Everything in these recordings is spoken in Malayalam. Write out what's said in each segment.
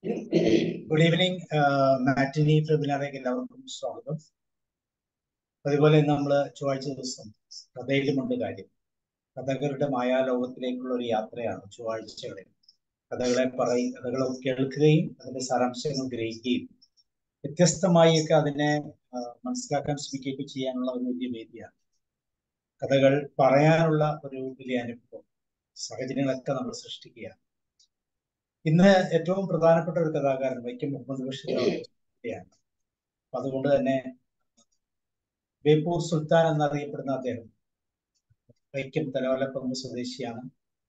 ഗുഡ് ഈവനിങ് മാറ്റിനി വെബിനാറിലേക്ക് എല്ലാവർക്കും സ്വാഗതം അതുപോലെ നമ്മൾ ചൊവ്വാഴ്ച ദിവസം കഥയിലുമുണ്ട് കാര്യം കഥകളുടെ മായാലോകത്തിലേക്കുള്ള ഒരു യാത്രയാണ് ചൊവ്വാഴ്ചകളിൽ കഥകളെ പറയും കഥകൾ കേൾക്കുകയും അതിന്റെ സാരാംശങ്ങൾ ഗ്രഹിക്കുകയും വ്യത്യസ്തമായൊക്കെ അതിനെ മനസ്സിലാക്കാൻ ശ്രമിക്കുകയൊക്കെ ചെയ്യാനുള്ള ഒരു വലിയ വേദിയാണ് കഥകൾ പറയാനുള്ള ഒരു വലിയ അനുഭവം സാഹചര്യങ്ങളൊക്കെ നമ്മൾ സൃഷ്ടിക്കുകയാണ് ഇന്ന് ഏറ്റവും പ്രധാനപ്പെട്ട ഒരു കഥാകാരൻ വൈക്കം മുഹമ്മദ് ബഷീറാണ് അപ്പൊ അതുകൊണ്ട് തന്നെ ബേപ്പൂർ സുൽത്താൻ എന്നറിയപ്പെടുന്ന അദ്ദേഹം വൈക്കം തലവലപ്പറമ്പ് സ്വദേശിയാണ്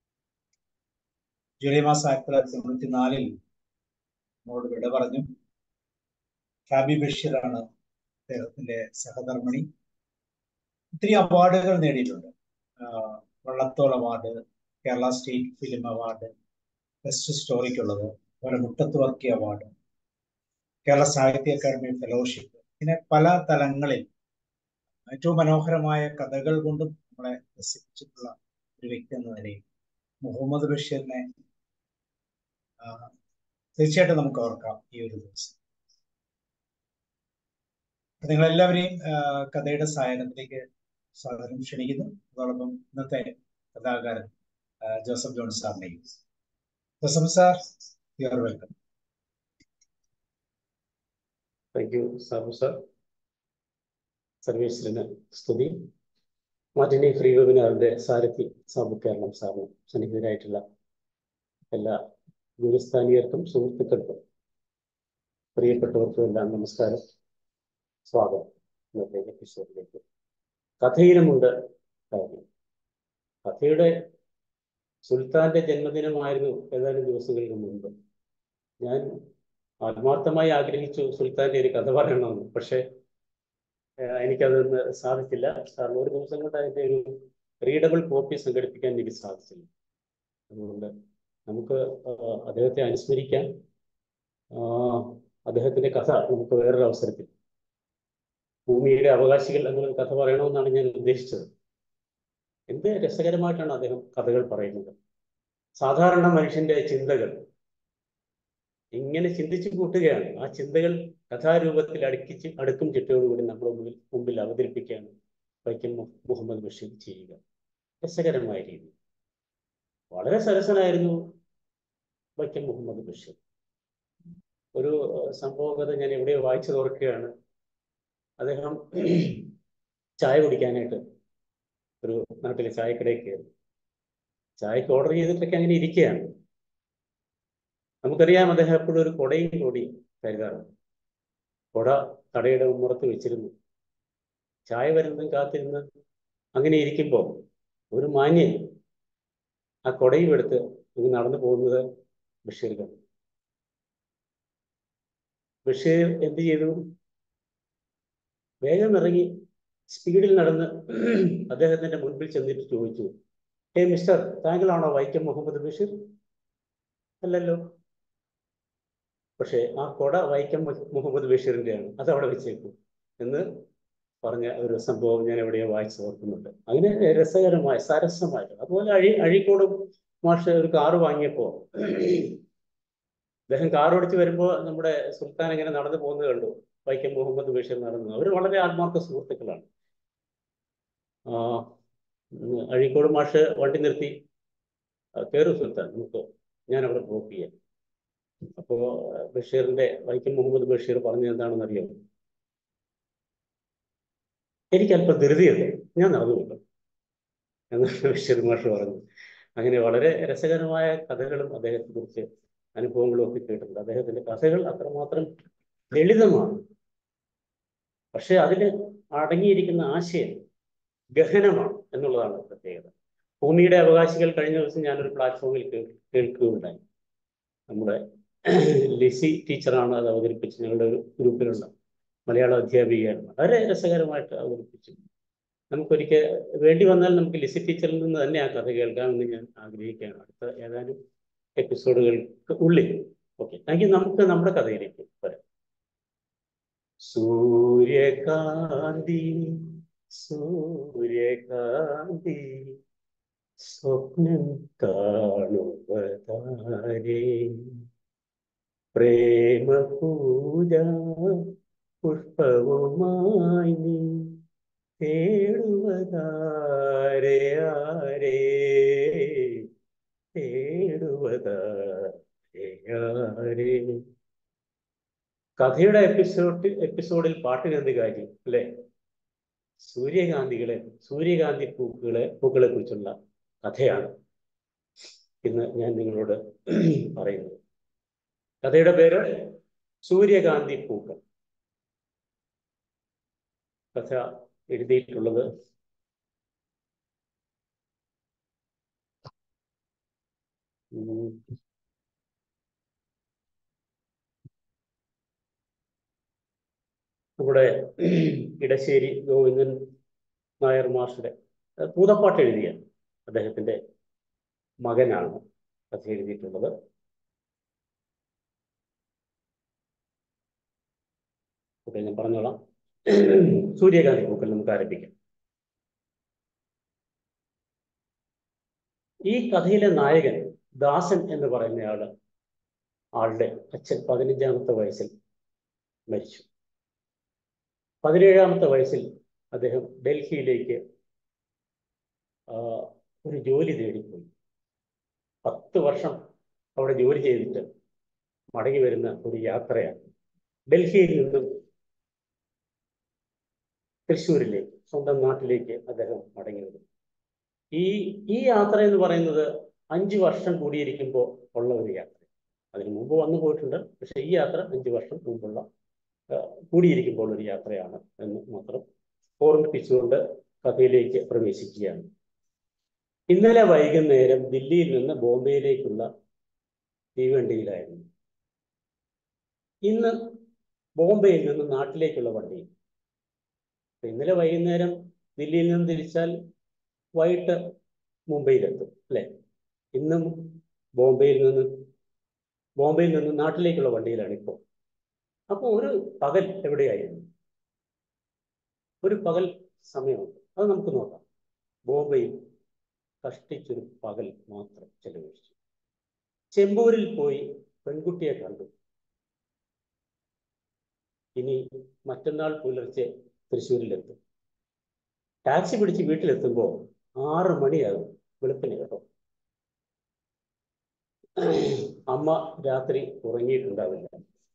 ജൂലൈ മാസം ആയിരത്തി തൊള്ളായിരത്തി തൊണ്ണൂറ്റി നാലിൽ നമ്മോട് വിട പറഞ്ഞു ഹാബി ബഷീറാണ് അദ്ദേഹത്തിന്റെ സഹധർമ്മിണി ഒത്തിരി അവാർഡുകൾ നേടിയിട്ടുണ്ട് Vallathol award Kerala state film award best സ്റ്റോറിക്കുള്ളത് അതുപോലെ മുട്ടത്ത് വർക്കി അവാർഡ് കേരള സാഹിത്യ അക്കാദമി ഫെലോഷിപ്പ് ഇങ്ങനെ പല തലങ്ങളിൽ ഏറ്റവും മനോഹരമായ കഥകൾ കൊണ്ടും നമ്മളെ രസിപ്പിച്ചിട്ടുള്ള ഒരു വ്യക്തി എന്ന നിലയിൽ മുഹമ്മദ് ബഷീറിനെ തീർച്ചയായിട്ടും നമുക്ക് ഓർക്കാം ഈ ഒരു ദിവസം നിങ്ങളെല്ലാവരെയും കഥയുടെ സായനത്തിലേക്ക് സ്വാഗതം ക്ഷണിക്കുന്നു അതോടൊപ്പം ഇന്നത്തെ കഥാകാരൻ ജോസഫ് ജോൺ സാറിനെയും Joseph sir you are welcome thank you Sabu sir സർവീസിന് സ്തുതി മാറ്റിനി ഫ്രീ വെബിനാറിന്റെ സാരഥി സാബു കേരളം സാറിന് സന്നിഹിതരായിട്ടുള്ള എല്ലാ ഗുരുസ്ഥാനീയർക്കും സുഹൃത്തുക്കൾക്കും പ്രിയപ്പെട്ടവർക്കും എല്ലാം നമസ്കാരം സ്വാഗതം ഇന്നത്തെ എപ്പിസോഡിലേക്ക് കഥയിലുമുണ്ട് കാര്യം കഥയുടെ സുൽത്താന്റെ ജന്മദിനമായിരുന്നു ഏതാനും ദിവസങ്ങൾക്ക് മുൻപ് ഞാൻ ആത്മാർത്ഥമായി ആഗ്രഹിച്ചു സുൽത്താന്റെ ഒരു കഥ പറയണമെന്ന് പക്ഷെ എനിക്കതൊന്ന് സാധിച്ചില്ല കാരണം ഒരു ദിവസം കൊണ്ട് അതിന്റെ ഒരു റീഡബിൾ കോപ്പി സംഘടിപ്പിക്കാൻ എനിക്ക് സാധിച്ചില്ല അതുകൊണ്ട് നമുക്ക് അദ്ദേഹത്തെ അനുസ്മരിക്കാൻ അദ്ദേഹത്തിന്റെ കഥ നമുക്ക് വേറൊരു അവസരത്തിൽ ഭൂമിയുടെ അവകാശികൾ എന്നൊരു കഥ പറയണമെന്നാണ് ഞാൻ ഉദ്ദേശിച്ചത് എന്ത് രസകരമായിട്ടാണ് അദ്ദേഹം കഥകൾ പറയുന്നത് സാധാരണ മനുഷ്യന്റെ ചിന്തകൾ ഇങ്ങനെ ചിന്തിച്ചു കൂട്ടുകയാണ് ആ ചിന്തകൾ കഥാരൂപത്തിൽ അടുക്കിച്ച് അടുക്കും ചിട്ടയോടുകൂടി നമ്മുടെ മുമ്പിൽ മുമ്പിൽ അവതരിപ്പിക്കുകയാണ് വൈക്കം മുഹമ്മദ് ബഷീർ ചെയ്യുക രസകരമായ രീതി വളരെ സരസനായിരുന്നു വൈക്കം മുഹമ്മദ് ബഷീർ ഒരു സംഭവകഥ ഞാൻ എവിടെയോ വായിച്ചു തോർക്കുകയാണ് അദ്ദേഹം ചായ കുടിക്കാനായിട്ട് ഒരു നാട്ടിലെ ചായക്കടയിൽ കയറി ചായക്ക് ഓർഡർ ചെയ്തിട്ടൊക്കെ അങ്ങനെ ഇരിക്കുകയാണ് നമുക്കറിയാം അദ്ദേഹം എപ്പോഴും ഒരു കൊടയും കൂടി കരുതാറുണ്ട് കൊട കടയുടെ ഉമ്മറത്ത് വെച്ചിരുന്നു ചായ വരുന്നതും കാത്തിരുന്ന് അങ്ങനെ ഇരിക്കുമ്പോൾ ഒരു മാന്യൻ ആ കൊടയും എടുത്ത് ഇങ്ങ് നടന്നു പോകുന്നത് ബഷീർ കണ്ടു ബഷീർ എന്ത് ചെയ്തു വേഗം ഇറങ്ങി സ്പീഡിൽ നടന്ന് അദ്ദേഹത്തിന്റെ മുൻപിൽ ചെന്നിട്ട് ചോദിച്ചു ഏ മിസ്റ്റർ താങ്കളാണോ വൈക്കം മുഹമ്മദ് ബഷീർ അല്ലല്ലോ പക്ഷേ ആ കൊട വൈക്കം മുഹമ്മദ് ബഷീറിന്റെയാണ് അത് അവിടെ വെച്ചേക്കും എന്ന് പറഞ്ഞ ഒരു സംഭവം ഞാൻ എവിടെയോ വായിച്ചു ഓർക്കുന്നുണ്ട് അങ്ങനെ രസകരമായ സരസമായിട്ട് അതുപോലെ അഴി അഴീക്കോട് മാഷ് ഒരു കാറ് വാങ്ങിയപ്പോ അദ്ദേഹം കാർ ഓടിച്ച് വരുമ്പോൾ നമ്മുടെ സുൽത്താൻ ഇങ്ങനെ നടന്നു പോകുന്നത് കണ്ടു വൈക്കം മുഹമ്മദ് ബഷീർ നടന്നു അവർ വളരെ ആത്മാർത്ഥ സുഹൃത്തുക്കളാണ് അഴീക്കോട് മാഷ് വണ്ടി നിർത്തി കയറു സുൽത്താൻ നമുക്ക് ഞാൻ അവിടെ ഡ്രോപ്പ് ചെയ്യാം അപ്പോ ബഷീറിന്റെ വൈക്കം മുഹമ്മദ് ബഷീർ പറഞ്ഞത് എന്താണെന്ന് അറിയാമോ എനിക്ക് അല്പം ധൃതിയുണ്ട് ഞാൻ നടന്നു കിട്ടും എന്നാണ് ബഷീർ മാഷ് പറഞ്ഞത് അങ്ങനെ വളരെ രസകരമായ കഥകളും അദ്ദേഹത്തെ കുറിച്ച് അനുഭവങ്ങളും ഒക്കെ കേട്ടിട്ടുണ്ട് അദ്ദേഹത്തിന്റെ കഥകൾ അത്രമാത്രം ലളിതമാണ് പക്ഷെ അതിൽ അടങ്ങിയിരിക്കുന്ന ആശയം ഗഹനമാണ് എന്നുള്ളതാണ് പ്രത്യേകത ഭൂമിയുടെ അവകാശികൾ കഴിഞ്ഞ ദിവസം ഞാനൊരു പ്ലാറ്റ്ഫോമിൽ കേൾക്കുകയുണ്ടായി നമ്മുടെ ലിസി ടീച്ചറാണ് അത് അവതരിപ്പിച്ച് ഞങ്ങളുടെ ഒരു ഗ്രൂപ്പിലുള്ള മലയാള അധ്യാപികയാണ് വളരെ രസകരമായിട്ട് അവതരിപ്പിച്ചു നമുക്കൊരിക്കൽ വേണ്ടി വന്നാൽ നമുക്ക് ലിസി ടീച്ചറിൽ നിന്ന് തന്നെ ആ കഥ കേൾക്കാമെന്ന് ഞാൻ ആഗ്രഹിക്കുകയാണ് അടുത്ത ഏതാനും എപ്പിസോഡുകൾക്ക് ഉള്ളിൽ ഓക്കെ താങ്ക് നമുക്ക് നമ്മുടെ കഥയിലേക്ക് വരാം സൂര്യകാന്തി സൂര്യകാന്തി സ്വപ്നം കാണുവതാരേ പ്രേമ പൂജ പുഷ്പവുമായി നീ തേടുവതാരെ ആരേ തേടുവതാരെ ആരേ കഥയുടെ എപ്പിസോഡ് എപ്പിസോഡിൽ പാട്ടിനെന്ത് കാര്യം അല്ലെ സൂര്യകാന്തികളെ സൂര്യകാന്തി പൂക്കളെ പൂക്കളെ കുറിച്ചുള്ള കഥയാണ് ഇന്ന് ഞാൻ നിങ്ങളോട് പറയുന്നത് കഥയുടെ പേര് സൂര്യകാന്തി പൂക്കൾ കഥ എഴുതിയിട്ടുള്ളത് ഉം, നമ്മുടെ ഇടശ്ശേരി ഗോവിന്ദൻ നായർ മാഷുടെ അഹ് പൂതപ്പാട്ട് എഴുതിയ അദ്ദേഹത്തിന്റെ മകനാണ് കഥ എഴുതിയിട്ടുള്ളത് ഓക്കെ ഞാൻ പറഞ്ഞോളാം സൂര്യകാന്തി പൂക്കൾ നമുക്ക് ആരംഭിക്കാം ഈ കഥയിലെ നായകൻ ദാസൻ എന്ന് പറയുന്നയാള് ആളുടെ അച്ഛൻ പതിനഞ്ചാമത്തെ വയസ്സിൽ മരിച്ചു പതിനേഴാമത്തെ വയസ്സിൽ അദ്ദേഹം ഡൽഹിയിലേക്ക് ആ, ഒരു ജോലി തേടിപ്പോയി പത്ത് വർഷം അവിടെ ജോലി ചെയ്തിട്ട് മടങ്ങി വരുന്ന ഒരു യാത്രയാണ് ഡൽഹിയിൽ നിന്നും തൃശ്ശൂരിലേക്ക് സ്വന്തം നാട്ടിലേക്ക് അദ്ദേഹം മടങ്ങി വരും ഈ ഈ യാത്ര എന്ന് പറയുന്നത് അഞ്ച് വർഷം കൂടിയിരിക്കുമ്പോൾ ഉള്ള ഒരു യാത്ര അതിന് മുമ്പ് വന്നു പോയിട്ടുണ്ട് പക്ഷെ ഈ യാത്ര അഞ്ച് വർഷം മുമ്പുള്ള ആ, കൂടിയിരിക്കുമ്പോൾ ഒരു യാത്രയാണ് എന്ന് മാത്രം ഓർമ്മിപ്പിച്ചുകൊണ്ട് കഥയിലേക്ക് പ്രവേശിക്കുകയാണ് ഇന്നലെ വൈകുന്നേരം ദില്ലിയിൽ നിന്ന് ബോംബെയിലേക്കുള്ള തീവണ്ടിയിലായിരുന്നു ഇന്ന് ബോംബെയിൽ നിന്ന് നാട്ടിലേക്കുള്ള വണ്ടിയിൽ അപ്പൊ ഇന്നലെ വൈകുന്നേരം ദില്ലിയിൽ നിന്ന് തിരിച്ചാൽ വൈകിട്ട് മുംബൈയിലെത്തും അല്ലെ ഇന്നും ബോംബെയിൽ നിന്ന് ബോംബെയിൽ നിന്ന് നാട്ടിലേക്കുള്ള വണ്ടിയിലാണ് ഇപ്പോൾ അപ്പോൾ ഒരു പകൽ എവിടെയായിരുന്നു ഒരു പകൽ സമയമുണ്ട് അത് നമുക്ക് നോക്കാം ബോംബെയിൽ കഷ്ടിച്ചൊരു പകൽ മാത്രം ചെലവഴിച്ചു ചെമ്പൂരിൽ പോയി പെൺകുട്ടിയെ കണ്ടു ഇനി മറ്റന്നാൾ പുലർച്ചെ തൃശ്ശൂരിലെത്തും ടാക്സി പിടിച്ച് വീട്ടിലെത്തുമ്പോൾ ആറ് മണിയാകും വെളുപ്പിന് കേട്ടോ അമ്മ രാത്രി ഉറങ്ങിയിട്ടുണ്ടാവില്ല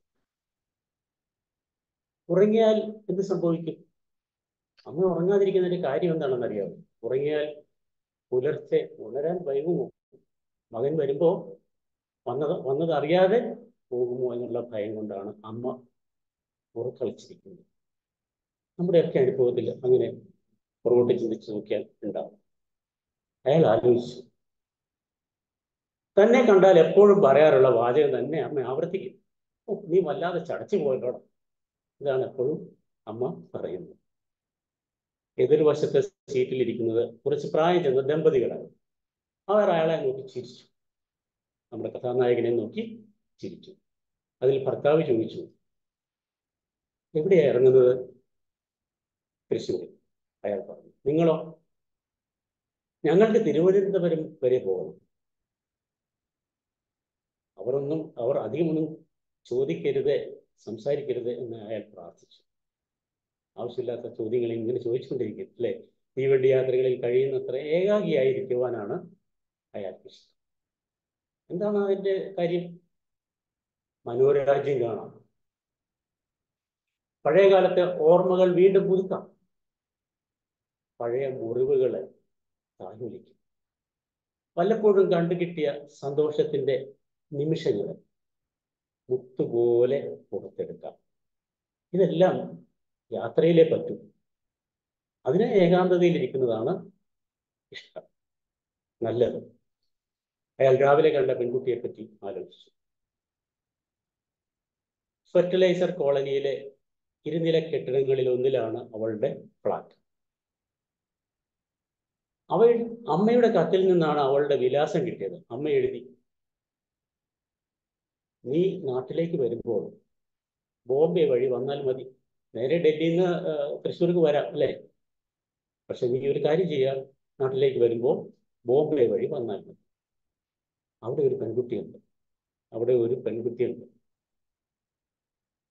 ഉറങ്ങിയാൽ എന്ത് സംഭവിക്കും അമ്മ ഉറങ്ങാതിരിക്കുന്നതിന്റെ കാര്യം എന്താണെന്ന് അറിയാമോ ഉറങ്ങിയാൽ പുലർച്ചെ ഉണരാൻ വൈകുമോ മകൻ വരുമ്പോ വന്നത് വന്നത് അറിയാതെ പോകുമോ എന്നുള്ള ഭയം കൊണ്ടാണ് അമ്മ ഉറക്കളിച്ചിരിക്കുന്നത് നമ്മുടെയൊക്കെ അനുഭവത്തിൽ അങ്ങനെ പുറകോട്ട് ചിന്തിച്ച് നോക്കിയാൽ ഉണ്ടാവും അയാൾ ആലോചിച്ചു തന്നെ കണ്ടാൽ എപ്പോഴും പറയാറുള്ള വാചകം തന്നെ അമ്മ ആവർത്തിക്കും "ഓ, നീ വല്ലാതെ ചടച്ചു പോയല്ലോടാ ഇതാണ് എപ്പോഴും അമ്മ പറയുന്നത് എതിർവശത്തെ സീറ്റിലിരിക്കുന്നത് കുറച്ച് പ്രായം ചെന്ന ദമ്പതികളാണ് അവർ അയാളെ നോക്കി ചിരിച്ചു നമ്മുടെ കഥാനായകനെ നോക്കി ചിരിച്ചു അതിൽ ഭർത്താവ് ചോദിച്ചു എവിടെയാ ഇറങ്ങുന്നത് തൃശ്ശൂർ അയാൾ പറഞ്ഞു നിങ്ങളോ ഞങ്ങൾക്ക് തിരുവനന്തപുരം വരെ പോകണം അവരൊന്നും അവർ അധികമൊന്നും ചോദിക്കരുത് സംസാരിക്കരുത് എന്ന് അയാൾ പ്രാർത്ഥിച്ചു ആവശ്യമില്ലാത്ത ചോദ്യങ്ങൾ ഇങ്ങനെ ചോദിച്ചുകൊണ്ടിരിക്കും അല്ലെ തീവണ്ടി യാത്രകളിൽ കഴിയുന്നത്ര ഏകാഗിയായിരിക്കുവാനാണ് അയാൾക്ക് ഇഷ്ടം എന്താണ് അതിന്റെ കാര്യം മനോരാജ്യം കാണാം പഴയ കാലത്തെ ഓർമ്മകൾ വീണ്ടും പുതുക്കാം പഴയ മുറിവുകളെ താഴ്വലിക്കും വല്ലപ്പോഴും കണ്ടുകിട്ടിയ സന്തോഷത്തിന്റെ നിമിഷങ്ങൾ മുത്തുപോലെ പുറത്തെടുക്കാം ഇതെല്ലാം യാത്രയിലേ പറ്റൂ അതിന് ഏകാന്തതയിൽ ഇരിക്കുന്നതാണ് ഇഷ്ടം നല്ലത് അയാൾ രാവിലെ കണ്ട പെൺകുട്ടിയെ പറ്റി ആലോചിച്ചു ഫെർട്ടിലൈസർ കോളനിയിലെ ഇരുനില കെട്ടിടങ്ങളിൽ ഒന്നിലാണ് അവളുടെ ഫ്ലാറ്റ് അവൾ അമ്മയുടെ കത്തിൽ നിന്നാണ് അവളുടെ വിലാസം കിട്ടിയത് അമ്മ എഴുതി നീ നാട്ടിലേക്ക് വരുമ്പോൾ ബോംബെ വഴി വന്നാൽ മതി നേരെ ഡൽഹിയിൽ നിന്ന് തൃശ്ശൂർക്ക് വരാം അല്ലേ പക്ഷെ നീ ഒരു കാര്യം ചെയ്യുക നാട്ടിലേക്ക് വരുമ്പോൾ ബോംബെ വഴി വന്നാൽ മതി അവിടെ ഒരു പെൺകുട്ടിയുണ്ട് അവിടെ ഒരു പെൺകുട്ടിയുണ്ട്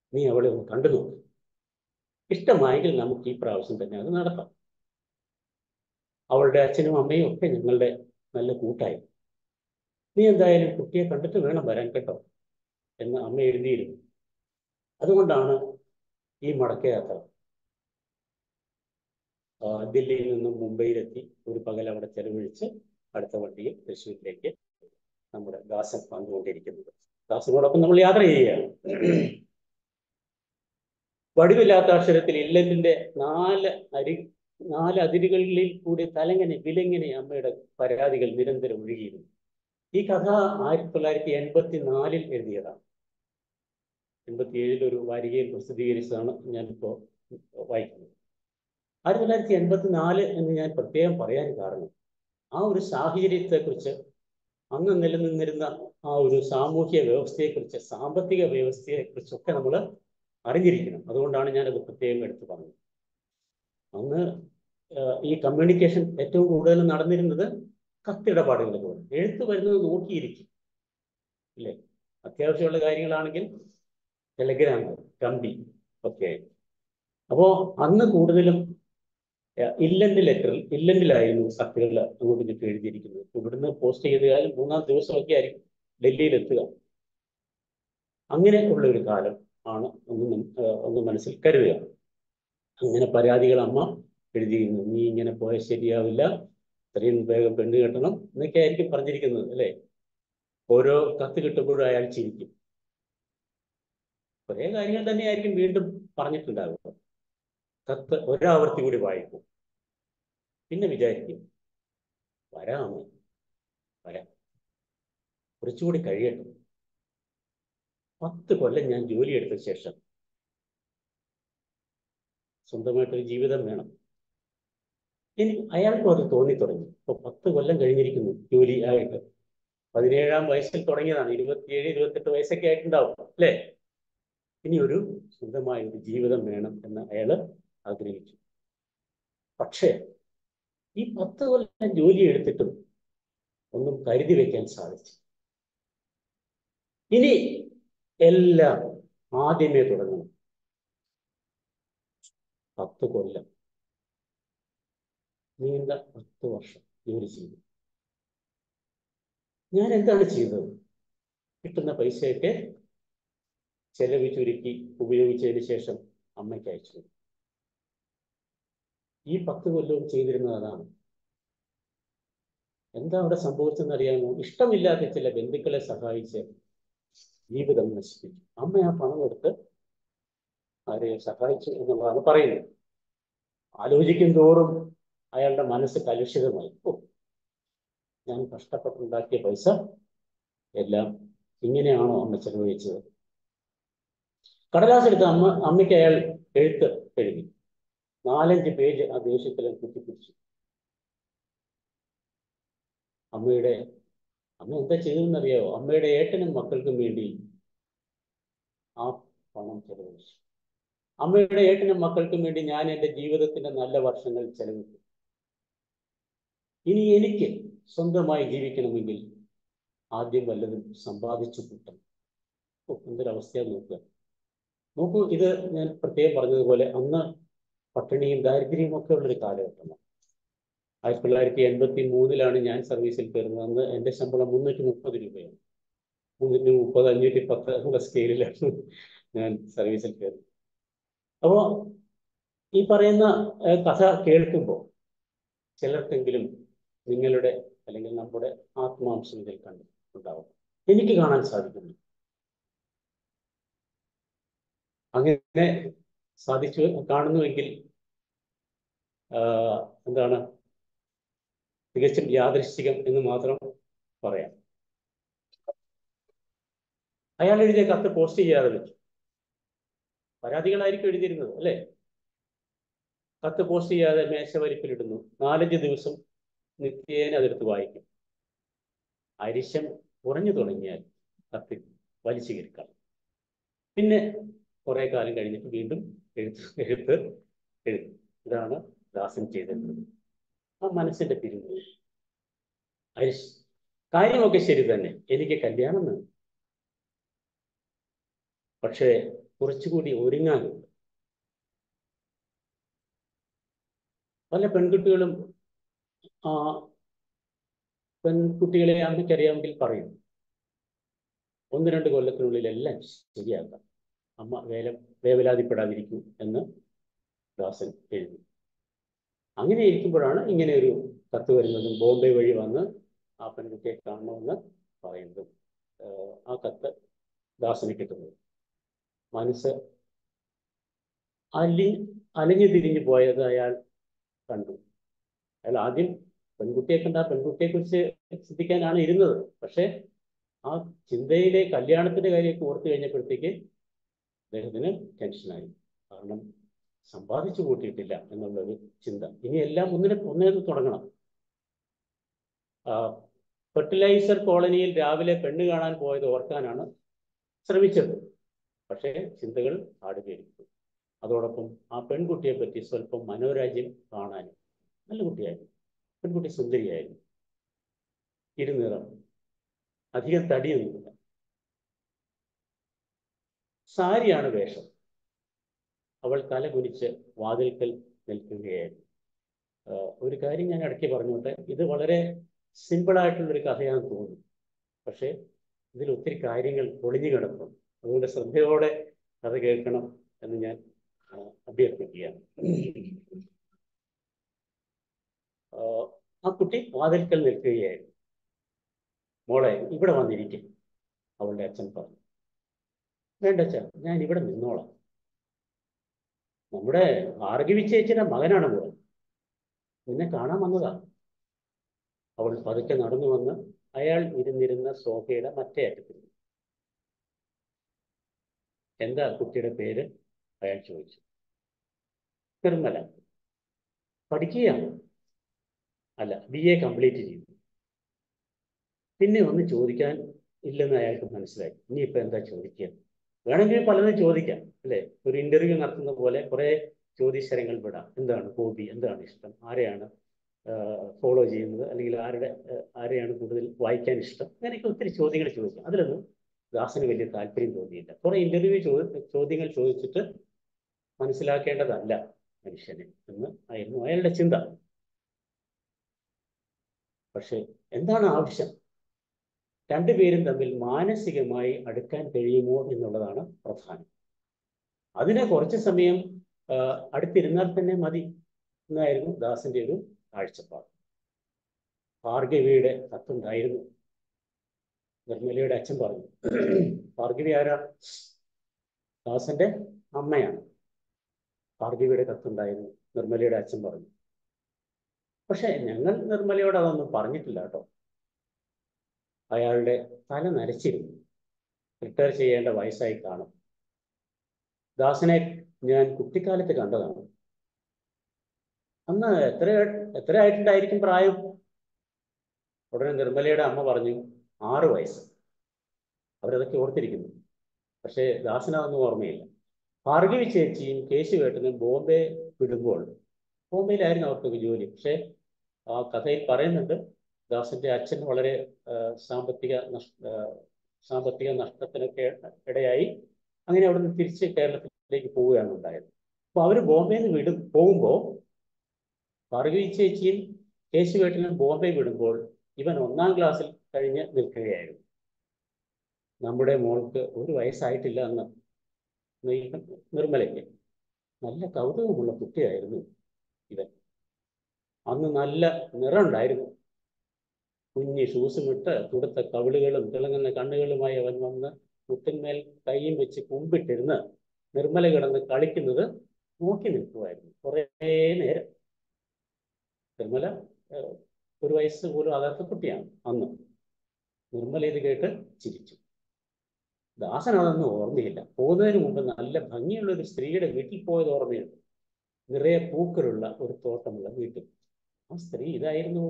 നീ അവളെ ഒന്ന് കണ്ടു നോക്ക് ഇഷ്ടമായെങ്കിൽ നമുക്ക് ഈ പ്രാവശ്യം തന്നെ അത് നടത്താം അവളുടെ അച്ഛനും അമ്മയും ഒക്കെ ഞങ്ങളുടെ നല്ല കൂട്ടായി നീ എന്തായാലും കുട്ടിയെ കണ്ടിട്ട് വേണം വരാൻ കേട്ടോ എന്ന് അമ്മ എഴുതിയിരുന്നു അതുകൊണ്ടാണ് ഈ മടക്കയാത്ര ആ, ദില്ലിയിൽ നിന്നും മുംബൈയിലെത്തി ഒരു പകൽ അവിടെ ചെലവഴിച്ച് അടുത്ത വണ്ടിയിൽ തൃശ്ശൂരിലേക്ക് നമ്മുടെ ദാസൻ വന്നുകൊണ്ടിരിക്കുന്നത് ദാസനോടൊപ്പം നമ്മൾ യാത്ര ചെയ്യുകയാണ് വടിവില്ലാത്ത അക്ഷരത്തിൽ ഇല്ലലിന്റെ നാല് അരി നാല് അതിരുകളിൽ കൂടി തലങ്ങനെ വിലങ്ങനെ അമ്മയുടെ പരാതികൾ നിരന്തരം ഒഴുകിയിരുന്നു ഈ കഥ ആയിരത്തി തൊള്ളായിരത്തി എൺപത്തി നാലിൽ എഴുതിയതാണ് എൺപത്തി ഏഴിൽ ഒരു വാരികയിൽ പ്രസിദ്ധീകരിച്ചതാണ് ഞാനിപ്പോ വായിക്കുന്നത് ആയിരത്തി തൊള്ളായിരത്തി എൺപത്തി നാല് എന്ന് ഞാൻ പ്രത്യേകം പറയാൻ കാരണം ആ ഒരു സാഹചര്യത്തെക്കുറിച്ച് അന്ന് നിലനിന്നിരുന്ന ആ ഒരു സാമൂഹ്യ വ്യവസ്ഥയെക്കുറിച്ച് സാമ്പത്തിക വ്യവസ്ഥയെക്കുറിച്ചൊക്കെ നമ്മൾ അറിഞ്ഞിരിക്കണം അതുകൊണ്ടാണ് ഞാനത് പ്രത്യേകം എടുത്തു പറഞ്ഞത് അന്ന് ആഹ് ഈ കമ്മ്യൂണിക്കേഷൻ ഏറ്റവും കൂടുതൽ നടന്നിരുന്നത് കത്തിടപാടുകളിലൂടെ എഴുത്ത് വരുന്നത് നോക്കിയിരിക്കും ഇല്ലേ അത്യാവശ്യമുള്ള കാര്യങ്ങളാണെങ്കിൽ ടെലഗ്രാം കമ്പി ഒക്കെ അപ്പോ അന്ന് കൂടുതലും ഇല്ലന്റ് ലെറ്ററിൽ ഇല്ലന്റിലായിരുന്നു കത്തുകൾ അങ്ങോട്ടും ഇങ്ങോട്ടും എഴുതിയിരിക്കുന്നത് ഇവിടുന്ന് പോസ്റ്റ് ചെയ്താലും മൂന്നാം ദിവസമൊക്കെ ആയിരിക്കും ഡൽഹിയിൽ എത്തുക അങ്ങനെ ഉള്ള ഒരു കാലം ആണ് ഒന്ന് നം- ഏഹ് ഒന്ന് മനസ്സിൽ കരുതുക അങ്ങനെ പരാതികൾ അമ്മ എഴുതിയിരുന്നു നീ ഇങ്ങനെ പോയാൽ ശരിയാവില്ല ഇത്രയും വേഗം പെണ്ണ് കെട്ടണം എന്നൊക്കെ ആയിരിക്കും പറഞ്ഞിരിക്കുന്നത് അല്ലേ ഓരോ കത്ത് കിട്ടുമ്പോഴും അയാൾ ചിരിക്കും കുറേ കാര്യങ്ങൾ തന്നെയായിരിക്കും വീണ്ടും പറഞ്ഞിട്ടുണ്ടാവുക കത്ത് ഒരാവർത്തി കൂടി വായിക്കും പിന്നെ വിചാരിക്കും വരാമോ വരാം കുറച്ചുകൂടി കഴിയട്ടെ പത്ത് കൊല്ലം ഞാൻ ജോലി എടുത്ത ശേഷം സ്വന്തമായിട്ടൊരു ജീവിതം വേണം എനിക്ക് അയാൾക്കും അത് തോന്നി തുടങ്ങി ഇപ്പൊ പത്ത് കൊല്ലം കഴിഞ്ഞിരിക്കുന്നു ജോലി ആയിട്ട് പതിനേഴാം വയസ്സിൽ തുടങ്ങിയതാണ് ഇരുപത്തിയേഴ് ഇരുപത്തെട്ട് വയസ്സൊക്കെ ആയിട്ടുണ്ടാവും അല്ലേ ഇനി ഒരു സ്വന്തമായ ഒരു ജീവിതം വേണം എന്ന് അയാൾ ആഗ്രഹിച്ചു പക്ഷേ ഈ പത്ത് കൊല്ലം ജോലി എടുത്തിട്ടും ഒന്നും കരുതി വെക്കാൻ സാധിച്ചു ഇനി എല്ലാം ആദ്യമേ തുടങ്ങണം പത്ത് കൊല്ലം നീണ്ട പത്ത് വർഷം ജോലി ചെയ്തു ഞാൻ എന്താണ് ചെയ്തത് കിട്ടുന്ന പൈസയൊക്കെ ചെലവ് ചുരുക്കി ഉപയോഗിച്ചതിന് ശേഷം അമ്മയ്ക്ക് അയച്ചു കൊടുത്തു. ഈ പത്ത് കൊല്ലവും ചെയ്തിരുന്നത് അതാണ് എന്താ അവിടെ സംഭവിച്ചെന്ന് അറിയാമോ ഇഷ്ടമില്ലാത്ത ചില ബന്ധുക്കളെ സഹായിച്ച് ജീവിതം നശിപ്പിച്ചു അമ്മ ആ പണം എടുത്ത് ആരെയോ സഹായിച്ചു എന്നുള്ളതാണ് പറയുന്നത് ആലോചിക്കും തോറും അയാളുടെ മനസ്സ് കലുഷിതമായി ഓ ഞാൻ കഷ്ടപ്പെട്ടുണ്ടാക്കിയ പൈസ എല്ലാം ഇങ്ങനെയാണോ അമ്മ ചെലവഴിച്ചത് കടലാസെടുത്ത് അമ്മ അമ്മയ്ക്ക് അയാൾ എഴുത്ത് എഴുതി നാലഞ്ച് പേജ് ആ ദേഷ്യത്തിലും കുത്തിപ്പിടിച്ചു അമ്മയുടെ അമ്മ എന്താ ചെയ്തതെന്നറിയാവോ അമ്മയുടെ ഏട്ടനും മക്കൾക്കും വേണ്ടി ആ പണം ചെലവഴിച്ചു അമ്മയുടെ ഏട്ടനും മക്കൾക്കും വേണ്ടി ഞാൻ എൻ്റെ ജീവിതത്തിന്റെ നല്ല വർഷങ്ങൾ ചെലവിട്ടു ഇനി എനിക്ക് സ്വന്തമായി ജീവിക്കണമെങ്കിൽ ആദ്യം വല്ലതും സമ്പാദിച്ചു കൂട്ടണം ഓ, എന്തൊരവസ്ഥയാണ് നോക്കുക നോക്കൂ ഇത് ഞാൻ പ്രത്യേകം പറഞ്ഞതുപോലെ അന്ന് പട്ടിണിയും ദാരിദ്ര്യവും ഒക്കെ ഉള്ളൊരു കാലഘട്ടമാണ് ആയിരത്തി തൊള്ളായിരത്തി എൺപത്തി മൂന്നിലാണ് ഞാൻ സർവീസിൽ കയറുന്നത് അന്ന് എൻ്റെ ശമ്പളം മുന്നൂറ്റി മുപ്പത് രൂപയാണ് മുന്നൂറ്റി മുപ്പത് അഞ്ഞൂറ്റി പത്ത് എന്നുള്ള സ്കെയിലിലാണ് ഞാൻ സർവീസിൽ കയറുന്നത് അപ്പോൾ ഈ പറയുന്ന ഏഹ്, കഥ കേൾക്കുമ്പോൾ ചിലർക്കെങ്കിലും നിങ്ങളുടെ അല്ലെങ്കിൽ നമ്മുടെ ആത്മാംശം ഇതിൽ കണ്ടു ഉണ്ടാവും എനിക്ക് കാണാൻ സാധിക്കുന്നു അങ്ങനെ സാധിച്ചു കാണുന്നുവെങ്കിൽ ആഹ്, എന്താണ് തികച്ചും യാദൃശ്ചികം എന്ന് മാത്രം പറയാം അയാൾ എഴുതിയ കത്ത് പോസ്റ്റ് ചെയ്യാതെ വെച്ചു പരാതികളായിരിക്കും എഴുതിയിരുന്നത് അല്ലേ കത്ത് പോസ്റ്റ് ചെയ്യാതെ മേശവരിപ്പിലിടുന്നു നാലഞ്ച് ദിവസം നിത്യേന അതെടുത്ത് വായിക്കും അരിശം കുറഞ്ഞു തുടങ്ങിയാൽ കത്ത് വലിച്ചു കീറിക്കാം പിന്നെ കുറെ കാലം കഴിഞ്ഞിട്ട് വീണ്ടും എഴുത്ത് എഴുത്ത് എഴുതും ഇതാണ് ദാസൻ ചെയ്തിരുന്നത് ആ മനസ്സിന്റെ തിരിഞ്ഞു അരിശ് കാര്യമൊക്കെ ശരി തന്നെ എനിക്ക് കല്യാണം വേണം പക്ഷേ കുറച്ചുകൂടി ഒരുങ്ങാനുണ്ട് പല പെൺകുട്ടികളും ആ പെൺകുട്ടികളെ അമ്മയ്ക്കറിയാമെങ്കിൽ പറയും ഒന്ന് രണ്ട് കൊല്ലത്തിനുള്ളിൽ എല്ലാം ശരിയാക്കാം അമ്മ വേല വേവലാതിപ്പെടാതിരിക്കൂ എന്ന് ദാസൻ എഴുതി അങ്ങനെ ഇരിക്കുമ്പോഴാണ് ഇങ്ങനെ ഒരു കത്ത് വരുന്നതും ബോംബെ വഴി വന്ന് ആ പെൺകുട്ടിയെ കാണണമെന്ന് പറയുന്നതും ഏഹ് ആ കത്ത് ദാസന് കിട്ടുന്നത് മനസ്സ് അലി അലിഞ്ഞു തിരിഞ്ഞു പോയത് അയാൾ കണ്ടു അയാൾ ആദ്യം പെൺകുട്ടിയെ കണ്ട ആ പെൺകുട്ടിയെക്കുറിച്ച് ചിന്തിക്കാനാണ് ഇരുന്നത് പക്ഷേ ആ ചിന്തയിലെ കല്യാണത്തിന്റെ കാര്യമൊക്കെ ഓർത്തു കഴിഞ്ഞപ്പോഴത്തേക്ക് അദ്ദേഹത്തിന് ടെൻഷനായി കാരണം സമ്പാദിച്ചു കൂട്ടിയിട്ടില്ല എന്നുള്ളൊരു ചിന്ത ഇനി എല്ലാം ഒന്നിനെ ഒന്നേന്ന് തുടങ്ങണം ഫെർട്ടിലൈസർ കോളനിയിൽ രാവിലെ പെണ്ണ് കാണാൻ പോയത് ഓർക്കാനാണ് ശ്രമിച്ചത് പക്ഷേ ചിന്തകൾ ആടുകയായിരിക്കും അതോടൊപ്പം ആ പെൺകുട്ടിയെ പറ്റി സ്വല്പം മനോരാജ്യം കാണാനും നല്ല കുട്ടിയായിരുന്നു പെൺകുട്ടി സുന്ദരിയായിരുന്നു ഇരുനിറം അധികം തടിയൊന്നുമില്ല സാരിയാണ് വേഷം അവൾ തല കുനിച്ച് വാതിൽക്കൽ നിൽക്കുകയായിരുന്നു ആഹ് ഒരു കാര്യം ഞാൻ ഇടയ്ക്ക് പറഞ്ഞോട്ടെ ഇത് വളരെ സിമ്പിളായിട്ടുള്ളൊരു കഥയാണെന്ന് തോന്നുന്നു പക്ഷേ ഇതിൽ ഒത്തിരി കാര്യങ്ങൾ ഒളിഞ്ഞു കിടക്കും അതുകൊണ്ട് ശ്രദ്ധയോടെ കഥ കേൾക്കണം എന്ന് ഞാൻ ആഹ് അഭ്യർത്ഥിക്കുകയാണ് ആഹ് ആ കുട്ടി വാതിൽക്കൽ നിൽക്കുകയായിരുന്നു മോളെ ഇവിടെ വന്നിരിക്കും അവളുടെ അച്ഛൻ പറഞ്ഞു വേണ്ട അച്ഛൻ ഞാൻ ഇവിടെ നിന്നോളാം നമ്മുടെ ഭാർഗവി ചേച്ചിയുടെ മകനാണ് മോൾ നിന്നെ കാണാൻ വന്നതാ അവൾ പതുക്കെ നടന്നു വന്ന് അയാൾ ഇരുന്നിരുന്ന സോഫയുടെ മറ്റേ അറ്റത്തിൽ എന്താ കുട്ടിയുടെ പേര് അയാൾ ചോദിച്ചു നിർമ്മല പഠിക്കുകയാണ് അല്ല ബി എ കംപ്ലീറ്റ് ചെയ്തു പിന്നെ ഒന്നും ചോദിക്കാൻ ഇല്ലെന്ന് അയാൾക്ക് മനസ്സിലായി ഇനിയിപ്പോ എന്താ ചോദിക്കുക വേണമെങ്കിൽ പലതും ചോദിക്കാം അല്ലെ ഒരു ഇന്റർവ്യൂ നടത്തുന്ന പോലെ കുറെ ചോദ്യശരങ്ങൾ വിടാം എന്താണ് ഹോബി എന്താണ് ഇഷ്ടം ആരെയാണ് ഫോളോ ചെയ്യുന്നത് അല്ലെങ്കിൽ ആരുടെ ആഹ് ആരെയാണ് കൂടുതൽ വായിക്കാൻ ഇഷ്ടം അങ്ങനെയൊക്കെ ഒത്തിരി ചോദ്യങ്ങൾ ചോദിക്കാം അതിലൊന്നും ദാസന് വലിയ താല്പര്യം തോന്നിയില്ല കുറെ ഇന്റർവ്യൂ ചോ ചോദ്യങ്ങൾ ചോദിച്ചിട്ട് മനസ്സിലാക്കേണ്ടതല്ല മനുഷ്യനെ എന്ന് ആയിരുന്നു അയാളുടെ ചിന്ത പക്ഷെ എന്താണ് ആവശ്യം രണ്ടുപേരും തമ്മിൽ മാനസികമായി അടുക്കാൻ കഴിയുമോ എന്നുള്ളതാണ് പ്രധാനം അതിനെ കുറച്ച് സമയം ആ, അടുത്തിരുന്നാൽ തന്നെ മതി എന്നായിരുന്നു ദാസന്റെ ഒരു കാഴ്ചപ്പാട് ഭാർഗവിയുടെ കത്തുണ്ടായിരുന്നു നിർമ്മലയുടെ അച്ഛൻ പറഞ്ഞു ഭാർഗവി ആരാ ദാസന്റെ അമ്മയാണ് ഭാർഗവിയുടെ കത്തുണ്ടായിരുന്നു നിർമ്മലയുടെ അച്ഛൻ പറഞ്ഞു പക്ഷെ ഞങ്ങൾ നിർമ്മലയോട് അതൊന്നും പറഞ്ഞിട്ടില്ല കേട്ടോ അയാളുടെ തല നരച്ചിരുന്നു റിട്ടയർ ചെയ്യേണ്ട വയസ്സായി കാണും ദാസനെ ഞാൻ കുട്ടിക്കാലത്ത് കണ്ടതാണ് അന്ന് എത്ര എത്ര ആയിട്ടുണ്ടായിരിക്കും പ്രായം ഉടനെ നിർമ്മലയുടെ അമ്മ പറഞ്ഞു ആറ് വയസ്സ് അവരതൊക്കെ ഓർത്തിരിക്കുന്നു പക്ഷേ ദാസനതൊന്നും ഓർമ്മയില്ല ഭാർഗവി ചേച്ചിയും കേശുവേട്ടനും ബോംബെ വിടുമ്പോൾ ബോംബെയിലായിരുന്നു അവർക്കൊക്കെ ജോലി പക്ഷേ ആ കഥയിൽ പറയുന്നുണ്ട് ദാസന്റെ അച്ഛൻ വളരെ ആ, സാമ്പത്തിക നഷ് ആ, സാമ്പത്തിക നഷ്ടത്തിനൊക്കെ ഇടയായി അങ്ങനെ അവിടെ നിന്ന് തിരിച്ച് കേരളത്തിലേക്ക് പോവുകയാണ് ഉണ്ടായത് അപ്പൊ അവര് ബോംബെയിൽ നിന്ന് വിടും പോകുമ്പോൾ ഭാർഗവി ചേച്ചിയും കേശുവേട്ടനും ബോംബെ വിടുമ്പോൾ ഇവൻ ഒന്നാം ക്ലാസ്സിൽ കഴിഞ്ഞ് നിൽക്കുകയായിരുന്നു നമ്മുടെ മോൾക്ക് ഒരു വയസ്സായിട്ടില്ല എന്ന് നെയ്യ് നിർമ്മലയ്ക്ക് നല്ല കൗതുകമുള്ള കുട്ടിയായിരുന്നു ഇവൻ അന്ന് നല്ല നിറമുണ്ടായിരുന്നു കുഞ്ഞി ഷൂസും ഇട്ട് തുടുത്ത കവിളുകളും തിളങ്ങുന്ന കണ്ണുകളുമായി അവൻ വന്ന് മുട്ടിന്മേൽ കൈയും വെച്ച് കുമ്പിട്ടിരുന്ന് നിർമ്മല കിടന്ന് കളിക്കുന്നത് നോക്കി നിൽക്കുമായിരുന്നു കുറേ നേരം നിർമ്മല ഏഹ്, ഒരു വയസ്സ് പോലും ആകാത്ത കുട്ടിയാണ് അന്ന് നിർമ്മല ഇത് കേട്ട് ചിരിച്ചു ദാസൻ അതൊന്നും ഓർമ്മയില്ല പോകുന്നതിന് മുമ്പ് നല്ല ഭംഗിയുള്ള ഒരു സ്ത്രീയുടെ വീട്ടിൽ പോയത് ഓർമ്മയുണ്ട് നിറയെ പൂക്കളുള്ള ഒരു തോട്ടമുള്ള വീട്ടിൽ ആ സ്ത്രീ ഇതായിരുന്നു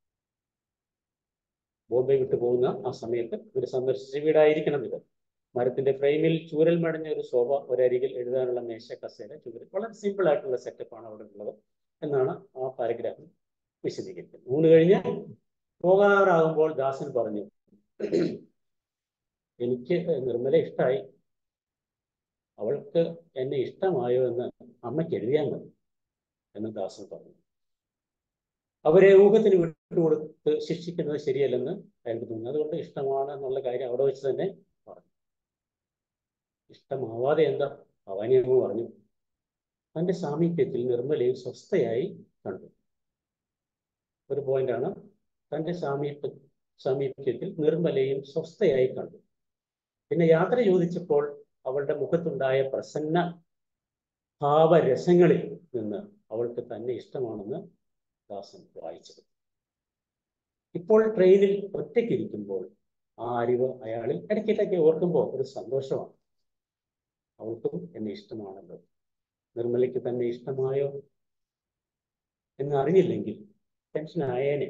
ബോംബെ വിട്ടു പോകുന്ന ആ സമയത്ത് ഒരു സന്ദർശിച്ച വീടായിരിക്കണം ഇത് മരത്തിന്റെ ഫ്രെയിമിൽ ചൂരൽ മടഞ്ഞ ഒരു ശോഭ ഒരരികിൽ എഴുതാനുള്ള മേശ കസേര ചുവരിൽ വളരെ സിമ്പിൾ ആയിട്ടുള്ള സെറ്റപ്പാണ് അവിടെ ഉള്ളത് എന്നാണ് ആ പാരഗ്രാഫിൽ വിശദീകരിക്കുന്നത് ഊണ് കഴിഞ്ഞ് പോകാറാകുമ്പോൾ ദാസൻ പറഞ്ഞു എനിക്ക് നിർമ്മല ഇഷ്ടമായി അവൾക്ക് എന്നെ ഇഷ്ടമായോ എന്ന് അമ്മയ്ക്ക് എഴുതിയാൽ മതി എന്ന് ദാസൻ പറഞ്ഞു അവരെ ഊഹത്തിന് വിട്ടുകൊടുത്ത് ശിക്ഷിക്കുന്നത് ശരിയല്ലെന്ന് അയാൾക്ക് തോന്നി അതുകൊണ്ട് ഇഷ്ടമാണ് എന്നുള്ള കാര്യം അവിടെ വെച്ച് തന്നെ പറഞ്ഞു ഇഷ്ടമാവാതെ എന്താ ഭവാനി അമ്മ പറഞ്ഞു തന്റെ സാമീപ്യത്തിൽ നിർമ്മലയും സ്വസ്ഥയായി കണ്ടു ഒരു പോയിന്റാണ് തന്റെ സാമീപ്യ സാമീപ്യത്തിൽ നിർമ്മലയും സ്വസ്ഥയായി കണ്ടു പിന്നെ യാത്ര ചോദിച്ചപ്പോൾ അവളുടെ മുഖത്തുണ്ടായ പ്രസന്ന ഭാവരസങ്ങളിൽ നിന്ന് അവൾക്ക് തന്നെ ഇഷ്ടമാണെന്ന് ദാസൻ വായിച്ചത് ഇപ്പോൾ ട്രെയിനിൽ ഒറ്റയ്ക്കിരിക്കുമ്പോൾ ആ അറിവ് അയാളിൽ ഇടയ്ക്കിടയ്ക്ക് ഓർക്കുമ്പോൾ ഒരു സന്തോഷമാണ് അവൾക്കും എന്നെ ഇഷ്ടമാണല്ലോ നിർമ്മലയ്ക്ക് തന്നെ ഇഷ്ടമായോ എന്ന് അറിഞ്ഞില്ലെങ്കിൽ ടെൻഷൻ ആയേനെ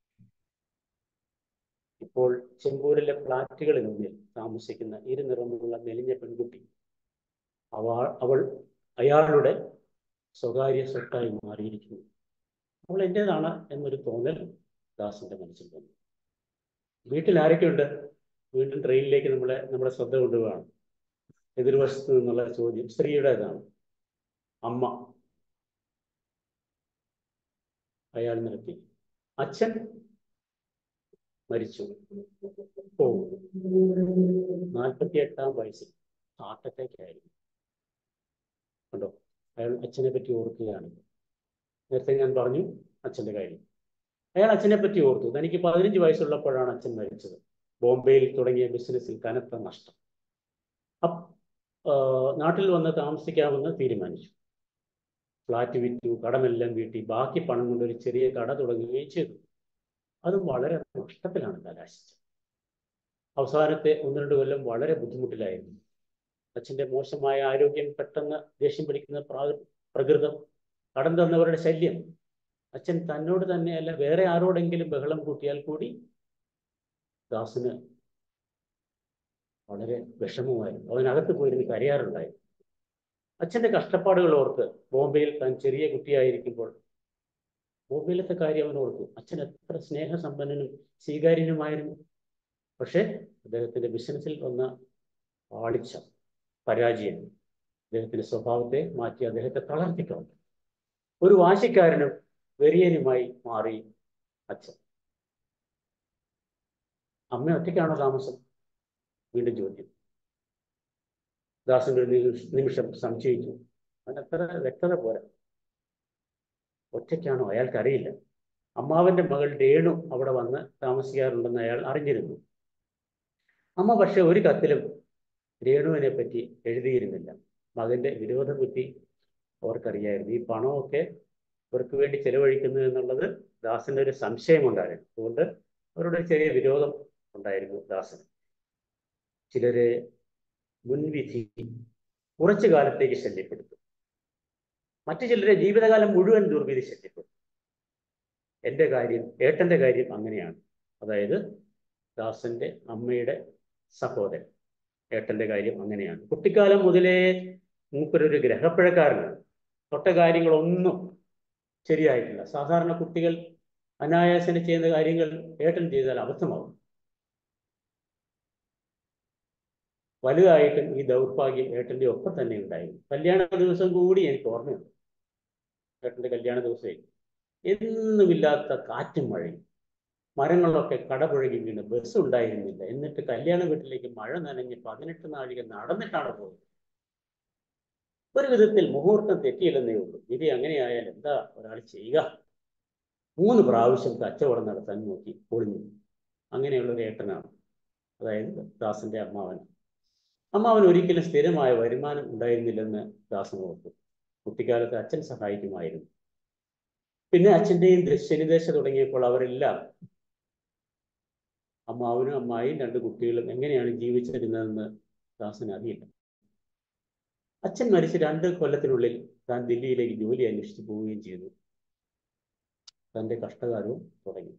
ഇപ്പോൾ ചെമ്പൂരിലെ ഫ്ലാറ്റുകളിലൊന്നിൽ താമസിക്കുന്ന ഇരുനിറമുള്ള മെലിഞ്ഞ പെൺകുട്ടി അവ അവൾ അയാളുടെ സ്വകാര്യ സ്വത്തായി മാറിയിരിക്കുന്നു അവൾ എൻ്റെതാണ് എന്നൊരു തോന്നൽ ദാസിന്റെ മനസ്സിൽ വന്നു വീട്ടിൽ ആരൊക്കെയുണ്ട് വീണ്ടും ട്രെയിനിലേക്ക് നമ്മളെ നമ്മുടെ ശ്രദ്ധ കൊണ്ടുപോവാണ് എതിർവശത്ത് നിന്നുള്ള ചോദ്യം സ്ത്രീയുടേതാണ് അമ്മ അയാൾ നിർത്തി അച്ഛൻ മരിച്ചു പോകും നാൽപ്പത്തി എട്ടാം വയസ്സിൽ ഹാർട്ട് അറ്റാക്ക് ആയിരുന്നു കണ്ടോ അയാൾ അച്ഛനെ പറ്റി ഓർക്കുകയാണ് നേരത്തെ ഞാൻ പറഞ്ഞു അച്ഛൻ്റെ കാര്യം അയാൾ അച്ഛനെ പറ്റി ഓർത്തു തനിക്ക് പതിനഞ്ച് വയസ്സുള്ളപ്പോഴാണ് അച്ഛൻ മരിച്ചത് ബോംബെയിൽ തുടങ്ങിയ ബിസിനസ്സിൽ കനത്ത നഷ്ടം അപ്പ് നാട്ടിൽ വന്ന് താമസിക്കാമെന്ന് തീരുമാനിച്ചു ഫ്ലാറ്റ് വിറ്റു കടമെല്ലാം വീട്ടി ബാക്കി പണം കൊണ്ട് ഒരു ചെറിയ കട തുടങ്ങുകയും ചെയ്തു അതും വളരെ നഷ്ടത്തിലാണ് കലാശിച്ചത് അവസാനത്തെ ഒന്ന് രണ്ട് കൊല്ലം വളരെ ബുദ്ധിമുട്ടിലായിരുന്നു അച്ഛൻ്റെ മോശമായ ആരോഗ്യം പെട്ടെന്ന് ദേഷ്യം പിടിക്കുന്ന പ്രകൃതം കടം തന്നവരുടെ ശല്യം അച്ഛൻ തന്നോട് തന്നെയല്ല വേറെ ആരോടെങ്കിലും ബഹളം കൂട്ടിയാൽ കൂടി ദാസിന് വളരെ വിഷമമായിരുന്നു അവനകത്ത് പോയിരുന്ന് കരയാറുണ്ടായിരുന്നു അച്ഛൻ്റെ കഷ്ടപ്പാടുകൾ ഓർത്ത് ബോംബെയിൽ താൻ ചെറിയ കുട്ടിയായിരിക്കുമ്പോൾ ബോംബെയിലത്തെ കാര്യം അവൻ ഓർത്തു അച്ഛൻ എത്ര സ്നേഹസമ്പന്നനും സ്വീകാര്യനുമായിരുന്നു പക്ഷേ അദ്ദേഹത്തിന്റെ ബിസിനസ്സിൽ വന്ന പാളിച്ച പരാജയം അദ്ദേഹത്തിന്റെ സ്വഭാവത്തെ മാറ്റി അദ്ദേഹത്തെ തളർത്തിക്കളഞ്ഞു ഒരു വാശിക്കാരനും വെറിയനുമായി മാറി അച്ഛൻ അമ്മ ഒറ്റയ്ക്കാണോ താമസം വീണ്ടും ചോദ്യം ദാസൻ ഒരു നിമിഷം സംശയിച്ചു അവൻ അത്ര വ്യക്തത പോരാ ഒറ്റയ്ക്കാണോ അയാൾക്കറിയില്ല അമ്മാവന്റെ മകൾ രേണു അവിടെ വന്ന് താമസിക്കാറുണ്ടെന്ന് അയാൾ അറിഞ്ഞിരുന്നു അമ്മ പക്ഷെ ഒരു കത്തിലും രേണുവിനെ പറ്റി എഴുതിയിരുന്നില്ല മകന്റെ വിരോധ ബുദ്ധി അവർക്കറിയായിരുന്നു ഈ പണമൊക്കെ അവർക്ക് വേണ്ടി ചെലവഴിക്കുന്നു എന്നുള്ളത് ദാസന്റെ ഒരു സംശയമുണ്ടായിരുന്നു അതുകൊണ്ട് അവരുടെ ചെറിയ വിരോധം ഉണ്ടായിരുന്നു ദാസന് ചിലരെ മുൻവിധി കുറച്ചു കാലത്തേക്ക് ശല്യപ്പെടുത്തും മറ്റു ചിലരെ ജീവിതകാലം മുഴുവൻ ദുർവിധി ശല്യപ്പെടുത്തും എൻ്റെ കാര്യം ഏട്ടൻ്റെ കാര്യം അങ്ങനെയാണ് അതായത് ദാസന്റെ അമ്മയുടെ സഹോദരൻ ഏട്ടൻ്റെ കാര്യം അങ്ങനെയാണ് കുട്ടിക്കാലം മുതലേ മൂപ്പരൊരു ഗ്രഹപ്പിഴക്കാരനാണ് തൊട്ട കാര്യങ്ങളൊന്നും ശരിയായിട്ടില്ല സാധാരണ കുട്ടികൾ അനായാസന ചെയ്യുന്ന കാര്യങ്ങൾ ഏട്ടൻ ചെയ്താൽ അബദ്ധമാവും വലുതായിട്ടും ഈ ദൗർഭാഗ്യം ഏട്ടൻ്റെ ഒപ്പം തന്നെ ഉണ്ടായിരുന്നു കല്യാണ ദിവസം കൂടി എനിക്ക് ഓർമ്മയുണ്ട് ഏട്ടൻ്റെ കല്യാണ ദിവസമേ എന്നുമില്ലാത്ത കാറ്റും മഴയും മരങ്ങളൊക്കെ കടപുഴകി വീണ് ബസ് ഉണ്ടായിരുന്നില്ല എന്നിട്ട് കല്യാണ വീട്ടിലേക്ക് മഴ നനഞ്ഞ് പതിനെട്ട് നാഴിക നടന്നിട്ടാണ് പോയത് ഒരു വിധത്തിൽ മുഹൂർത്തം തെറ്റിയില്ലെന്നേ ഉള്ളൂ വിധി അങ്ങനെയായാൽ എന്താ ഒരാൾ ചെയ്യുക മൂന്ന് പ്രാവശ്യം കച്ചവടം നടത്താൻ നോക്കി പൊളിഞ്ഞു അങ്ങനെയുള്ള ഒരു ഏട്ടനാണ് അതായത് ദാസന്റെ അമ്മാവൻ അമ്മാവൻ ഒരിക്കലും സ്ഥിരമായ വരുമാനം ഉണ്ടായിരുന്നില്ലെന്ന് ദാസൻ ഓർത്തു കുട്ടിക്കാലത്ത് അച്ഛൻ സഹായിക്കുമായിരുന്നു പിന്നെ അച്ഛൻ്റെയും ശനിദേശ തുടങ്ങിയപ്പോൾ അവരെല്ലാം അമ്മാവനും അമ്മായും രണ്ട് കുട്ടികളും എങ്ങനെയാണ് ജീവിച്ചിരുന്നതെന്ന് ദാസന് അറിയില്ല അച്ഛൻ മരിച്ച് രണ്ട് കൊല്ലത്തിനുള്ളിൽ താൻ ദില്ലിയിലേക്ക് ജോലി അന്വേഷിച്ചു പോവുകയും ചെയ്തു തന്റെ കഷ്ടകാലവും തുടങ്ങി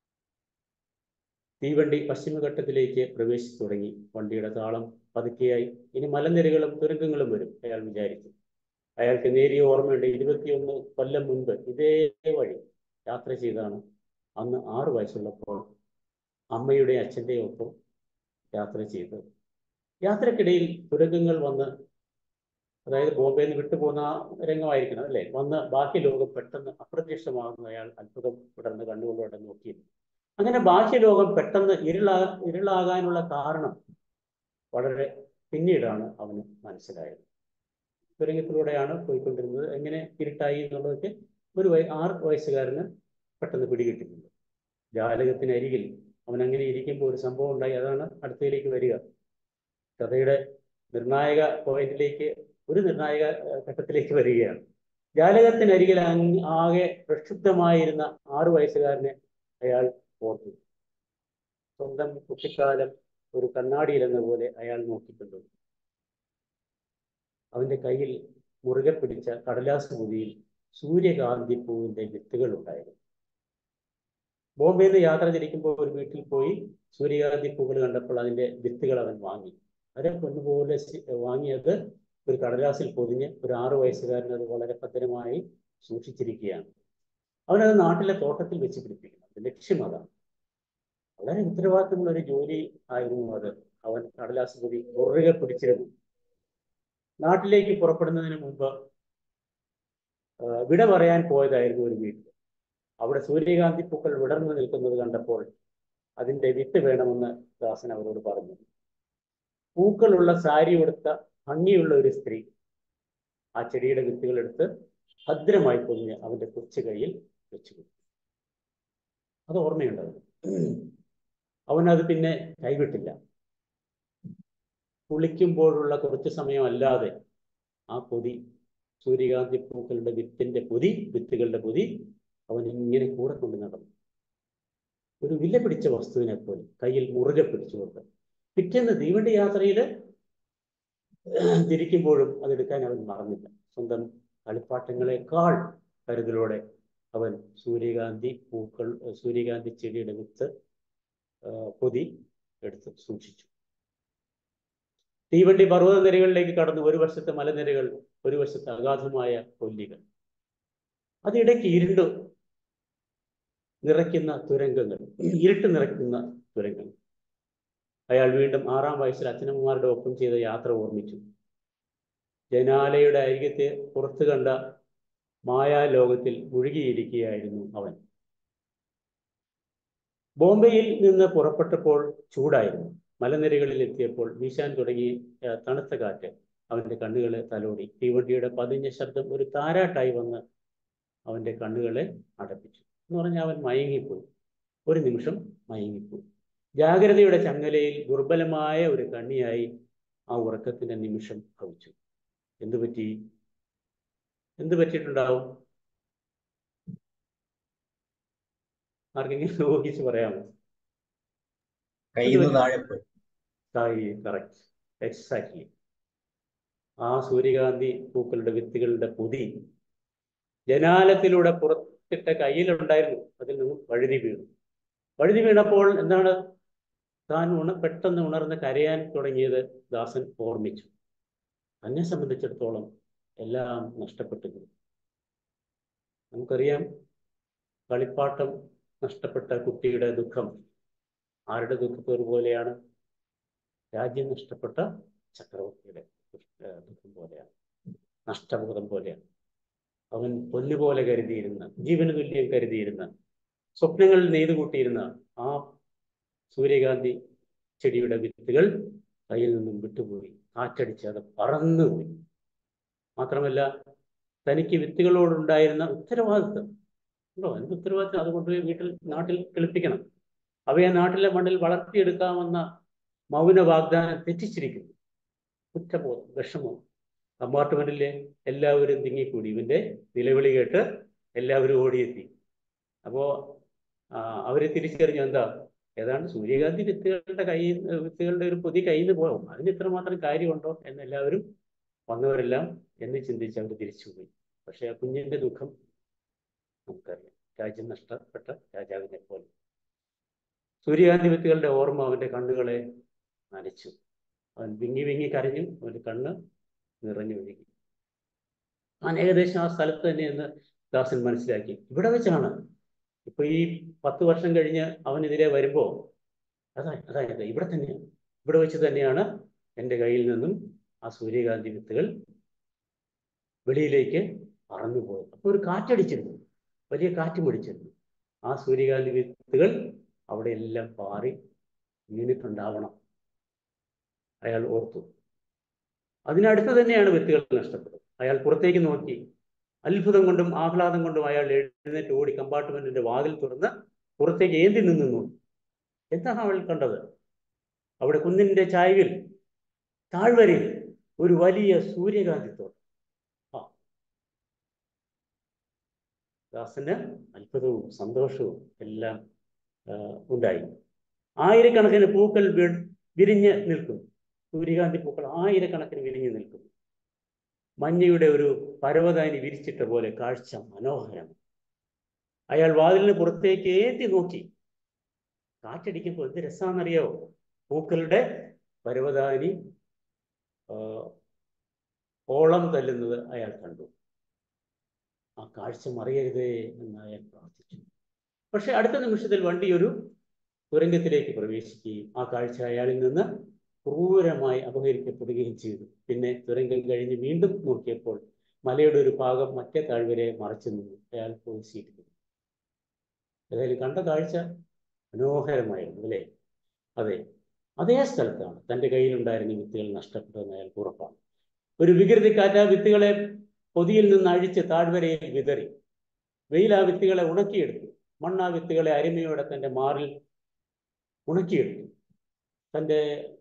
തീവണ്ടി പശ്ചിമഘട്ടത്തിലേക്ക് പ്രവേശിച്ചു തുടങ്ങി വണ്ടിയുടെ താളം പതുക്കെയായി ഇനി മലനിരകളും തുരങ്കങ്ങളും വരും അയാൾ വിചാരിച്ചു അയാൾക്ക് നേരിയ ഓർമ്മയുണ്ട് ഇരുപത്തിയൊന്ന് കൊല്ലം മുൻപ് ഇതേ വഴി യാത്ര ചെയ്താണ് അന്ന് ആറു വയസ്സുള്ളപ്പോൾ അമ്മയുടെ അച്ഛൻ്റെ ഒപ്പം യാത്ര ചെയ്ത് യാത്രക്കിടയിൽ തുരങ്കങ്ങൾ വന്ന് അതായത് ബോംബെയിൽ നിന്ന് വിട്ടുപോകുന്ന ആ രംഗമായിരിക്കണം അല്ലേ വന്ന് ബാഹ്യ ലോകം പെട്ടെന്ന് അപ്രത്യക്ഷമാകുന്ന അയാൾ അത്ഭുതം വിടർന്ന് കണ്ണുകൊണ്ടോടെ നോക്കിയിരുന്നു അങ്ങനെ ബാഹ്യലോകം പെട്ടെന്ന് ഇരുളാ ഇരുളാകാനുള്ള കാരണം വളരെ പിന്നീടാണ് അവന് മനസ്സിലായത് തുരങ്കത്തിലൂടെയാണ് പോയിക്കൊണ്ടിരുന്നത് എങ്ങനെ ഇരുട്ടായി എന്നുള്ളതൊക്കെ ഒരു വയ ആറ് വയസ്സുകാരന് പെട്ടെന്ന് പിടികിട്ടുന്നുണ്ട് ജാലകത്തിനരികിൽ അവൻ അങ്ങനെ ഇരിക്കുമ്പോൾ ഒരു സംഭവം ഉണ്ടായി അതാണ് അടുത്തയിലേക്ക് വരിക കഥയുടെ നിർണായക പോയിന്റിലേക്ക് ഒരു നിർണായക ഏഹ്, ഘട്ടത്തിലേക്ക് വരികയാണ് ജാലകത്തിനരികിൽ അങ്ങ് ആകെ പ്രക്ഷുബ്ധമായിരുന്ന ആറു വയസ്സുകാരനെ അയാൾ ഓർത്തു സ്വന്തം കുട്ടിക്കാലം ഒരു കണ്ണാടിയിലെന്ന പോലെ അയാൾ നോക്കിക്കണ്ടു അവന്റെ കയ്യിൽ മുറുകെ പിടിച്ച കടലാസ് പൊതിയിൽ സൂര്യകാന്തി പൂവിന്റെ വിത്തുകൾ ഉണ്ടായിരുന്നു ബോംബെയിൽ നിന്ന് യാത്ര തിരിക്കുമ്പോൾ ഒരു വീട്ടിൽ പോയി സൂര്യകാന്തി പൂക്കൾ കണ്ടപ്പോൾ അതിന്റെ വിത്തുകൾ അവൻ വാങ്ങി അവരെ പൊന്നുപോലെ സി- വാങ്ങിയത് ഒരു കടലാസിൽ പൊതിഞ്ഞ് ഒരു ആറു വയസ്സുകാരൻ അത് വളരെ ഭദ്രമായി സൂക്ഷിച്ചിരിക്കുകയാണ് അവനത് നാട്ടിലെ തോട്ടത്തിൽ വെച്ച് പിടിപ്പിക്കണം അത് ലക്ഷ്യം അതാണ് വളരെ ഉത്തരവാദിത്തമുള്ള ഒരു ജോലി ആയിരുന്നു അത് അവൻ കടലാസ് പൊതി മുറുകെ പിടിച്ചിരുന്നു നാട്ടിലേക്ക് പുറപ്പെടുന്നതിന് മുമ്പ് ആ, വിട പറയാൻ പോയതായിരുന്നു ഒരു വീട്ടിൽ അവിടെ സൂര്യകാന്തി പൂക്കൾ വിടർന്നു നിൽക്കുന്നത് കണ്ടപ്പോൾ അതിന്റെ വിത്ത് വേണമെന്ന് ദാസൻ അവരോട് പറഞ്ഞു പൂക്കളുള്ള സാരി ഉടുത്ത ഭംഗിയുള്ള ഒരു സ്ത്രീ ആ ചെടിയുടെ വിത്തുകൾ എടുത്ത് ഭദ്രമായി പൊതിഞ്ഞ് അവന്റെ കൊച്ചു കയ്യിൽ വെച്ചു കൊടുത്തു അത് ഓർമ്മയുണ്ടത് അവനത് പിന്നെ കൈവിട്ടില്ല കുളിക്കുമ്പോഴുള്ള കുറച്ച് സമയമല്ലാതെ ആ പൊതി സൂര്യകാന്തി പൂക്കളുടെ വിത്തിന്റെ പൊതി വിത്തുകളുടെ പൊതി അവൻ ഇങ്ങനെ കൂടെ കൊണ്ട് നടന്നു ഒരു വില പിടിച്ച വസ്തുവിനെ പോലെ കയ്യിൽ മുറുകെ പിടിച്ചുകൊണ്ട് പിറ്റേന്ന് തീവണ്ടി യാത്രയിൽ തിരിക്കുമ്പോഴും അതെടുക്കാൻ അവൻ മറന്നില്ല സ്വന്തം കളിപ്പാട്ടങ്ങളെക്കാൾ കരുതലോടെ അവൻ സൂര്യകാന്തി പൂക്കൾ സൂര്യകാന്തി ചെടിയുടെ വിത്ത് ആ, പൊതി എടുത്ത് സൂക്ഷിച്ചു തീവണ്ടി പർവ്വതനിരകളിലേക്ക് കടന്നു ഒരു വശത്തെ മലനിരകൾ ഒരു വശത്തെ അഗാധമായ കൊല്ലികൾ അതിടയ്ക്ക് ഇരുണ്ട് നിറയ്ക്കുന്ന തുരങ്കങ്ങൾ ഇരുട്ട് നിറയ്ക്കുന്ന തുരങ്കങ്ങൾ അയാൾ വീണ്ടും ആറാം വയസ്സിൽ അച്ഛനമ്മമാരുടെ ഒപ്പം ചെയ്ത യാത്ര ഓർമ്മിച്ചു ജനാലയുടെ അരികത്തെ പുറത്തു കണ്ട മായാലോകത്തിൽ മുഴുകിയിരിക്കുകയായിരുന്നു അവൻ ബോംബെയിൽ നിന്ന് പുറപ്പെട്ടപ്പോൾ ചൂടായിരുന്നു മലനിരകളിൽ എത്തിയപ്പോൾ വീശാൻ തുടങ്ങി ഏർ, തണുത്ത കാറ്റ് അവന്റെ കണ്ണുകളെ തലോടി തീവണ്ടിയുടെ പതിഞ്ഞ ശബ്ദം ഒരു താരാട്ടായി വന്ന് അവന്റെ കണ്ണുകളെ അടപ്പിച്ചു എന്ന് പറഞ്ഞാൽ അവൻ മയങ്ങിപ്പോയി ഒരു നിമിഷം മയങ്ങിപ്പോയി ജാഗ്രതയുടെ ചങ്ങലയിൽ ദുർബലമായ ഒരു കണ്ണിയായി ആ ഉറക്കത്തിന്റെ നിമിഷം ഭവിച്ചു എന്തു പറ്റി എന്ത് പറ്റിയിട്ടുണ്ടാവും ആർക്കെങ്കിലും ഊഹിച്ച് പറയാമോ കയ്യിൽ നിന്ന് താഴെ പോയി കറക്റ്റ് എക്സാക്ട്ലി ആ സൂര്യകാന്തി പൂക്കളുടെ വിത്തുകളുടെ പൊതി ജനാലത്തിലൂടെ പുറത്തിട്ട കയ്യിലുണ്ടായിരുന്നു അതിൽ നിന്നും വഴുതി വീണു വഴുതി വീണപ്പോൾ എന്താണ് താൻ ഉണ പെട്ടെന്ന് ഉണർന്ന് കരയാൻ തുടങ്ങിയത് ദാസൻ ഓർമ്മിച്ചു തന്നെ സംബന്ധിച്ചിടത്തോളം എല്ലാം നഷ്ടപ്പെട്ടിരുന്നു നമുക്കറിയാം കളിപ്പാട്ടം നഷ്ടപ്പെട്ട കുട്ടിയുടെ ദുഃഖം ആരുടെ ദുഃഖത്തോട് പോലെയാണ് രാജ്യം നഷ്ടപ്പെട്ട ചക്രവർത്തിയുടെ ദുഃഖ- ദുഃഖം പോലെയാണ് നഷ്ടബോധം പോലെയാണ് അവൻ പൊന്നുപോലെ കരുതിയിരുന്ന ജീവന് തുല്യം കരുതിയിരുന്ന സ്വപ്നങ്ങൾ നെയ്തു കൂട്ടിയിരുന്ന ആ സൂര്യകാന്തി ചെടിയുടെ വിത്തുകൾ കയ്യിൽ നിന്നും വിട്ടുപോയി കാറ്റടിച്ച് അത് പറന്നുപോയി മാത്രമല്ല തനിക്ക് വിത്തുകളോടുണ്ടായിരുന്ന ഉത്തരവാദിത്വം ഉണ്ടോ എന്ത് ഉത്തരവാദിത്വം അതുകൊണ്ട് വീട്ടിൽ നാട്ടിൽ കിളിപ്പിക്കണം അവയെ നാട്ടിലെ മണ്ണിൽ വളർത്തിയെടുക്കാമെന്ന മൗന വാഗ്ദാനം തെറ്റിച്ചിരിക്കുന്നു കുറ്റബോധം വിഷമം കമ്പാർട്ട്മെന്റിലെ എല്ലാവരും തിങ്ങിക്കൂടി ഇവന്റെ നിലവിളി കേട്ട് എല്ലാവരും ഓടിയെത്തി അപ്പോ ആ, അവരെ തിരിച്ചറിഞ്ഞു എന്താ ഏതാണ്ട് സൂര്യകാന്തി വിത്തുകളുടെ കൈ വിത്തുകളുടെ ഒരു പൊതി കയ്യിൽ നിന്ന് പോകും അതിന് ഇത്രമാത്രം കാര്യമുണ്ടോ എന്ന് എല്ലാവരും വന്നവരെല്ലാം എന്ന് ചിന്തിച്ച് അവർ തിരിച്ചുപോയി പക്ഷെ ആ കുഞ്ഞിന്റെ ദുഃഖം നമുക്കറിയാം രാജ്യം നഷ്ടപ്പെട്ട രാജാവിനെ പോലെ സൂര്യകാന്തി വിത്തുകളുടെ ഓർമ്മ അവന്റെ കണ്ണുകളെ നനച്ചു അവൻ വിങ്ങി വിങ്ങി കരഞ്ഞു അവന്റെ കണ്ണ് നിറഞ്ഞു ഒഴുകി അവൻ ഏകദേശം ആ സ്ഥലത്ത് തന്നെ എന്ന് ദാസൻ മനസ്സിലാക്കി ഇവിടെ വെച്ചാണ് ഇപ്പൊ ഈ പത്ത് വർഷം കഴിഞ്ഞ് അവനെതിരെ വരുമ്പോ അതാ അതായത് ഇവിടെ തന്നെയാണ് ഇവിടെ വെച്ച് തന്നെയാണ് എൻ്റെ കയ്യിൽ നിന്നും ആ സൂര്യകാന്തി വിത്തുകൾ വെളിയിലേക്ക് പറന്നുപോയി അപ്പോൾ ഒരു കാറ്റടിച്ചിരുന്നു വലിയ കാറ്റ് പിടിച്ചിരുന്നു ആ സൂര്യകാന്തി വിത്തുകൾ അവിടെ എല്ലാം പാറി വീണിട്ടുണ്ടാവണം അയാൾ ഓർത്തു അതിനടുത്ത് തന്നെയാണ് വിത്തുകൾ നഷ്ടപ്പെട്ടത് അയാൾ പുറത്തേക്ക് നോക്കി അത്ഭുതം കൊണ്ടും ആഹ്ലാദം കൊണ്ടും അയാൾ എഴുന്നേറ്റ് ഓടി കമ്പാർട്ട്മെന്റിന്റെ വാതിൽ തുറന്ന് പുറത്തേക്ക് ഏന്തി നിന്ന് നോക്കി എന്താണ് അവൾ കണ്ടത് അവിടെ കുന്നിന്റെ ചായവിൽ താഴ്വരയിൽ ഒരു വലിയ സൂര്യകാന്തിത്തോട്ടം ആ ദാസന് അത്ഭുതവും സന്തോഷവും എല്ലാം ആ, ഉണ്ടായി ആയിരക്കണക്കിന് പൂക്കൾ വി- വിരിഞ്ഞ് നിൽക്കുന്നു സൂര്യകാന്തി പൂക്കൾ ആയിരക്കണക്കിന് വിരിഞ്ഞ് നിൽക്കുന്നു മഞ്ഞയുടെ ഒരു പരവതാനി വിരിച്ചിട്ട പോലെ കാഴ്ച മനോഹരം അയാൾ വാതിലിന് പുറത്തേക്ക് ഏറ്റി നോക്കി കാറ്റടിക്കുമ്പോൾ എന്ത് രസാന്നറിയാവോ പൂക്കളുടെ പരവതാനി ആ, ഓളം തല്ലുന്നത് അയാൾ കണ്ടു ആ കാഴ്ച മറിയരുതേ എന്ന് അയാൾ പ്രാർത്ഥിച്ചു പക്ഷെ അടുത്ത നിമിഷത്തിൽ വണ്ടി ഒരു തുരങ്കത്തിലേക്ക് പ്രവേശിക്കുകയും ആ കാഴ്ച അയാളിൽ നിന്ന് ക്രൂരമായി അപഹരിക്കപ്പെടുകയും ചെയ്തു പിന്നെ തുരങ്കം കഴിഞ്ഞ് വീണ്ടും നോക്കിയപ്പോൾ മലയുടെ ഒരു ഭാഗം മറ്റേ താഴ്വരയെ മറച്ചു നിന്നു അയാൾ പോസിയിരുന്നു ഏതായാലും കണ്ട കാഴ്ച മനോഹരമായിരുന്നു അല്ലേ അതെ അതേ സ്ഥലത്താണ് തൻ്റെ കയ്യിലുണ്ടായിരുന്ന വിത്തുകൾ നഷ്ടപ്പെട്ടതെന്ന് അയാൾക്ക് ഉറപ്പാണ് ഒരു വികൃതിക്കാറ്റ് ആ വിത്തുകളെ പൊതിയിൽ നിന്ന് അഴിച്ച് താഴ്വരയിൽ വിതറി വെയിൽ ആ വിത്തുകളെ ഉണക്കിയെടുത്തു മണ്ണ് ആ വിത്തുകളെ അരുമയോടെ തൻ്റെ മാറിൽ ഉണക്കിയെടുത്തു തൻ്റെ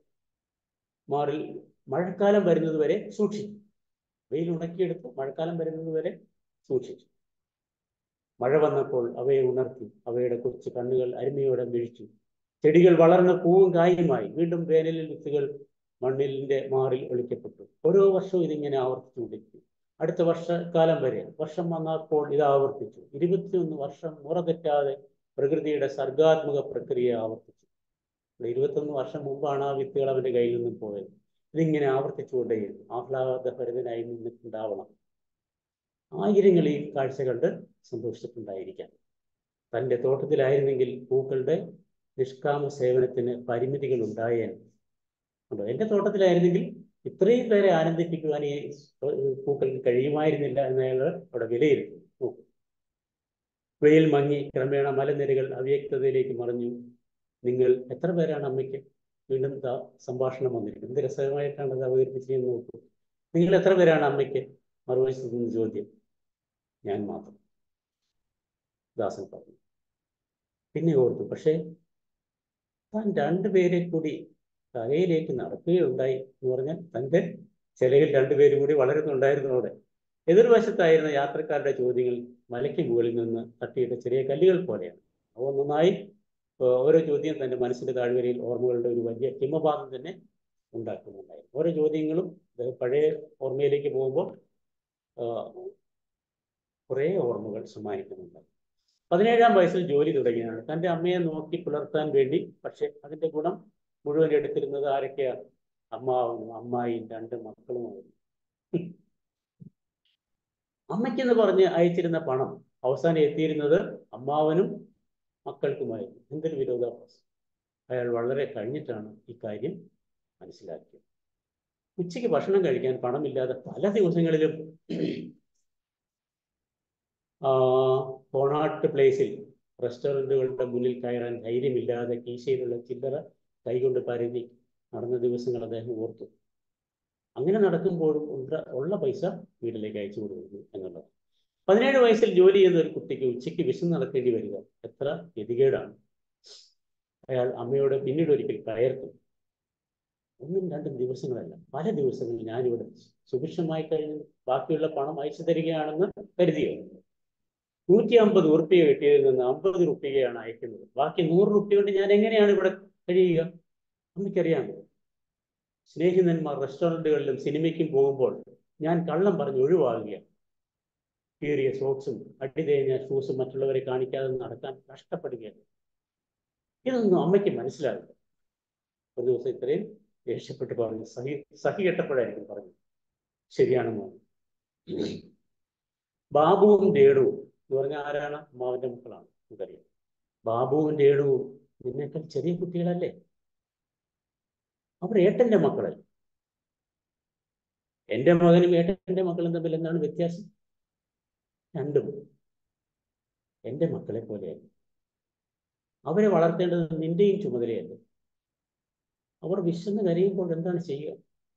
മാറിൽ മഴക്കാലം വരുന്നത് വരെ സൂക്ഷിച്ചു വെയിൽ ഉണക്കിയെടുത്തു മഴക്കാലം വരുന്നത് വരെ സൂക്ഷിച്ചു മഴ വന്നപ്പോൾ അവയെ ഉണർത്തി അവയുടെ കൊച്ചു കണ്ണുകൾ അരുമയോടെ മിഴിച്ചു ചെടികൾ വളർന്ന് പൂവും കായുമായി വീണ്ടും വേനലിൽ വിത്തുകൾ മണ്ണിലിന്റെ മാറിൽ ഒളിക്കപ്പെട്ടു ഓരോ വർഷവും ഇതിങ്ങനെ ആവർത്തിച്ചുകൊണ്ടിരിക്കും അടുത്ത വർഷക്കാലം വരെ വർഷം വന്നപ്പോൾ ഇത് ആവർത്തിച്ചു ഇരുപത്തിയൊന്ന് വർഷം മുറ തെറ്റാതെ പ്രകൃതിയുടെ സർഗാത്മക പ്രക്രിയ ആവർത്തിച്ചു ഇവിടെ ഇരുപത്തൊന്ന് വർഷം മുമ്പാണ് ആ വിത്തുകൾ അവന്റെ കയ്യിൽ നിന്നും പോയത് ഇതിങ്ങനെ ആവർത്തിച്ചുകൊണ്ടേയിരുന്നു ആഹ്ലാദഭരിതനായി നിന്നിട്ടുണ്ടാവണം ആയിരങ്ങൾ ഈ കാഴ്ച കണ്ട് സന്തോഷിച്ചിട്ടുണ്ടായിരിക്കാം തൻ്റെ തോട്ടത്തിലായിരുന്നെങ്കിൽ പൂക്കളുടെ നിഷ്കാമ സേവനത്തിന് പരിമിതികൾ ഉണ്ടായേനെ ഉണ്ടോ എൻ്റെ തോട്ടത്തിലായിരുന്നെങ്കിൽ ഇത്രയും പേരെ ആനന്ദിപ്പിക്കുവാൻ ഈ പൂക്കൾക്ക് കഴിയുമായിരുന്നില്ല എന്ന് അയാൾ അവിടെ വിലയിരുത്തി നോക്കൂ വെയിൽ മങ്ങി ക്രമേണ മലനിരകൾ അവ്യക്തതയിലേക്ക് മറഞ്ഞു നിങ്ങൾ എത്ര പേരാണ് അമ്മയ്ക്ക് വീണ്ടും ദാ സംഭാഷണം വന്നിരിക്കുന്നത് എന്ത് രസകരമായിട്ടാണ് അത് അവതരിപ്പിച്ചതെന്ന് നോക്കൂ നിങ്ങൾ എത്ര പേരാണ് അമ്മയ്ക്ക് മറുവശത്ത് നിന്ന് ചോദ്യം ഞാൻ മാത്രം ദാസൻ പറഞ്ഞു പിന്നെ ഓർത്തു പക്ഷേ താൻ രണ്ടുപേരെ കൂടി തലയിലേക്ക് നടക്കുകയുണ്ടായി എന്ന് പറഞ്ഞാൽ തൻ്റെ ചിലയിൽ രണ്ടുപേരും കൂടി വളരുന്നുണ്ടായിരുന്നു അവിടെ എതിർവശത്തായിരുന്ന യാത്രക്കാരുടെ ചോദ്യങ്ങൾ മലയ്ക്ക് മുകളിൽ നിന്ന് തട്ടിയിട്ട ചെറിയ കല്ലുകൾ പോലെയാണ് അവ നന്നായി ഏർ ഓരോ ചോദ്യം തൻ്റെ മനസ്സിന്റെ താഴ്വരയിൽ ഓർമ്മകളുടെ ഒരു വലിയ ഹിമപാതം തന്നെ ഉണ്ടാക്കുന്നുണ്ടായിരുന്നു ഓരോ ചോദ്യങ്ങളും ഇത് പഴയ ഓർമ്മയിലേക്ക് പോകുമ്പോൾ കുറേ ഓർമ്മകൾ സമ്മാനിക്കുന്നുണ്ട് പതിനേഴാം വയസ്സിൽ ജോലി തുടങ്ങിയതാണ് തൻ്റെ അമ്മയെ നോക്കി പുലർത്താൻ വേണ്ടി പക്ഷെ അതിന്റെ ഗുണം മുഴുവൻ എടുത്തിരുന്നത് ആരൊക്കെയാണ് അമ്മാവനും അമ്മായിയും രണ്ട് മക്കളുമായിരുന്നു അമ്മയ്ക്കെന്ന് പറഞ്ഞ് അയച്ചിരുന്ന പണം അവസാനം എത്തിയിരുന്നത് അമ്മാവനും മക്കൾക്കുമായിരുന്നു എന്തൊരു വിരോധാഭാസം അയാൾ വളരെ കഴിഞ്ഞിട്ടാണ് ഈ കാര്യം മനസ്സിലാക്കിയത് ഉച്ചയ്ക്ക് ഭക്ഷണം കഴിക്കാൻ പണമില്ലാതെ പല ദിവസങ്ങളിലും കോണാട്ട് പ്ലേസിൽ റെസ്റ്റോറൻറ്റുകളുടെ മുന്നിൽ കയറാൻ ധൈര്യമില്ലാതെ കീശയിലുള്ള ചില്ലറ കൈകൊണ്ട് പരതി നടന്ന ദിവസങ്ങൾ അദ്ദേഹം ഓർത്തു അങ്ങനെ നടക്കുമ്പോഴും ഉള്ള ഉള്ള പൈസ വീട്ടിലേക്ക് അയച്ചു കൊടുക്കുന്നു എന്നുള്ളത് പതിനേഴ് വയസ്സിൽ ജോലി ചെയ്യുന്ന ഒരു കുട്ടിക്ക് ഉച്ചയ്ക്ക് വിശന്ന് നടക്കേണ്ടി വരിക എത്ര ഗതികേടാണ് അയാൾ അമ്മയോട് പിന്നീട് ഒരിക്കൽ കയർക്കും ഒന്നും രണ്ടും ദിവസങ്ങളല്ല പല ദിവസങ്ങളിൽ ഞാനിവിടെ സുഭിക്ഷമായി കഴിഞ്ഞ് ബാക്കിയുള്ള പണം അയച്ചു തരികയാണെന്ന് കരുതിയോ നൂറ്റി അമ്പത് ഉറുപ്പിക കിട്ടിയതിൽ നിന്ന് അമ്പത് റുപ്യയാണ് അയക്കുന്നത് ബാക്കി നൂറ് റുപ്യ കൊണ്ട് ഞാൻ എങ്ങനെയാണ് ഇവിടെ കഴിയുക അമ്മയ്ക്കറിയാമോ സ്നേഹിതന്മാർ റെസ്റ്റോറൻറ്റുകളിലും സിനിമയ്ക്കും പോകുമ്പോൾ ഞാൻ കള്ളം പറഞ്ഞ് ഒഴിവാകുകയാണ് കീറിയ സോക്സും അടിതേഞ്ഞ ഷൂസും മറ്റുള്ളവരെ കാണിക്കാതെ നടക്കാൻ കഷ്ടപ്പെടുകയാണ് ഇതൊന്നും അമ്മയ്ക്ക് മനസ്സിലാവില്ല ഒരു ദിവസം ഇത്രയും ദേഷ്യപ്പെട്ട് പറഞ്ഞു സഹി സഹി കെട്ടപ്പോഴായിരിക്കും പറഞ്ഞു ശരിയാണെന്ന് ബാബുവും രേണുവും എന്ന് പറഞ്ഞാൽ ആരാണ് അമ്മാവന്റെ മക്കളാണ് നമുക്കറിയാം ബാബുവും രേണുവും നിന്നേക്കാൾ ചെറിയ കുട്ടികളല്ലേ അവർ ഏട്ടന്റെ മക്കളല്ല എൻ്റെ മകനും ഏട്ടൻ്റെ മക്കളും തമ്മിൽ എന്താണ് വ്യത്യാസം രണ്ടും എൻ്റെ മക്കളെ പോലെയല്ല അവരെ വളർത്തേണ്ടത് നിന്റെയും ചുമതലയല്ല അവർ വിശന്ന് കരയുമ്പോൾ എന്താണ് ചെയ്യുക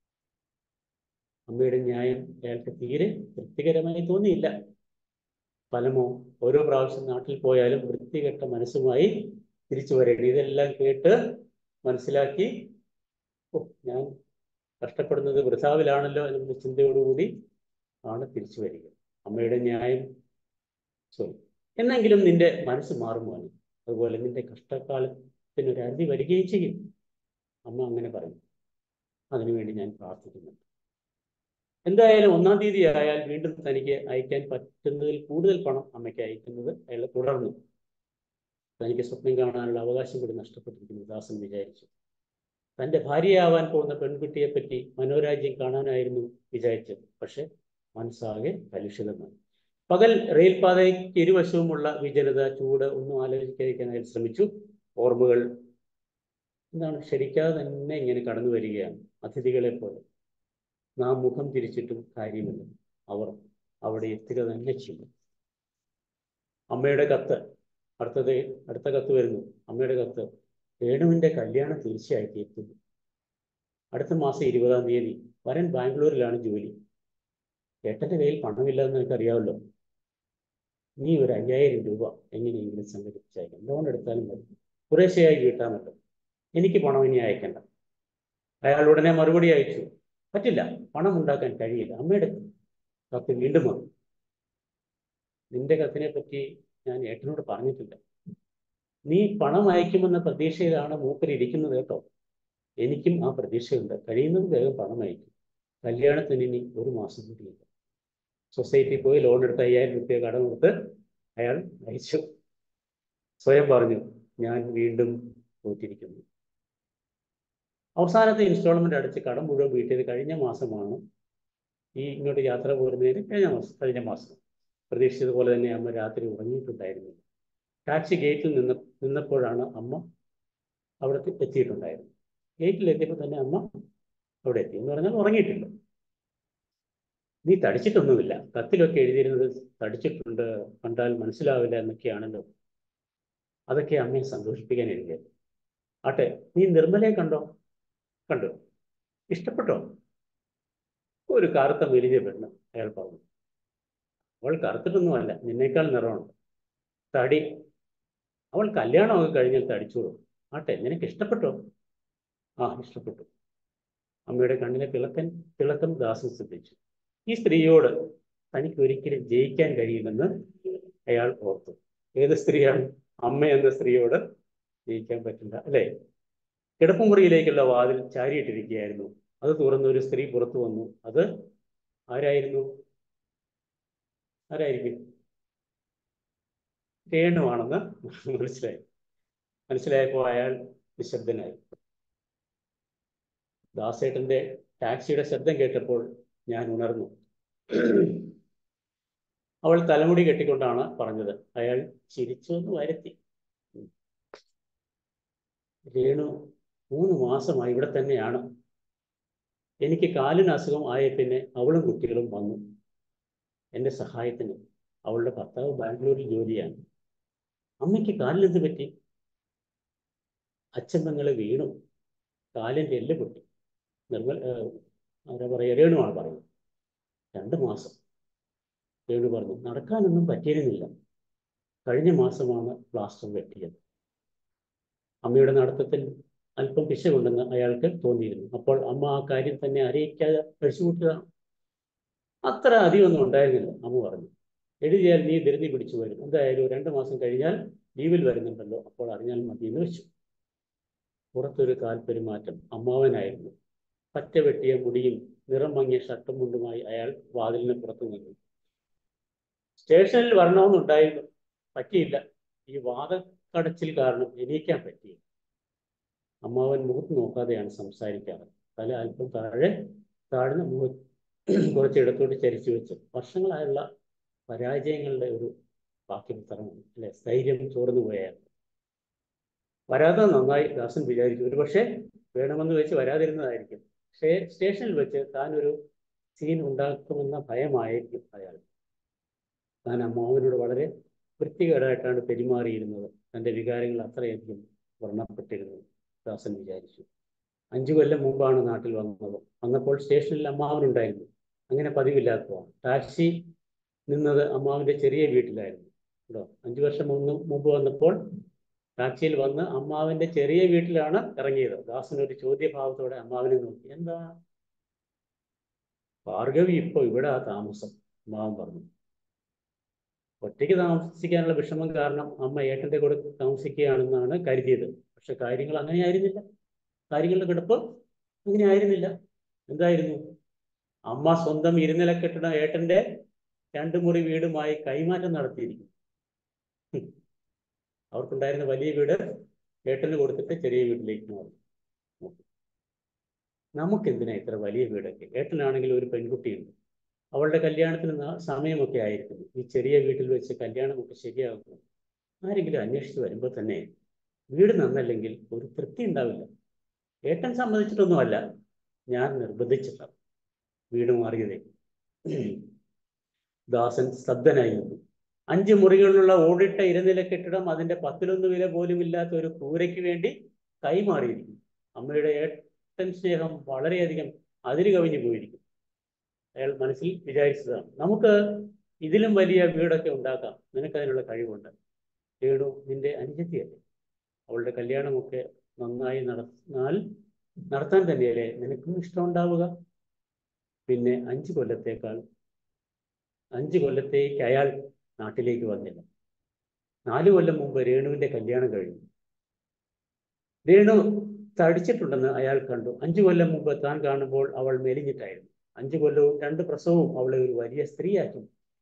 അമ്മയുടെ ന്യായം അയാൾക്ക് തീരെ തൃപ്തികരമായി തോന്നിയില്ല ഫലമോ ഓരോ പ്രാവശ്യം നാട്ടിൽ പോയാലും വൃത്തികെട്ട മനസ്സുമായി തിരിച്ചു വരേണ്ടി ഇതെല്ലാം കേട്ട് മനസ്സിലാക്കി ഓ ഞാൻ കഷ്ടപ്പെടുന്നത് വൃഥാവിലാണല്ലോ എന്നുള്ള ചിന്തയോടുകൂടി ആണ് തിരിച്ചു വരിക അമ്മയുടെ ന്യായം സോറി എന്നെങ്കിലും നിന്റെ മനസ്സ് മാറുമോനെ അതുപോലെ നിന്റെ കഷ്ടകാലത്തിന് ഒരു അറുതി വരികയും ചെയ്യും അമ്മ അങ്ങനെ പറയും അതിനുവേണ്ടി ഞാൻ പ്രാർത്ഥിക്കുന്നുണ്ട് എന്തായാലും ഒന്നാം തീയതി ആയാൽ വീണ്ടും തനിക്ക് അയക്കാൻ പറ്റുന്നതിൽ കൂടുതൽ പണം അമ്മയ്ക്ക് അയക്കുന്നത് അയാൾ തുടർന്നു തനിക്ക് സ്വപ്നം കാണാനുള്ള അവകാശം കൂടി നഷ്ടപ്പെട്ടിരിക്കുന്നു ദാസൻ വിചാരിച്ചു തന്റെ ഭാര്യയാവാൻ പോകുന്ന പെൺകുട്ടിയെ പറ്റി മനോരാജ്യം കാണാനായിരുന്നു വിചാരിച്ചത് പക്ഷെ മനസ്സാകെ കലുഷിതമായി പകൽ റെയിൽപാതയ്ക്ക് ഇരുവശവുമുള്ള വിജനത ചൂട് ഒന്നും ആലോചിക്കാതിരിക്കാൻ അയാൾ ശ്രമിച്ചു ഓർമ്മകൾ എന്താണ് ശരിക്കാതെ തന്നെ ഇങ്ങനെ കടന്നു വരികയാണ് അതിഥികളെ പോലെ നാം മുഖം തിരിച്ചിട്ടും കാര്യമില്ല അവർ അവിടെ എത്തുക തന്നെ ചെയ്യും അമ്മയുടെ കത്ത് അടുത്തത് അടുത്ത കത്ത് വരുന്നു അമ്മയുടെ കത്ത് രേണുവിന്റെ കല്യാണം തീർച്ചയായിട്ടും എത്തുന്നു അടുത്ത മാസം ഇരുപതാം തീയതി വരൻ ബാംഗ്ലൂരിലാണ് ജോലി ഏട്ടന്റെ കയ്യിൽ പണമില്ലെന്ന് എനിക്കറിയാമല്ലോ നീ ഒരു അയ്യായിരം രൂപ എങ്ങനെയെങ്കിലും സംഘടിപ്പിച്ചയക്കാം ലോൺ എടുത്താലും മതി കുറേശ്ശെയായി കിട്ടാമല്ലോ എനിക്ക് പണം ഇനി അയക്കണ്ട അയാൾ ഉടനെ മറുപടി അയച്ചു പറ്റില്ല പണം ഉണ്ടാക്കാൻ കഴിയില്ല അമ്മയുടെ കത്ത് വീണ്ടും വന്നു നിന്റെ കത്തിനെ പറ്റി ഞാൻ ഏട്ടനോട് പറഞ്ഞിട്ടില്ല നീ പണം അയക്കുമെന്ന പ്രതീക്ഷയിലാണ് മൂപ്പർ ഇരിക്കുന്നത് കേട്ടോ എനിക്കും ആ പ്രതീക്ഷയുണ്ട് കഴിയുന്നത് വേഗം പണം അയക്കും കല്യാണത്തിന് ഇനി ഒരു മാസം കൂടിയില്ല സൊസൈറ്റി പോയി ലോൺ എടുത്ത് അയ്യായിരം രൂപ കടം കൊടുത്ത് അയാൾ അയച്ചു സ്വയം പറഞ്ഞു ഞാൻ വീണ്ടും തോറ്റിരിക്കുന്നു അവസാനത്തെ ഇൻസ്റ്റാൾമെന്റ് അടച്ച് കടം മുഴുവൻ വീട്ടിയത് കഴിഞ്ഞ മാസമാണ് ഈ ഇങ്ങോട്ട് യാത്ര പോരുന്നതിന് കഴിഞ്ഞ മാസം കഴിഞ്ഞ മാസം പ്രതീക്ഷിച്ചതുപോലെ തന്നെ അമ്മ രാത്രി ഉറങ്ങിയിട്ടുണ്ടായിരുന്നു ടാക്സി ഗേറ്റിൽ നിന്ന് നിന്നപ്പോഴാണ് അമ്മ അവിടെ എത്തിയിട്ടുണ്ടായിരുന്നത് ഗേറ്റിൽ എത്തിയപ്പോൾ തന്നെ അമ്മ അവിടെ എത്തി എന്ന് പറഞ്ഞാൽ ഉറങ്ങിയിട്ടില്ല നീ തടിച്ചിട്ടൊന്നുമില്ല കത്തിലൊക്കെ എഴുതിയിരുന്നത് തടിച്ചിട്ടുണ്ട് കണ്ടാൽ മനസ്സിലാവില്ല എന്നൊക്കെയാണല്ലോ അതൊക്കെ അമ്മയെ സന്തോഷിപ്പിക്കാൻ എഴുതിയത് ആട്ടെ നീ നിർമ്മലയെ കണ്ടോ കണ്ടു ഇഷ്ടപ്പെട്ടോ ഒരു കറുത്ത മെലിഞ്ഞ പെണ്ണ് അയാൾ പറഞ്ഞു അവൾ കറുത്തിട്ടൊന്നുമല്ല നിന്നേക്കാൾ നിറമുണ്ട് തടി അവൾ കല്യാണമൊക്കെ കഴിഞ്ഞാൽ തടിച്ചോളൂ ആട്ടെ നിനക്ക് ഇഷ്ടപ്പെട്ടോ ആ ഇഷ്ടപ്പെട്ടു അമ്മയുടെ കണ്ണിലെ തിളക്കൻ തിളക്കം ദാസൻ ശ്രദ്ധിച്ചു ഈ സ്ത്രീയോട് തനിക്ക് ഒരിക്കലും ജയിക്കാൻ കഴിയുമെന്ന് അയാൾ ഓർത്തു ഏത് സ്ത്രീയാണ് അമ്മ എന്ന സ്ത്രീയോട് ജയിക്കാൻ പറ്റില്ല അല്ലേ കിടപ്പുമുറിയിലേക്കുള്ള വാതിൽ ചാരിയിട്ടിരിക്കുകയായിരുന്നു അത് തുറന്ന് ഒരു സ്ത്രീ പുറത്തു വന്നു അത് ആരായിരുന്നു ആരായിരിക്കും രേണുവാണെന്ന് മനസ്സിലായി മനസ്സിലായപ്പോൾ അയാൾ നിശബ്ദനായി ദാസേട്ടന്റെ ടാക്സിയുടെ ശബ്ദം കേട്ടപ്പോൾ ഞാൻ ഉണർന്നു അവൾ തലമുടി കെട്ടിക്കൊണ്ടാണ് പറഞ്ഞത് അയാൾ ചിരിച്ചു എന്ന് വരുത്തി രേണു മൂന്ന് മാസമായി ഇവിടെ തന്നെയാണ് എനിക്ക് കാലിന് അസുഖം ആയ പിന്നെ അവളും കുട്ടികളും വന്നു എൻ്റെ സഹായത്തിന് അവളുടെ ഭർത്താവ് ബാംഗ്ലൂരിൽ ജോലിയാണ് അമ്മയ്ക്ക് കാലിനെന്ത് പറ്റി അച്ഛൻ പെങ്ങളെ വീണു കാലിൻ്റെ എല്ല് പൊട്ടി നിർമ്മൽ ആരാ പറയുക രേണുവാണ് പറയുന്നത് രണ്ട് മാസം രേണു പറഞ്ഞു നടക്കാനൊന്നും പറ്റിയിരുന്നില്ല കഴിഞ്ഞ മാസമാണ് പ്ലാസ്റ്റർ വെട്ടിയത് അമ്മയുടെ നടത്തത്തിൽ അല്പം പിശകുണ്ടെന്ന് അയാൾക്ക് തോന്നിയിരുന്നു അപ്പോൾ അമ്മ ആ കാര്യം തന്നെ അറിയിക്കാതെ കഴിച്ചുകൂട്ടുകയാണ് അത്ര അധികമൊന്നും ഉണ്ടായിരുന്നില്ല അമ്മ പറഞ്ഞു എഴുതിയാൽ നീ ധൃതി പിടിച്ചു വരും എന്തായാലും രണ്ട് മാസം കഴിഞ്ഞാൽ ലീവിൽ വരുന്നുണ്ടല്ലോ അപ്പോൾ അറിഞ്ഞാൽ മതി എന്ന് വെച്ചു പുറത്തൊരു കാൽപ്പെരുമാറ്റം അമ്മാവനായിരുന്നു പറ്റ വെട്ടിയ മുടിയും നിറം മങ്ങിയ ഷർട്ടും മുണ്ടുമായി അയാൾ വാതിലിന് പുറത്തു നിന്നു സ്റ്റേഷനിൽ വരണമെന്നുണ്ടായിരുന്നു പറ്റിയില്ല ഈ വാദക്കടച്ചിൽ കാരണം എണീക്കാൻ പറ്റിയില്ല അമ്മാവൻ മുഖത്ത് നോക്കാതെയാണ് സംസാരിക്കാറ് തല അല്പം താഴെ താഴ്ന്ന മുഖ കുറച്ച് ഇടത്തോട്ട് ചരിച്ചു വെച്ച് വർഷങ്ങളായുള്ള പരാജയങ്ങളുടെ ഒരു ബാക്കിപത്രമാണ് അല്ലെ സ്ഥൈര്യം ചോർന്നു പോയാൽ വരാതെ നന്നായി ദാസൻ വിചാരിച്ചു ഒരു പക്ഷേ വേണമെന്ന് വെച്ച് വരാതിരുന്നതായിരിക്കും സ്റ്റേ സ്റ്റേഷനിൽ വെച്ച് താൻ ഒരു സീൻ ഉണ്ടാക്കുമെന്ന ഭയമായിരിക്കും അയാൾ താൻ അമ്മാവനോട് വളരെ വൃത്തികേടായിട്ടാണ് പെരുമാറിയിരുന്നത് തൻ്റെ വികാരങ്ങൾ അത്രയധികം വ്രണപ്പെട്ടിരുന്നു ദാസൻ വിചാരിച്ചു അഞ്ചു കൊല്ലം മുമ്പാണ് നാട്ടിൽ വന്നത് വന്നപ്പോൾ സ്റ്റേഷനിൽ അമ്മാവനുണ്ടായിരുന്നു അങ്ങനെ പതിവില്ലാത്തതാണ് ടാക്സി നിന്നത് അമ്മാവിൻ്റെ ചെറിയ വീട്ടിലായിരുന്നു കേട്ടോ അഞ്ചു വർഷം മുന്ന് മുമ്പ് വന്നപ്പോൾ ടാക്സിയിൽ വന്ന് അമ്മാവിൻ്റെ ചെറിയ വീട്ടിലാണ് ഇറങ്ങിയത് ദാസൻ ഒരു ചോദ്യഭാവത്തോടെ അമ്മാവിനെ നോക്കി എന്താ ഭാർഗവി ഇപ്പോൾ ഇവിടെ ആ താമസം അമ്മാവൻ പറഞ്ഞു ഒറ്റയ്ക്ക് താമസിക്കാനുള്ള വിഷമം കാരണം അമ്മ ഏട്ടൻ്റെ കൂടെ താമസിക്കുകയാണെന്നാണ് കരുതിയത് പക്ഷെ കാര്യങ്ങൾ അങ്ങനെ ആയിരുന്നില്ല കാര്യങ്ങളുടെ കിടപ്പ് അങ്ങനെ ആയിരുന്നില്ല എന്തായിരുന്നു അമ്മ സ്വന്തം ഇരുനില കെട്ടിടം ഏട്ടന്റെ രണ്ടു മുറി വീടുമായി കൈമാറ്റം നടത്തിയിരിക്കുന്നു അവർക്കുണ്ടായിരുന്ന വലിയ വീട് ഏട്ടന് കൊടുത്തിട്ട് ചെറിയ വീട്ടിലേക്ക് മാറി നമുക്കെന്തിനാ ഇത്ര വലിയ വീടൊക്കെ ഏട്ടനാണെങ്കിൽ ഒരു പെൺകുട്ടിയുണ്ട് അവളുടെ കല്യാണത്തിന് സമയമൊക്കെ ആയിരിക്കുന്നു ഈ ചെറിയ വീട്ടിൽ വെച്ച് കല്യാണമൊക്കെ ശരിയാകുന്നു ആരെങ്കിലും അന്വേഷിച്ച് വരുമ്പോൾ തന്നെ വീട് നന്നല്ലെങ്കിൽ ഒരു തൃപ്തി ഉണ്ടാവില്ല ഏട്ടൻ സമ്മതിച്ചിട്ടൊന്നുമല്ല ഞാൻ നിർബന്ധിച്ചിട്ടാണ് വീട് മാറിയതേ ദാസൻ സ്തബ്ധനായി നിന്നു അഞ്ച് മുറികളിലുള്ള ഓടിട്ട ഇരുനില കെട്ടിടം അതിന്റെ പത്തിലൊന്ന് വില പോലും ഇല്ലാത്ത ഒരു കൂരയ്ക്ക് വേണ്ടി കൈമാറിയിരിക്കുന്നു അമ്മയുടെ ഏട്ടൻ സ്നേഹം വളരെയധികം അതിര് കവിഞ്ഞു പോയിരിക്കും അയാൾ മനസ്സിൽ വിചാരിച്ചതാണ് നമുക്ക് ഇതിലും വലിയ വീടൊക്കെ ഉണ്ടാക്കാം നിനക്കതിനുള്ള കഴിവുണ്ട് രേണു നിന്റെ അനുജത്തിയല്ലേ അവളുടെ കല്യാണമൊക്കെ നന്നായി നടന്നാൽ നടത്താൻ തന്നെയല്ലേ നിനക്കും ഇഷ്ടമുണ്ടാവുക പിന്നെ അഞ്ച് കൊല്ലത്തേക്കാൾ അഞ്ച് കൊല്ലത്തേക്ക് അയാൾ നാട്ടിലേക്ക് വന്നില്ല നാല് കൊല്ലം മുമ്പ് രേണുവിന്റെ കല്യാണം കഴിഞ്ഞു രേണു തടിച്ചിട്ടുണ്ടെന്ന് അയാൾ കണ്ടു അഞ്ചു കൊല്ലം മുമ്പ് താൻ കാണുമ്പോൾ അവൾ മെലിഞ്ഞിട്ടായിരുന്നു അഞ്ചു കൊല്ലവും രണ്ട് പ്രസവവും അവളെ ഒരു വലിയ സ്ത്രീയാക്കി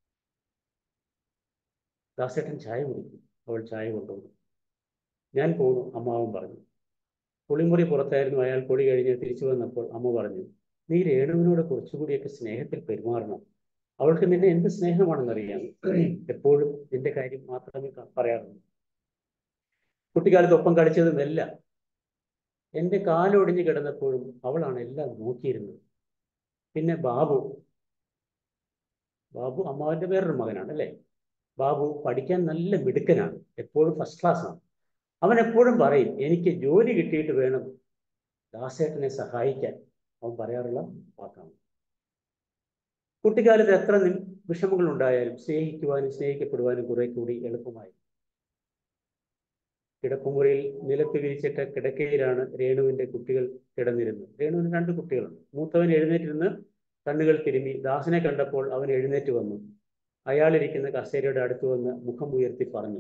ദാസേട്ടൻ ചായ കുടിക്കും അവൾ ചായ കൊണ്ടുവന്നു ഞാൻ പോണു അമ്മാവൻ പറഞ്ഞു കുളിമുറി പുറത്തായിരുന്നു അയാൾ കുളി കഴിഞ്ഞ് തിരിച്ചു വന്നപ്പോൾ അമ്മ പറഞ്ഞു നീ രേണുവിനോട് കുറച്ചുകൂടിയൊക്കെ സ്നേഹത്തിൽ പെരുമാറണം അവൾക്ക് നിന്നെ എന്ത് സ്നേഹമാണെന്നറിയാം എപ്പോഴും നിന്റെ കാര്യം മാത്രമേ പറയാറുള്ളൂ കുട്ടിക്കാലത്ത് ഒപ്പം കളിച്ചതും എല്ലാം എൻ്റെ കാലൊടിഞ്ഞു കിടന്നപ്പോഴും അവളാണ് എല്ലാം നോക്കിയിരുന്നത് പിന്നെ ബാബു ബാബു അമ്മാവന്റെ വേറൊരു മകനാണ് അല്ലേ ബാബു പഠിക്കാൻ നല്ല മിടുക്കനാണ് എപ്പോഴും ഫസ്റ്റ് ക്ലാസ് ആണ് അവൻ എപ്പോഴും പറയും എനിക്ക് ജോലി കിട്ടിയിട്ട് വേണം ദാസേട്ടനെ സഹായിക്കാൻ അവൻ പറയാറുള്ള വാക്കാണ് കുട്ടിക്കാലത്ത് എത്ര വിഷമങ്ങൾ ഉണ്ടായാലും സ്നേഹിക്കുവാനും സ്നേഹിക്കപ്പെടുവാനും കുറെ കൂടി എളുപ്പമായി കിടപ്പുമുറിയിൽ നിലത്ത് വിരിച്ചിട്ട കിടക്കയിലാണ് രേണുവിന്റെ കുട്ടികൾ കിടന്നിരുന്നത് രേണുവിന് രണ്ട് കുട്ടികളുണ്ട് മൂത്തവൻ എഴുന്നേറ്റിരുന്ന് കണ്ണുകൾ തിരുമ്മി ദാസനെ കണ്ടപ്പോൾ അവൻ എഴുന്നേറ്റ് വന്നു അയാളിരിക്കുന്ന കസേരയുടെ അടുത്ത് വന്ന് മുഖം ഉയർത്തി പറഞ്ഞു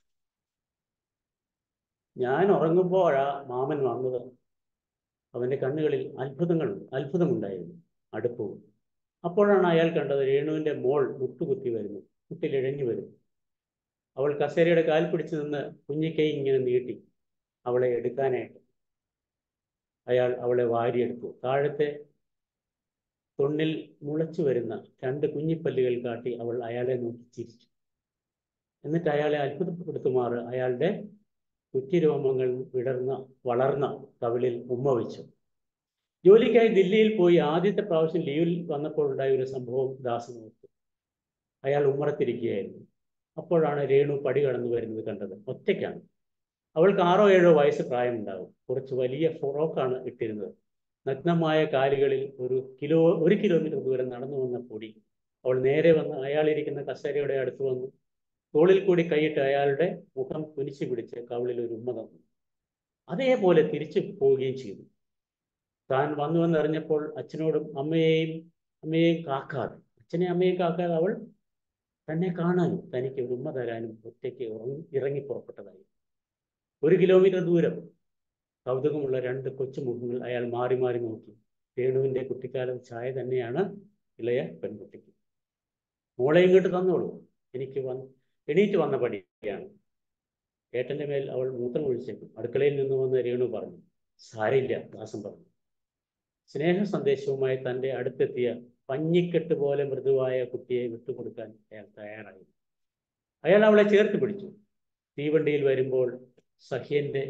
ഞാൻ ഉറങ്ങുമ്പോഴാ മാമൻ വന്നത് അവന്റെ കണ്ണുകളിൽ അത്ഭുതങ്ങൾ അത്ഭുതമുണ്ടായിരുന്നു അടുപ്പവും അപ്പോഴാണ് അയാൾ കണ്ടത് രേണുവിന്റെ മോൾ മുട്ടുകുത്തി വരുന്നു മുട്ടിലിഴഞ്ഞു വരുന്നു അവൾ കസേരയുടെ കാൽ പിടിച്ചു നിന്ന് കുഞ്ഞിക്കൈ ഇങ്ങനെ നീട്ടി അവളെ എടുക്കാനായിട്ട് അയാൾ അവളെ വാരിയെടുത്തു താഴത്തെ തൊണ്ണിൽ മുളച്ചു വരുന്ന രണ്ട് കുഞ്ഞിപ്പല്ലുകൾ കാട്ടി അവൾ അയാളെ നോക്കി ചിരിച്ചു എന്നിട്ട് അയാളെ അത്ഭുതപ്പെടുത്തുമാറ് അയാളുടെ കുറ്റിരോമങ്ങൾ വിടർന്ന വളർന്ന കവിളിൽ ഉമ്മ വെച്ചു ജോലിക്കായി ദില്ലിയിൽ പോയി ആദ്യത്തെ പ്രാവശ്യം ലീവിൽ വന്നപ്പോൾ ഉണ്ടായ ഒരു സംഭവം ദാസൻ ഓർത്തു അയാൾ ഉമ്മറത്തിരിക്കുകയായിരുന്നു അപ്പോഴാണ് രേണു പടി കടന്നു വരുന്നത് കണ്ടത് ഒറ്റയ്ക്കാണ് അവൾക്ക് ആറോ ഏഴോ വയസ്സ് പ്രായമുണ്ടാകും കുറച്ച് വലിയ ഫ്രോക്കാണ് ഇട്ടിരുന്നത് നഗ്നമായ കാലുകളിൽ ഒരു കിലോ ഒരു കിലോമീറ്റർ ദൂരം നടന്നു വന്ന പൊടി അവൾ നേരെ വന്ന് അയാളിരിക്കുന്ന കസേരയുടെ അടുത്ത് വന്നു തോളിൽ കൂടി കൈയിട്ട് അയാളുടെ മുഖം കുനിച്ചു പിടിച്ച് കവിളിൽ ഒരു ഉമ്മ തന്നു അതേപോലെ തിരിച്ചു പോവുകയും ചെയ്തു താൻ വന്നുവെന്ന് അറിഞ്ഞപ്പോൾ അച്ഛനോടും അമ്മയെയും അമ്മയെയും കാക്കാതെ അച്ഛനെ അമ്മയെയും കാക്കാതെ അവൾ തന്നെ കാണാനും തനിക്ക് ഒരു ഉമ്മ തരാനും ഒറ്റയ്ക്ക് ഇറങ്ങി പുറപ്പെട്ടതായി ഒരു കിലോമീറ്റർ ദൂരം കൗതുകമുള്ള രണ്ട് കൊച്ചുമുഖങ്ങൾ അയാൾ മാറി മാറി നോക്കി രേണുവിന്റെ കുട്ടിക്കാലം ചായ തന്നെയാണ് ഇളയ പെൺകുട്ടിക്ക് മോളെ ഇങ്ങോട്ട് തന്നോളൂ എനിക്ക് വന്ന് എണീറ്റ് വന്ന പടിയാണ് ഏട്ടന്റെ മേൽ അവൾ മൂത്രം ഒഴിച്ചേക്കും അടുക്കളയിൽ നിന്ന് വന്ന് രേണു പറഞ്ഞു സാരയില്ല ദാസം പറഞ്ഞു സ്നേഹ സന്ദേശവുമായി തൻ്റെ അടുത്തെത്തിയ പഞ്ഞിക്കെട്ട് പോലെ മൃദുവായ കുട്ടിയെ വിട്ടുകൊടുക്കാൻ അയാൾ തയ്യാറായി അയാൾ അവളെ ചേർത്ത് പിടിച്ചു തീവണ്ടിയിൽ വരുമ്പോൾ സഹ്യന്റെ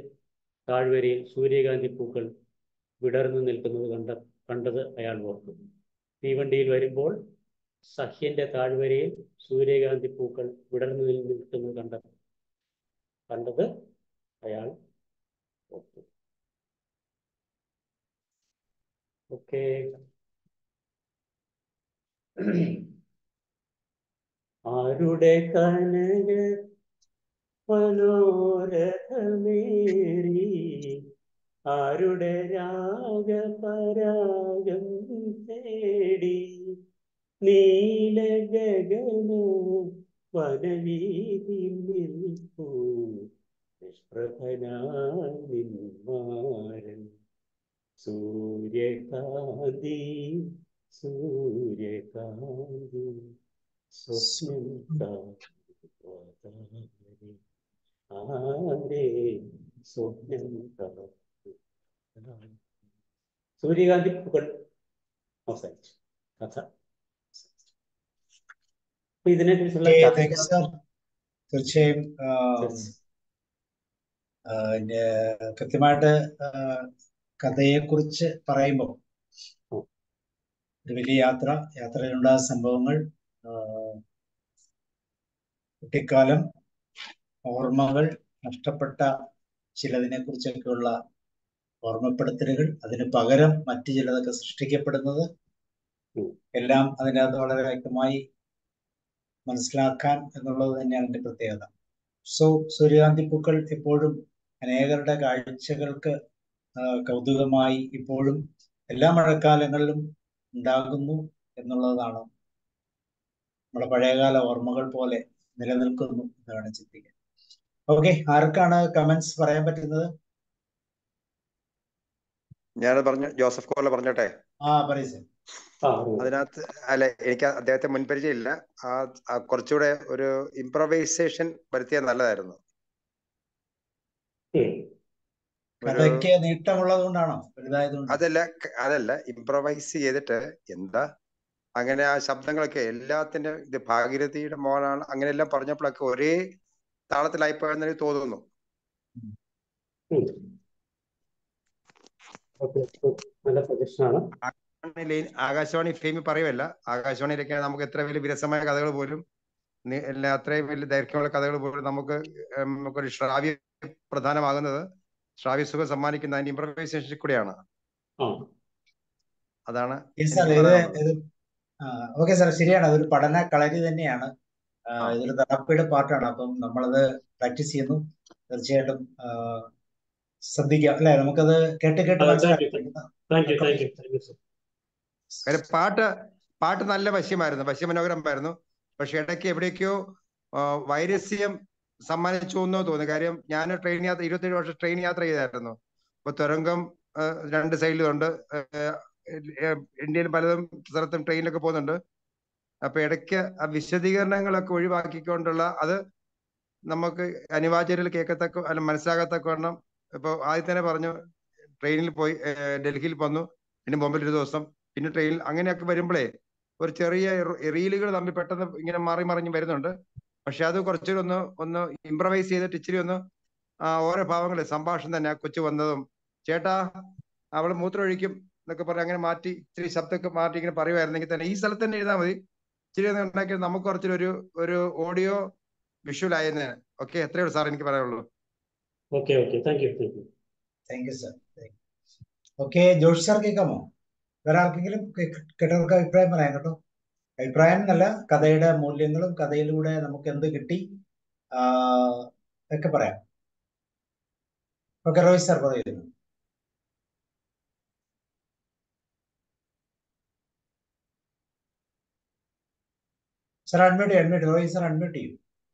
താഴ്വരയിൽ സൂര്യകാന്തി പൂക്കൾ വിടർന്നു നിൽക്കുന്നത് കണ്ട കണ്ടത് അയാൾ ഓർത്തു തീവണ്ടിയിൽ വരുമ്പോൾ സഹ്യന്റെ താഴ്വരയിൽ സൂര്യകാന്തി പൂക്കൾ വിടർന്നു നിൽക്കുന്നത് കണ്ടത് കണ്ടത് അയാൾ ഓർത്തു ഓക്കെ ആരുടെ കനക മനോരഥമേറി ആരുടെ രാഗപരാഗം തേടി നീല ഗഗന വനവീതി നിൽപ്പൂ നിഷ്പ്രഭനായി നിന്മാരൻ സൂര്യകാന്തി സൂര്യകാന്തി സ്വപ്നം കാത്താരെ ആരേ സ്വപ്നം കാത്താരെ സൂര്യകാന്തി പൂക്കൾ അവസാനിച്ചു കഥ അപ്പൊ ഇതിനെ കുറിച്ചുള്ള Okay, thank you, sir. തീർച്ചയായും ആ, ആ, ന- കൃത്യമായിട്ട് ആ, കഥയെക്കുറിച്ച് പറയുമ്പോൾ ഉം. ഒരു വലിയ യാത്ര യാത്രയിലുണ്ടായ സംഭവങ്ങൾ ആ, കുട്ടിക്കാലം ഓർമ്മകൾ നഷ്ടപ്പെട്ട ചിലതിനെ കുറിച്ചൊക്കെയുള്ള ഓർമ്മപ്പെടുത്തലുകൾ അതിന് പകരം മറ്റു ചിലതൊക്കെ സൃഷ്ടിക്കപ്പെടുന്നത് ഉം. എല്ലാം അതിനകത്ത് വളരെ വ്യക്തമായി മനസ്സിലാക്കാൻ എന്നുള്ളത് തന്നെയാണ് എൻ്റെ പ്രത്യേകത സോ സൂര്യകാന്തി പൂക്കൾ എപ്പോഴും അനേകരുടെ കാഴ്ചകൾക്ക് ആ, കൗതുകമായി ഇപ്പോഴും എല്ലാ മഴക്കാലങ്ങളിലും ഉണ്ടാകുന്നു എന്നുള്ളതാണ് നമ്മുടെ പഴയകാല ഓർമ്മകൾ പോലെ നിലനിൽക്കുന്നു എന്ന് വേണം ചിന്തിക്കാൻ ഓക്കെ ആർക്കാണ് കമന്റ്സ് പറയാൻ പറ്റുന്നത് ഞാനത് പറഞ്ഞു ജോസഫ് കോല പറഞ്ഞോട്ടെ ആ പറയൂ സർ ആ അറിയാം. അതിനകത്ത് അല്ല എനിക്ക് അദ്ദേഹത്തെ മുൻപരിചയമില്ല ആ ആ കുറച്ചുകൂടെ ഒരു ഇംപ്രവൈസേഷൻ വരുത്തിയാൽ നല്ലതായിരുന്നു ഉം. ഒരു കഥയ്ക്ക് നീട്ടമുള്ളത് കൊണ്ടാണോ വലുതായതുകൊണ്ട് അതല്ല ക- അതല്ല ഇംപ്രവൈസ് ചെയ്തിട്ട് എന്താ അങ്ങനെ ആ ശബ്ദങ്ങളൊക്കെ എല്ലാത്തിന്റെ ഇത് ഭാഗീരഥിയുടെ മോനാണ് അങ്ങനെയെല്ലാം പറഞ്ഞപ്പോഴൊക്കെ ഒരേ താളത്തിലായിപ്പോയെന്ന് എനിക്ക് തോന്നുന്നു ഉം. ഓക്കെ ഉം. നല്ല സജഷനാണ് ആകാശവാണി- ആകാശവാണി ഫെയിം പറയുമല്ല ആകാശവാണിയിലൊക്കെ നമുക്ക് എത്ര വലിയ വിരസമായ കഥകൾ പോലും നി- അല്ല അത്രയും വലിയ ദൈർഘ്യമുള്ള കഥകൾ പോലും നമുക്ക് ഉം, നമുക്കൊരു ശ്രാവ്യ പ്രധാനമാകുന്നത് ശ്രാവ്യ സുഖം സമ്മാനിക്കുന്ന അതിന്റെ ഇംപ്രവൈസേഷൻ കൂടെയാണ് ആ സാർ അതാണ് എനിക്ക് ഇത് പറയാനുള്ളത് ഇത് ഓക്കെ സാർ ശരിയാണ് അതൊരു പഠന കളരി തന്നെയാണ് ആ, ആ ഇതൊരു തെറാപ്പിയുടെ പാർട്ടാണ് അപ്പം നമ്മളത് പ്രാക്ടീസ് ചെയ്യുന്നു തീർച്ചയായിട്ടും ആ, ശ്രദ്ധിക്കാം അല്ലെ നമുക്കത് കേട്ട് കേട്ട് അതെ താങ്ക് യു മനസ്സിലാക്കാം thank you thank you thank you sir കാര്യം പാട്ട് പാട്ട് നല്ല വശ്യമായിരുന്നു വശ്യമനോഹരമായിരുന്നു പക്ഷെ ഇടയ്ക്ക് എവിടേക്കോ ആ, വൈരസ്യം സമ്മാനിച്ചു എന്നോ തോന്നി കാര്യം ഞാൻ ട്രെയിൻ യാത്ര ഇരുപത്തേഴ് വർഷം ട്രെയിൻ യാത്ര ചെയ്തായിരുന്നു അപ്പൊ തുരങ്കം ആ, രണ്ട് സൈഡിലുണ്ട് ഇന്ത്യയിൽ പലതും സ്ഥലത്തും ട്രെയിനിലൊക്കെ പോകുന്നുണ്ട് അപ്പൊ ഇടയ്ക്ക് ആ വിശദീകരണങ്ങളൊക്കെ ഒഴിവാക്കിക്കൊണ്ടുള്ള അത് നമുക്ക് അനിവാര്യരിൽ കേൾക്കത്തക്ക അല്ല മനസ്സിലാകത്തക്കവണ്ണം ഇപ്പൊ ആദ്യം തന്നെ പറഞ്ഞു ട്രെയിനിൽ പോയി ഏഹ് ഡൽഹിയിൽ വന്നു പിന്നെ ബോംബെയിൽ ഒരു ദിവസം പിന്നെ ട്രെയിനിൽ അങ്ങനെയൊക്കെ വരുമ്പോഴേ ഒരു ചെറിയ റീലുകൾ തമ്മിൽ പെട്ടെന്ന് ഇങ്ങനെ മാറി മറിഞ്ഞ് വരുന്നുണ്ട് പക്ഷെ അത് കുറച്ചുകൂടി ഒന്ന് ഒന്ന് ഇംപ്രവൈസ് ചെയ്തിട്ട് ഇച്ചിരി ഒന്ന് ആ ഓരോ ഭാവങ്ങളെ സംഭാഷണം തന്നെ ആ കൊച്ചു വന്നതും ചേട്ടാ അവൾ മൂത്രമൊഴിക്കും എന്നൊക്കെ പറഞ്ഞ് അങ്ങനെ മാറ്റി ഇച്ചിരി ശബ്ദമൊക്കെ മാറ്റി ഇങ്ങനെ പറയുമായിരുന്നെങ്കിൽ തന്നെ ഈ സ്ഥലത്ത് തന്നെ എഴുതാൽ മതി ഇച്ചിരി ഒന്ന് ഉണ്ടാക്കിയാൽ നമുക്ക് കുറച്ചൊരു ഒരു ഒരു ഓഡിയോ വിഷ്വൽ ആയെന്ന് ഓക്കെ എത്രയേ ഉള്ളൂ സാർ എനിക്ക് പറയാനുള്ളൂ okay okay thank you thank you thank you sir okay Joshi sir കേൾക്കാമോ വേറെ ആർക്കെങ്കിലും കേ- കേട്ടവർക്ക് അഭിപ്രായം പറയാം കേട്ടോ അഭിപ്രായം എന്നല്ല കഥയുടെ മൂല്യങ്ങളും കഥയിലൂടെ നമുക്ക് എന്ത് കിട്ടി ആ, ഒക്കെ പറയാം ഓക്കെ റോഹിത് സാർ പറയുന്നു സാർ അഡ്മിറ്റ് ചെയ്യും അഡ്മിറ്റ് റോഹിത് സാർ അഡ്മിറ്റ് ചെയ്യും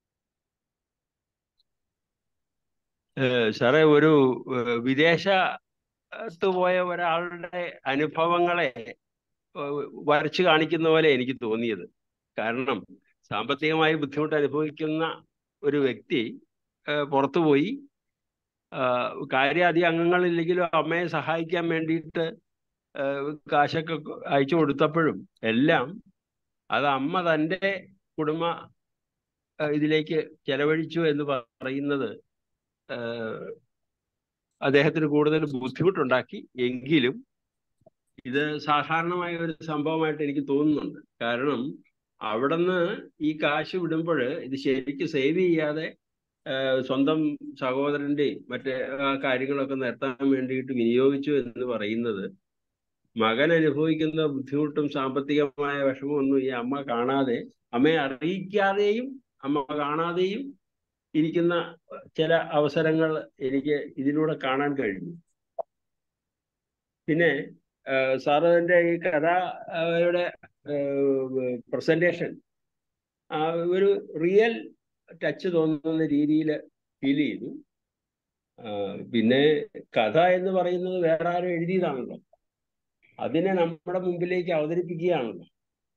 ഏഹ് സാറേ ഒരു ഏഹ് വിദേശത്ത് പോയ ഒരാളുടെ അനുഭവങ്ങളെ ഏഹ് വരച്ചു കാണിക്കുന്ന പോലെ എനിക്ക് തോന്നിയത് കാരണം സാമ്പത്തികമായി ബുദ്ധിമുട്ട് അനുഭവിക്കുന്ന ഒരു വ്യക്തി ഏഹ് പുറത്തു പോയി ആഹ് കാര്യാധികം അംഗങ്ങളില്ലെങ്കിലും അമ്മയെ സഹായിക്കാൻ വേണ്ടിയിട്ട് ഏഹ് കാശൊക്കെ അയച്ചു കൊടുത്തപ്പോഴും എല്ലാം അത് അമ്മ തൻ്റെ കുടുംബ ഏഹ് ഇതിലേക്ക് ചെലവഴിച്ചു എന്ന് പറയുന്നത് ഏഹ് അദ്ദേഹത്തിന് കൂടുതൽ ബുദ്ധിമുട്ടുണ്ടാക്കി എങ്കിലും ഇത് സാധാരണമായ ഒരു സംഭവമായിട്ട് എനിക്ക് തോന്നുന്നുണ്ട് കാരണം അവിടുന്ന് ഈ കാശ് വിടുമ്പോൾ ഇത് ശരിക്ക് സേവ് ചെയ്യാതെ സ്വന്തം സഹോദരന്റെയും മറ്റേ കാര്യങ്ങളൊക്കെ നിർത്താൻ വേണ്ടിയിട്ട് വിനിയോഗിച്ചു എന്ന് പറയുന്നത് മകൻ അനുഭവിക്കുന്ന ബുദ്ധിമുട്ടും സാമ്പത്തികമായ വിഷമമൊന്നും ഈ അമ്മ കാണാതെ അമ്മയെ അറിയിക്കാതെയും അമ്മ കാണാതെയും ഇരിക്കുന്ന ചില അവസരങ്ങൾ എനിക്ക് ഇതിലൂടെ കാണാൻ കഴിഞ്ഞു പിന്നെ സാറിന്റെ ഈ കഥയുടെ പ്രസന്റേഷൻ ഒരു റിയൽ ടച്ച് തോന്നുന്ന രീതിയിൽ ഫീൽ ചെയ്തു പിന്നെ കഥ എന്ന് പറയുന്നത് വേറെ ആരും എഴുതിയതാണല്ലോ അതിനെ നമ്മുടെ മുമ്പിലേക്ക് അവതരിപ്പിക്കുകയാണല്ലോ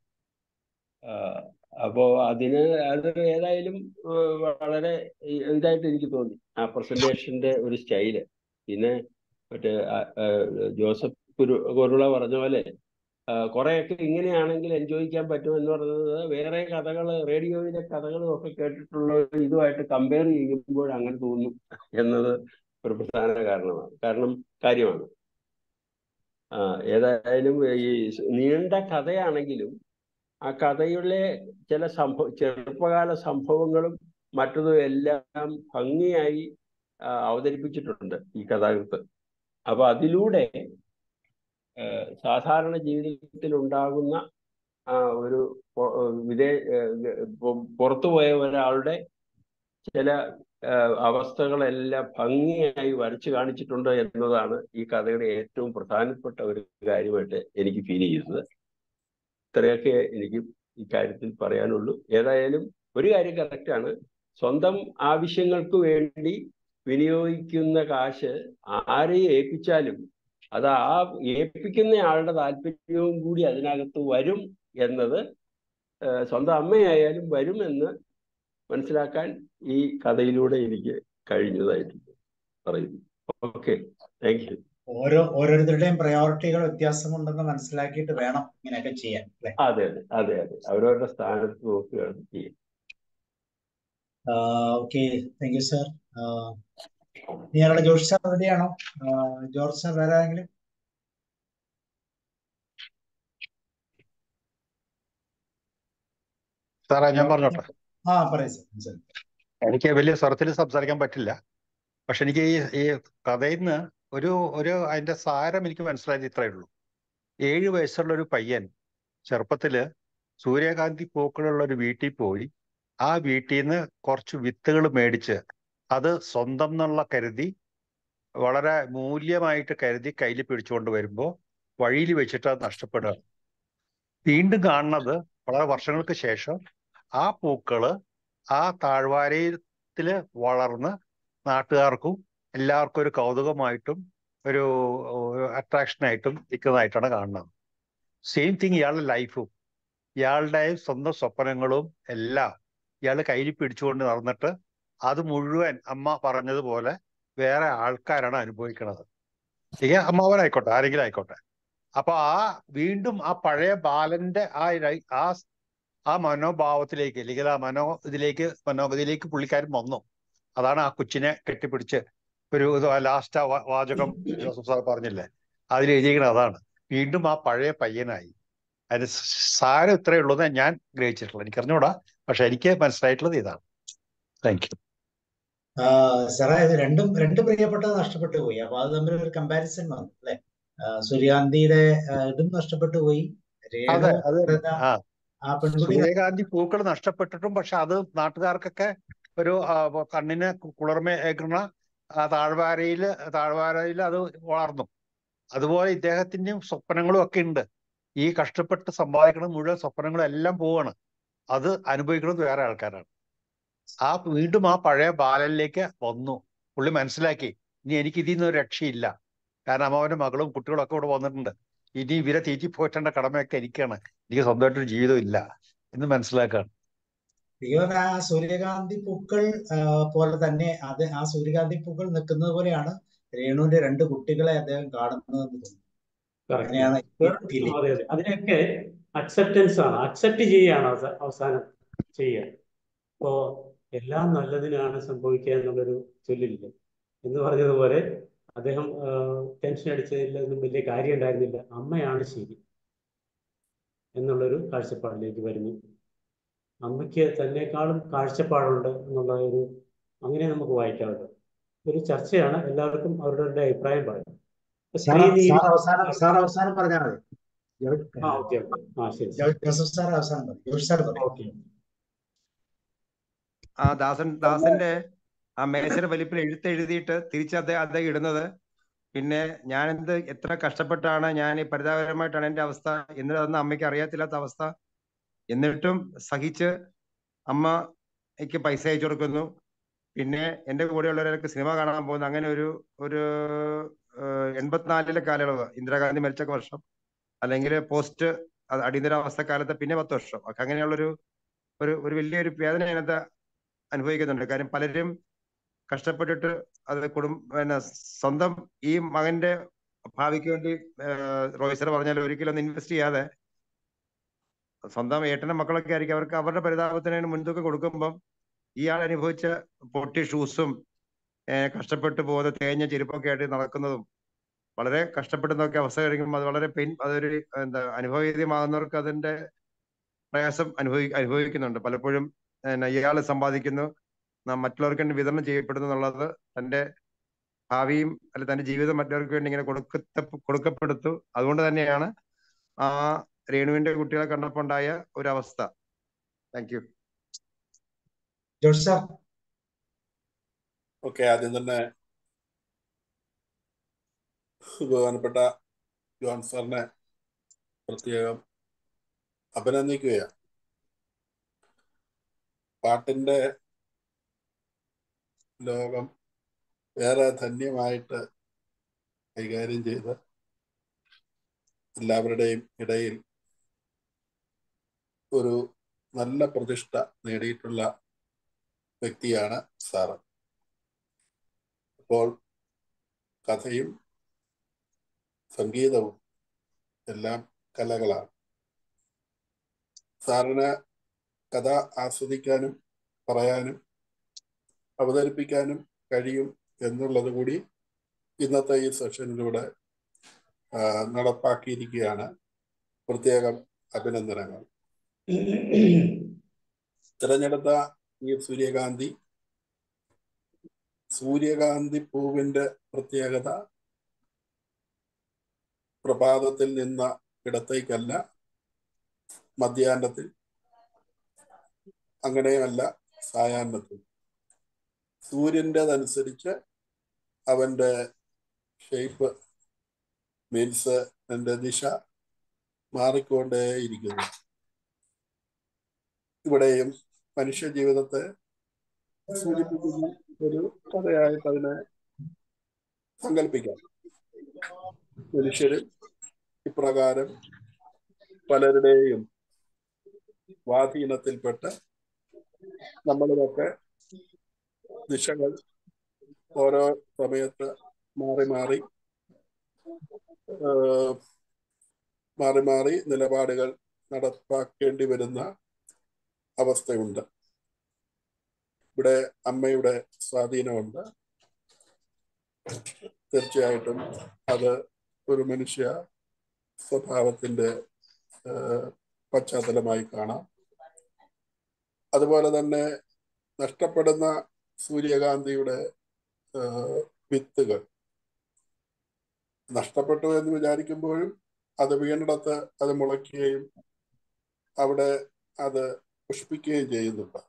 അപ്പോ അതിന് അത് ഏതായാലും വളരെ ഇതായിട്ട് എനിക്ക് തോന്നി ആ പ്രസന്റേഷന്റെ ഒരു സ്റ്റൈല് പിന്നെ മറ്റേ ജോസഫ് കുരു കുരുള പറഞ്ഞ പോലെ കുറെയൊക്കെ ഇങ്ങനെയാണെങ്കിൽ എൻജോയ് ചെയ്യാൻ പറ്റും എന്ന് പറയുന്നത് വേറെ കഥകൾ റേഡിയോയിലെ കഥകളും ഒക്കെ കേട്ടിട്ടുള്ള ഇതുമായിട്ട് കമ്പയർ ചെയ്യുമ്പോൾ അങ്ങനെ തോന്നും എന്നത് ഒരു പ്രധാന കാരണമാണ് കാരണം കാര്യമാണ് ഏതായാലും ഈ നീണ്ട കഥയാണെങ്കിലും ആ കഥയിലെ ചില സംഭവ ചെറുപ്പകാല സംഭവങ്ങളും മറ്റതും എല്ലാം ഭംഗിയായി അവതരിപ്പിച്ചിട്ടുണ്ട് ഈ കഥാകൃത്ത് അപ്പൊ അതിലൂടെ സാധാരണ ജീവിതത്തിൽ ഉണ്ടാകുന്ന ഒരു വിദേ പുറത്തുപോയ ഒരാളുടെ ചില അവസ്ഥകളെല്ലാം ഭംഗിയായി വരച്ചു കാണിച്ചിട്ടുണ്ട് എന്നതാണ് ഈ കഥയുടെ ഏറ്റവും പ്രധാനപ്പെട്ട ഒരു കാര്യമായിട്ട് എനിക്ക് ഫീൽ ചെയ്തത് ഇത്രയൊക്കെ എനിക്ക് ഈ കാര്യത്തിൽ പറയാനുള്ളൂ ഏതായാലും ഒരു കാര്യം കറക്റ്റാണ് സ്വന്തം ആവശ്യങ്ങൾക്ക് വേണ്ടി വിനിയോഗിക്കുന്ന കാശ് ആരെയും ഏൽപ്പിച്ചാലും അത് ആ ഏൽപ്പിക്കുന്ന ആളുടെ താല്പര്യവും കൂടി അതിനകത്ത് വരും എന്നത് സ്വന്തം അമ്മയായാലും വരുമെന്ന് മനസ്സിലാക്കാൻ ഈ കഥയിലൂടെ എനിക്ക് കഴിഞ്ഞതായിട്ട് പറയുന്നു ഓക്കെ താങ്ക് യു ഓരോ ഓരോരുത്തരുടെയും പ്രയോറിറ്റികൾ വ്യത്യാസമുണ്ടെന്ന് മനസ്സിലാക്കിയിട്ട് വേണം ഇങ്ങനെയൊക്കെ ചെയ്യാൻ അല്ലെ അതെ അതെ അതെ അതെ അവരവരുടെ സ്ഥാനത്ത് നോക്കുകയാണ് ചെയ്യുക ഓക്കെ താങ്ക് യു സാർ ഞങ്ങളുടെ ജോഷി സാർ റെഡിയാണോ ജോർജ് സാർ വേറെ ആരെങ്കിലും സാറേ ഞാൻ പറഞ്ഞോട്ടെ ആ പറയൂ സാർ എനിക്ക് വലിയ സ്വരത്തിൽ സംസാരിക്കാൻ പറ്റില്ല പക്ഷെ എനിക്ക് ഈ ഈ കഥയിൽ നിന്ന് ഒരു ഒരു അതിന്റെ സാരം എനിക്ക് മനസ്സിലായത് ഇത്രയേ ഉള്ളൂ ഏഴ് വയസ്സുള്ള ഒരു പയ്യൻ ചെറുപ്പത്തില് സൂര്യകാന്തി പൂക്കളുള്ള ഒരു വീട്ടിൽ പോയി ആ വീട്ടിൽ നിന്ന് കുറച്ച് വിത്തുകൾ മേടിച്ച് അത് സ്വന്തം എന്നുള്ള കരുതി വളരെ മൂല്യമായിട്ട് കരുതി കയ്യിൽ പിടിച്ചുകൊണ്ട് വരുമ്പോൾ വഴിയിൽ വെച്ചിട്ട് അത് നഷ്ടപ്പെടുകയാണ് വീണ്ടും കാണുന്നത് വളരെ വർഷങ്ങൾക്ക് ശേഷം ആ പൂക്കള് ആ താഴ്വാരത്തില് വളർന്ന് നാട്ടുകാർക്കും എല്ലാവർക്കും ഒരു കൗതുകമായിട്ടും ഒരു അട്രാക്ഷനായിട്ടും നിൽക്കുന്നതായിട്ടാണ് കാണുന്നത് സെയിം തിങ് ഇയാളുടെ ലൈഫും ഇയാളുടെ സ്വന്തം സ്വപ്നങ്ങളും എല്ലാം ഇയാൾ കയ്യിൽ പിടിച്ചുകൊണ്ട് നടന്നിട്ട് അത് മുഴുവൻ അമ്മ പറഞ്ഞതുപോലെ വേറെ ആൾക്കാരാണ് അനുഭവിക്കുന്നത് ഈ അമ്മാവനായിക്കോട്ടെ ആരെങ്കിലും ആയിക്കോട്ടെ അപ്പൊ ആ വീണ്ടും ആ പഴയ ബാലന്റെ ആ ആ ആ മനോഭാവത്തിലേക്ക് അല്ലെങ്കിൽ ആ മനോ ഇതിലേക്ക് മനോഗതിയിലേക്ക് പുള്ളിക്കാരൻ വന്നു അതാണ് ആ കൊച്ചിനെ കെട്ടിപ്പിടിച്ച് ഒരു ലാസ്റ്റ് ആ വാചകം ജോസഫ് സാർ പറഞ്ഞില്ലേ അതിൽ എഴുതിയിരിക്കുന്നത് അതാണ് വീണ്ടും ആ പഴയ പയ്യനായി അതിന് സാരം ഇത്രയേ ഉള്ളൂ എന്ന് ഞാൻ ഗ്രഹിച്ചിട്ടുള്ളത് എനിക്ക് അറിഞ്ഞൂടാ പക്ഷെ എനിക്ക് മനസ്സിലായിട്ടുള്ളത് ഇതാണ് താങ്ക് യു സാറേ ഇത് രണ്ടും രണ്ട് പ്രിയപ്പെട്ടത് നഷ്ടപ്പെട്ടു പോയി അപ്പൊ അത് തമ്മിൽ ഒരു കമ്പാരിസൺ വന്നു അല്ലെ സൂര്യകാന്തിയുടെ ഇതും നഷ്ടപ്പെട്ടു പോയി അതെ അത് ആ ആ പെൺകുട്ടി സൂര്യകാന്തി പൂക്കൾ നഷ്ടപ്പെട്ടിട്ടും പക്ഷെ അത് നാട്ടുകാർക്കൊക്കെ ഒരു കണ്ണിന് കുളിർമയേക്കുന്ന താഴ്വാരയില് താഴ്വാരയിൽ അത് വളർന്നു അതുപോലെ ഇദ്ദേഹത്തിന്റെയും സ്വപ്നങ്ങളും ഒക്കെ ഉണ്ട് ഈ കഷ്ടപ്പെട്ട് സമ്പാദിക്കുന്ന മുഴുവൻ സ്വപ്നങ്ങളും എല്ലാം പോവാണ് അത് അനുഭവിക്കുന്നത് വേറെ ആൾക്കാരാണ് ആ വീണ്ടും ആ പഴയ ബാലനിലേക്ക് വന്നു പുള്ളി മനസ്സിലാക്കി ഇനി എനിക്ക് ഇതിൽ നിന്ന് ഒരു രക്ഷയില്ല കാരണം അമ്മാവന്റെ മകളും കുട്ടികളും ഒക്കെ ഇവിടെ വന്നിട്ടുണ്ട് ഇനി ഇവരെ തീറ്റി പോറ്റേണ്ട കടമയൊക്കെ എനിക്കാണ് എനിക്ക് സ്വന്തമായിട്ടൊരു ജീവിതം ഇല്ല എന്ന് മനസ്സിലാക്കാണ് ഇവൻ ആ സൂര്യകാന്തി പൂക്കൾ പോലെ തന്നെ അത് ആ സൂര്യകാന്തി പൂക്കൾ നിൽക്കുന്നത് പോലെയാണ് രേണുവിന്റെ രണ്ട് കുട്ടികളെ അദ്ദേഹം കാണുന്നതെന്ന് തോന്നുന്നു അങ്ങനെയാണ് അതെ അതെ അതിനൊക്കെ അക്സെപ്റ്റൻസ് ആണ് അക്സെപ്റ്റ് ചെയ്യാണ് അവസാനം ചെയ്യുക ഇപ്പോ എല്ലാം നല്ലതിനാണ് സംഭവിക്കുക എന്നുള്ളൊരു ചൊല്ലില്ല എന്ന് പറഞ്ഞതുപോലെ അദ്ദേഹം ടെൻഷൻ അടിച്ചതിലൊന്നും വലിയ കാര്യം ഉണ്ടായിരുന്നില്ല അമ്മയാണ് ശരി എന്നുള്ളൊരു കാഴ്ചപ്പാടിലേക്ക് വരുന്നു അമ്മയ്ക്ക് തന്നെക്കാളും കാഴ്ചപ്പാടുണ്ട് എന്നുള്ള ഒരു അങ്ങനെ നമുക്ക് വായിക്കാറുണ്ട് ഒരു ചർച്ചയാണ് എല്ലാവർക്കും അവരുടെ അഭിപ്രായം പറയാം സാർ സ്ത്രീ സാർ അവസാനം സാർ അവസാനം പറഞ്ഞാൽ മതി ജോ- ആ ഓക്കെ ഓക്കെ ആ ശരി ജോ- ജോസഫ് സാർ അവസാനം മതി ജോഷ് സാർ പറയും ഓക്കെ ആ ദാസൻ ദാസന്റെ ആ മേശയുടെ വലിപ്പിൽ എഴുത്ത് എഴുതിയിട്ട് തിരിച്ച് അദ്ദേഹം അദ്ദേഹം ഇടുന്നത് പിന്നെ ഞാൻ എന്ത് എത്ര കഷ്ടപ്പെട്ടാണ് ഞാൻ ഈ പരിതാപകരമായിട്ടാണ് എന്റെ അവസ്ഥ എന്നിട്ട് അതൊന്നും അമ്മയ്ക്ക് അറിയത്തില്ലാത്ത അവസ്ഥ എന്നിട്ടും സഹിച്ച് അമ്മയ്ക്ക് പൈസ അയച്ചു കൊടുക്കുന്നു പിന്നെ എന്റെ കൂടെയുള്ളവരൊക്കെ സിനിമ കാണാൻ പോകുന്നു അങ്ങനെ ഒരു ഒരു ഏഹ്, എൺപത്തിനാലിലെ കാലയളവ് ഇന്ദിരാഗാന്ധി മരിച്ച വർഷം അല്ലെങ്കിൽ പോസ്റ്റ് അടിയന്തരാവസ്ഥ കാലത്ത് പിന്നെ പത്ത് വർഷം ഒക്കെ അങ്ങനെയുള്ളൊരു ഒരു ഒരു വലിയൊരു വേദന അതിനകത്ത് അനുഭവിക്കുന്നുണ്ട് കാര്യം പലരും കഷ്ടപ്പെട്ടിട്ട് അത് കുടും പിന്നെ സ്വന്തം ഈ മകന്റെ ഭാവിക്ക് വേണ്ടി ഏഹ്, റോയ് സർ പറഞ്ഞാൽ ഒരിക്കലും ഒന്ന് ഇൻവെസ്റ്റ് ചെയ്യാതെ സ്വന്തം ഏട്ടനും മക്കളൊക്കെ ആയിരിക്കും അവർക്ക് അവരുടെ പരിതാപത്തിന് മുൻതൂക്കം കൊടുക്കുമ്പം ഇയാൾ അനുഭവിച്ച പൊട്ടി ഷൂസും ഏഹ്, കഷ്ടപ്പെട്ട് പോകുന്ന തേഞ്ഞ ചെരുപ്പൊക്കെ ആയിട്ട് നടക്കുന്നതും വളരെ കഷ്ടപ്പെടുന്നതൊക്കെ അവസ്ഥ കഴിക്കുമ്പോൾ അത് വളരെ പെയിൻ അതൊരു എന്താ അനുഭവവേദ്യമാകുന്നവർക്ക് അതിന്റെ പ്രയാസം അനുഭവി അനുഭവിക്കുന്നുണ്ട് പലപ്പോഴും ഇയാൾ സമ്പാദിക്കുന്നു നാം മറ്റുള്ളവർക്ക് വേണ്ടി വിതരണം ചെയ്യപ്പെടുന്നു എന്നുള്ളത് തന്റെ ഭാവിയും അല്ലെ തന്റെ ജീവിതം മറ്റുള്ളവർക്ക് വേണ്ടി ഇങ്ങനെ കൊടുക്ക കൊടുക്കപ്പെടുത്തു അതുകൊണ്ട് തന്നെയാണ് ആ രേണുവിന്റെ കുട്ടികളെ കണ്ടപ്പോൾ ഉണ്ടായ ഒരു അവസ്ഥ thank you Josh sir okay ആദ്യം തന്നെ ബഹുമാനപ്പെട്ട ജോൺ സാറിനെ പ്രത്യേകം അഭിനന്ദിക്കുകയാണ് പാട്ടിന്റെ ലോകം വേറെ ധന്യമായിട്ട് കൈകാര്യം ചെയ്ത് എല്ലാവരുടെയും ഇടയിൽ ഒരു നല്ല പ്രതിഷ്ഠ നേടിയിട്ടുള്ള വ്യക്തിയാണ് സാറ് അപ്പോൾ കഥയും സംഗീതവും എല്ലാം കലകളാണ് സാറിന് കഥ ആസ്വദിക്കാനും പറയാനും അവതരിപ്പിക്കാനും കഴിയും എന്നുള്ളത് കൂടി ഇന്നത്തെ ഈ സെഷനിലൂടെ ആ, നടപ്പാക്കിയിരിക്കുകയാണ് പ്രത്യേകം അഭിനന്ദനങ്ങൾ തിരഞ്ഞെടുത്ത ഈ സൂര്യകാന്തി സൂര്യകാന്തി പൂവിന്റെ പ്രത്യേകത പ്രഭാതത്തിൽ നിന്ന ഇടത്തേക്കല്ല മധ്യാഹ്നത്തിൽ അങ്ങനെയുമല്ല സായാഹ്നത്തിൽ സൂര്യൻ്റെതനുസരിച്ച് അവന്റെ ഷേപ്പ് മീൻസ് അതിന്റെ ദിശ മാറിക്കൊണ്ടേയിരിക്കുന്നു ഇവിടെയും മനുഷ്യ ജീവിതത്തെ സൂചിപ്പിക്കുന്ന ഒരു കഥയായിട്ട് അതിനെ സങ്കല്പിക്കാം മനുഷ്യര് ഇപ്രകാരം പലരുടെയും സ്വാധീനത്തിൽപ്പെട്ട് നമ്മളിതൊക്കെ ദിശകൾ ഓരോ സമയത്ത് മാറി മാറി ഏഹ്, മാറി മാറി നിലപാടുകൾ നടപ്പാക്കേണ്ടി വരുന്ന അവസ്ഥയുണ്ട് ഇവിടെ അമ്മയുടെ സ്വാധീനമുണ്ട് തീർച്ചയായിട്ടും അത് ഒരു മനുഷ്യ സ്വഭാവത്തിന്റെ ഏഹ്, പശ്ചാത്തലമായി കാണാം അതുപോലെ തന്നെ നഷ്ടപ്പെടുന്ന സൂര്യകാന്തിയുടെ ഏഹ്, വിത്തുകൾ നഷ്ടപ്പെട്ടു എന്ന് വിചാരിക്കുമ്പോഴും അത് വീണിടത്ത് അത് മുളയ്ക്കുകയും അവിടെ അത് പുഷ്പിക്കുകയും ചെയ്യുന്നുണ്ട്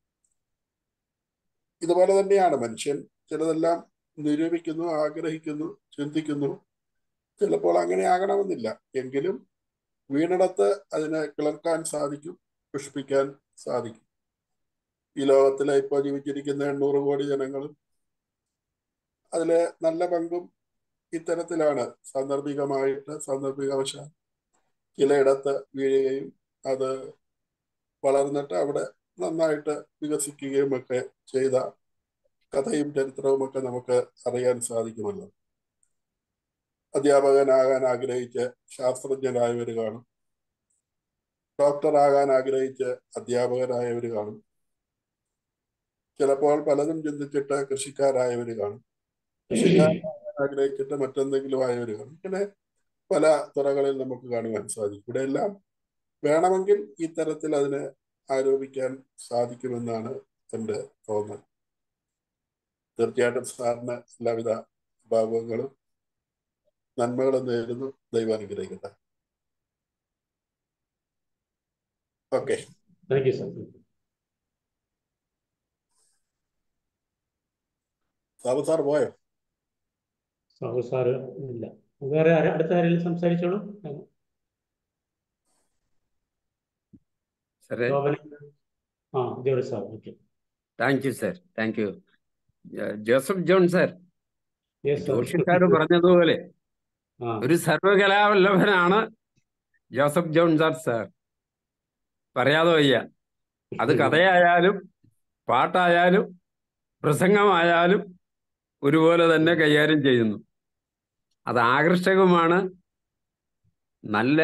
ഇതുപോലെ തന്നെയാണ് മനുഷ്യൻ ചിലതെല്ലാം നിരൂപിക്കുന്നു ആഗ്രഹിക്കുന്നു ചിന്തിക്കുന്നു ചിലപ്പോൾ അങ്ങനെ ആകണമെന്നില്ല എങ്കിലും വീണിടത്ത് അതിനെ കിളർക്കാൻ സാധിക്കും പുഷ്പിക്കാൻ സാധിക്കും ഈ ലോകത്തിലെ ഇപ്പോൾ ജീവിച്ചിരിക്കുന്ന എണ്ണൂറ് കോടി ജനങ്ങളും അതിലെ നല്ല പങ്കും ഇത്തരത്തിലാണ് സാന്ദർഭികമായിട്ട് സാന്ദർഭികവശാൽ ചിലയിടത്ത് വീഴുകയും അത് വളർന്നിട്ട് അവിടെ നന്നായിട്ട് വികസിക്കുകയും ഒക്കെ ചെയ്ത കഥയും ചരിത്രവും ഒക്കെ നമുക്ക് അറിയാൻ സാധിക്കുമല്ലോ അധ്യാപകനാകാൻ ആഗ്രഹിച്ച് ശാസ്ത്രജ്ഞരായവർ കാണും ഡോക്ടറാകാൻ ആഗ്രഹിച്ച് അധ്യാപകരായവർ കാണും ചിലപ്പോൾ പലതും ചിന്തിച്ചിട്ട് കൃഷിക്കാരായവർ കാണും കൃഷിക്കാരാകാൻ ആഗ്രഹിച്ചിട്ട് മറ്റെന്തെങ്കിലും ആയവർ കാണും ഇങ്ങനെ പല തുറകളിൽ നമുക്ക് കാണുവാൻ സാധിക്കും ഇവിടെ എല്ലാം വേണമെങ്കിൽ ഈ തരത്തിൽ അതിനെ ആരോപിക്കാൻ സാധിക്കുമെന്നാണ് എൻ്റെ തോന്നൽ തീർച്ചയായിട്ടും സാറിന് എല്ലാവിധ ഭാവങ്ങളും നന്മകളും നേരുന്നു ദൈവം അനുഗ്രഹിക്കട്ടെ okay thank you sir Sabu sir പോയോ സാഹു സാറ് ഇല്ല വേറെ ആരാ അടുത്ത ആരെങ്കിലും സംസാരിച്ചോളൂ സാറേ ഗോപൻ ആ ജോലി sir okay thank you sir thank you Joseph John sir yes ജോഷിക്കാർ പറഞ്ഞതുപോലെ ആ ഒരു സർവകലാവല്ലഭനാണ് ജോസഫ് ജോൺ സാർ സാർ പറയാതെ വയ്യ അത് കഥയായാലും പാട്ടായാലും പ്രസംഗമായാലും ഒരുപോലെ തന്നെ കൈകാര്യം ചെയ്യുന്നു അത് ആകർഷകമാണ് നല്ല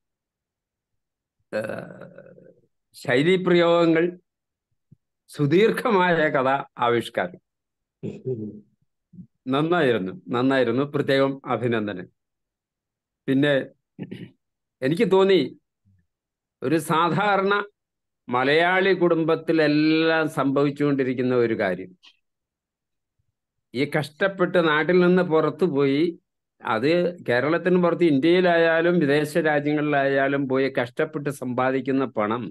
ശൈലീപ്രയോഗങ്ങൾ സുദീർഘമായ കഥ ആവിഷ്കാരം നന്നായിരുന്നു നന്നായിരുന്നു പ്രത്യേകം അഭിനന്ദനം പിന്നെ എനിക്ക് തോന്നി ഒരു സാധാരണ മലയാളി കുടുംബത്തിലെല്ലാം സംഭവിച്ചുകൊണ്ടിരിക്കുന്ന ഒരു കാര്യം ഈ കഷ്ടപ്പെട്ട് നാട്ടിൽ നിന്ന് പുറത്തു പോയി അത് കേരളത്തിന് പുറത്ത് ഇന്ത്യയിലായാലും വിദേശ രാജ്യങ്ങളിലായാലും പോയി കഷ്ടപ്പെട്ട് സമ്പാദിക്കുന്ന പണം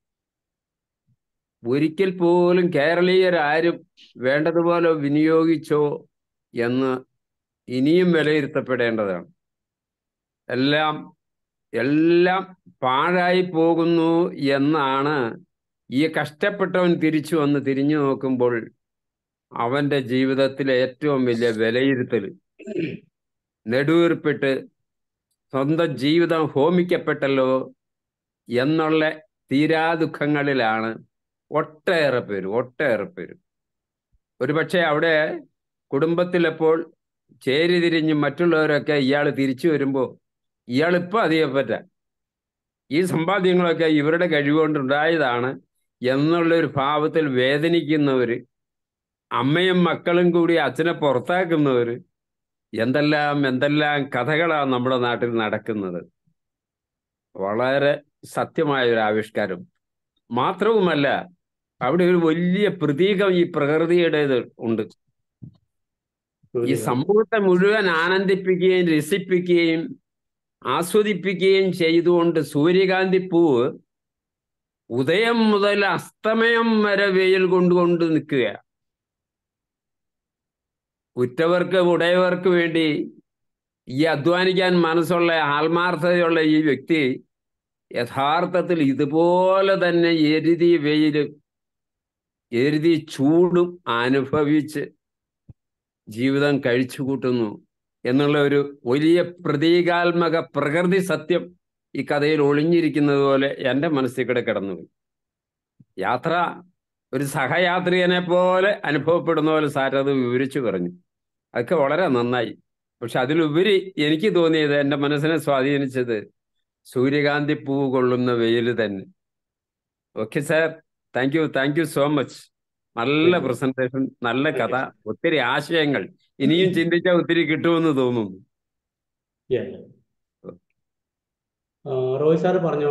ഒരിക്കൽ പോലും കേരളീയരാരും വേണ്ടതുപോലെ വിനിയോഗിച്ചോ എന്ന് ഇനിയും വിലയിരുത്തപ്പെടേണ്ടതാണ് എല്ലാം എല്ലാം പാഴായി പോകുന്നു എന്നാണ് ഈ കഷ്ടപ്പെട്ടവൻ തിരിച്ചു വന്ന് തിരിഞ്ഞു നോക്കുമ്പോൾ അവന്റെ ജീവിതത്തിലെ ഏറ്റവും വലിയ വിലയിരുത്തൽ നെടുവീർപ്പിട്ട് സ്വന്തം ജീവിതം ഹോമിക്കപ്പെട്ടല്ലോ എന്നുള്ള തീരാദുഃഖങ്ങളിലാണ് ഒട്ടേറെ പേര് ഒട്ടേറെ പേര് ഒരുപക്ഷെ അവിടെ കുടുംബത്തിലെപ്പോൾ ചേരി തിരിഞ്ഞ് മറ്റുള്ളവരൊക്കെ ഇയാൾ തിരിച്ചു വരുമ്പോൾ ഇയാൾ ഇപ്പം അധികപ്പറ്റ ഈ സമ്പാദ്യങ്ങളൊക്കെ ഇവരുടെ കഴിവുകൊണ്ടുണ്ടായതാണ് എന്നുള്ള ഒരു ഭാവത്തിൽ വേദനിക്കുന്നവര് അമ്മയും മക്കളും കൂടി അച്ഛനെ പുറത്താക്കുന്നവര് എന്തെല്ലാം എന്തെല്ലാം കഥകളാണ് നമ്മുടെ നാട്ടിൽ നടക്കുന്നത് വളരെ സത്യമായ ഒരു ആവിഷ്കാരം മാത്രവുമല്ല അവിടെ ഒരു വലിയ പ്രതീകം ഈ പ്രകൃതിയുടേത് ഉണ്ട് ഈ സമൂഹത്തെ മുഴുവൻ ആനന്ദിപ്പിക്കുകയും രസിപ്പിക്കുകയും ആസ്വദിപ്പിക്കുകയും ചെയ്തുകൊണ്ട് സൂര്യകാന്തി പൂവ് ഉദയം മുതൽ അസ്തമയം വരെ വെയിൽ കൊണ്ടുകൊണ്ട് നിൽക്കുക ഉറ്റവർക്ക് ഉടയവർക്ക് വേണ്ടി ഈ അധ്വാനിക്കാൻ മനസ്സുള്ള ആത്മാർത്ഥതയുള്ള ഈ വ്യക്തി യഥാർത്ഥത്തിൽ ഇതുപോലെ തന്നെ എരുതി വെയിലും എരുതി ചൂടും അനുഭവിച്ച് ജീവിതം കഴിച്ചു കൂട്ടുന്നു എന്നുള്ള ഒരു വലിയ പ്രതീകാത്മക പ്രകൃതി സത്യം ഈ കഥയിൽ ഒളിഞ്ഞിരിക്കുന്നത് പോലെ എൻ്റെ മനസ്സിൽ കൂടെ കിടന്നുപോയി യാത്ര ഒരു സഹയാത്രികനെ പോലെ അനുഭവപ്പെടുന്ന പോലെ സാർ അത് വിവരിച്ചു പറഞ്ഞു അതൊക്കെ വളരെ നന്നായി പക്ഷെ അതിലുപരി എനിക്ക് തോന്നിയത് എൻ്റെ മനസ്സിനെ സ്വാധീനിച്ചത് സൂര്യകാന്തി പൂവ് കൊള്ളുന്ന വെയിൽ തന്നെ okay sir thank you thank you so much നല്ല പ്രസന്റേഷൻ നല്ല കഥ ഒത്തിരി ആശയങ്ങൾ ഇനിയും ചിന്തിച്ചാൽ ഒത്തിരി കിട്ടുമെന്ന് തോന്നുന്നു റോയ് സാറ് പറഞ്ഞോ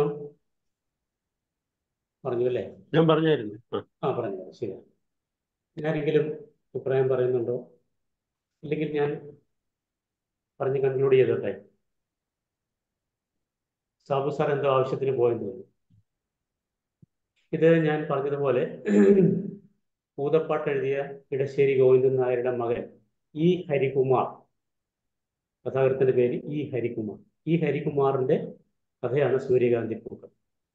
പറഞ്ഞു അല്ലേ ഞാൻ പറഞ്ഞായിരുന്നു ആ പറഞ്ഞു ശരിയാണ് ഞാനെങ്കിലും അഭിപ്രായം പറയുന്നുണ്ടോ ഇല്ലെങ്കിൽ ഞാൻ പറഞ്ഞ് കൺക്ലൂഡ് ചെയ്തോട്ടെ സാബു സാർ എന്തോ ആവശ്യത്തിന് പോയെന്ന് തോന്നുന്നു ഇത് ഞാൻ പറഞ്ഞതുപോലെ പൂതപ്പാട്ട് എഴുതിയ ഇടശ്ശേരി ഗോവിന്ദൻ നായരുടെ മകൻ ഇ ഹരികുമാർ കഥാകൃത്തിന്റെ പേര് ഇ ഹരികുമാർ ഇ ഹരികുമാറിന്റെ കഥയാണ് സൂര്യകാന്തി പൂക്കൾ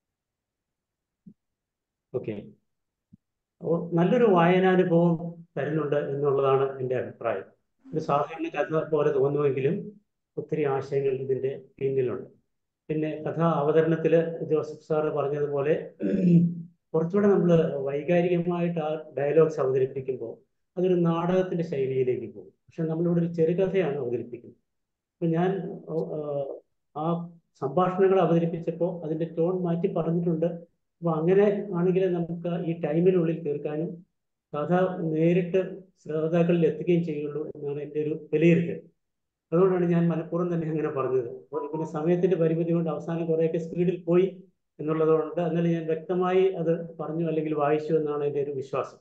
ഓക്കെ അപ്പോൾ നല്ലൊരു വായനാനുഭവം തരുന്നുണ്ട് എന്നുള്ളതാണ് എൻ്റെ അഭിപ്രായം ഒരു സാധാരണ കഥ പോലെ തോന്നുമെങ്കിലും ഒത്തിരി ആശയങ്ങൾ ഇതിൻ്റെ പിന്നിലുണ്ട് പിന്നെ കഥ അവതരണത്തിൽ ജോസഫ് സാറ് പറഞ്ഞതുപോലെ കുറച്ചുകൂടെ നമ്മൾ വൈകാരികമായിട്ട് ആ ഡയലോഗ്സ് അവതരിപ്പിക്കുമ്പോൾ അതൊരു നാടകത്തിന്റെ ശൈലിയിലേക്ക് പോകും പക്ഷെ നമ്മളിവിടെ ഒരു ചെറുകഥയാണ് അവതരിപ്പിക്കുന്നത് അപ്പം ഞാൻ ആ സംഭാഷണങ്ങൾ അവതരിപ്പിച്ചപ്പോൾ അതിന്റെ ടോൺ മാറ്റി പറഞ്ഞിട്ടുണ്ട് അപ്പോൾ അങ്ങനെ ആണെങ്കിൽ നമുക്ക് ഈ ടൈമിനുള്ളിൽ തീർക്കാനും കഥ നേരിട്ട് ശ്രോതാക്കളിൽ എത്തുകയും ചെയ്യുള്ളൂ എന്നാണ് എൻ്റെ ഒരു വിലയിരുത്തൽ അതുകൊണ്ടാണ് ഞാൻ മനഃപൂർവ്വം തന്നെ അങ്ങനെ പറഞ്ഞത് അപ്പോൾ പിന്നെ സമയത്തിന്റെ പരിമിതി കൊണ്ട് അവസാനം കുറേയൊക്കെ സ്പീഡിൽ പോയി എന്നുള്ളതുകൊണ്ട് എന്നാലും ഞാൻ വ്യക്തമായി അത് പറഞ്ഞു അല്ലെങ്കിൽ വായിച്ചു എന്നാണ് എൻ്റെ ഒരു വിശ്വാസം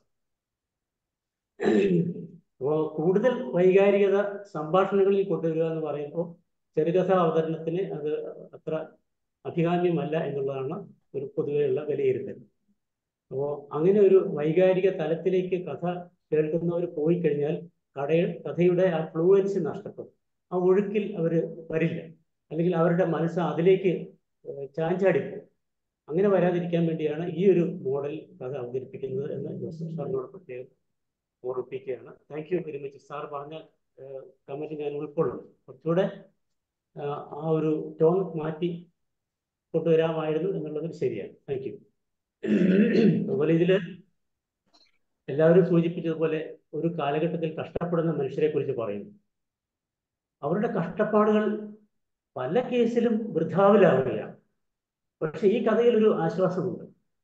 അപ്പോൾ കൂടുതൽ വൈകാരികത സംഭാഷണങ്ങളിൽ കൊണ്ടുവരിക എന്ന് പറയുമ്പോൾ ചെറുകഥ അവതരണത്തിന് അത് അത്ര അഭികാമ്യമല്ല എന്നുള്ളതാണ് ഒരു പൊതുവെയുള്ള വിലയിരുത്തൽ അപ്പോൾ അങ്ങനെ ഒരു വൈകാരിക തലത്തിലേക്ക് കഥ കേൾക്കുന്നവർ പോയി കഴിഞ്ഞാൽ കടയിൽ കഥയുടെ ആ ഫ്ലുവൻസി നഷ്ടപ്പെടും ആ ഒഴുക്കിൽ അവർ വരില്ല അല്ലെങ്കിൽ അവരുടെ മനസ്സ് അതിലേക്ക് ചാഞ്ചാടിപ്പോകും അങ്ങനെ വരാതിരിക്കാൻ വേണ്ടിയാണ് ഈ ഒരു മോഡൽ കഥ അവതരിപ്പിക്കുന്നത് എന്ന് ജോസഫ് സാറിനോട് പ്രത്യേകം ഓർമ്മിപ്പിക്കുകയാണ് thank you very much sir പറഞ്ഞ കമന്റ് ഞാൻ ഉൾക്കൊള്ളുന്നു കുറച്ചുകൂടെ ആ ഒരു ടോൺ മാറ്റി കൊണ്ടുവരാമായിരുന്നു എന്നുള്ളത് ശരിയാണ് താങ്ക് യു അതുപോലെ ഇതില് എല്ലാവരും സൂചിപ്പിച്ചതുപോലെ ഒരു കാലഘട്ടത്തിൽ കഷ്ടപ്പെടുന്ന മനുഷ്യരെ കുറിച്ച് പറയുന്നു അവരുടെ കഷ്ടപ്പാടുകൾ പല കേസിലും വൃഥാവിലാവുകയാണ് പക്ഷെ ഈ കഥയിൽ ഒരു ആശ്വാസമുണ്ട്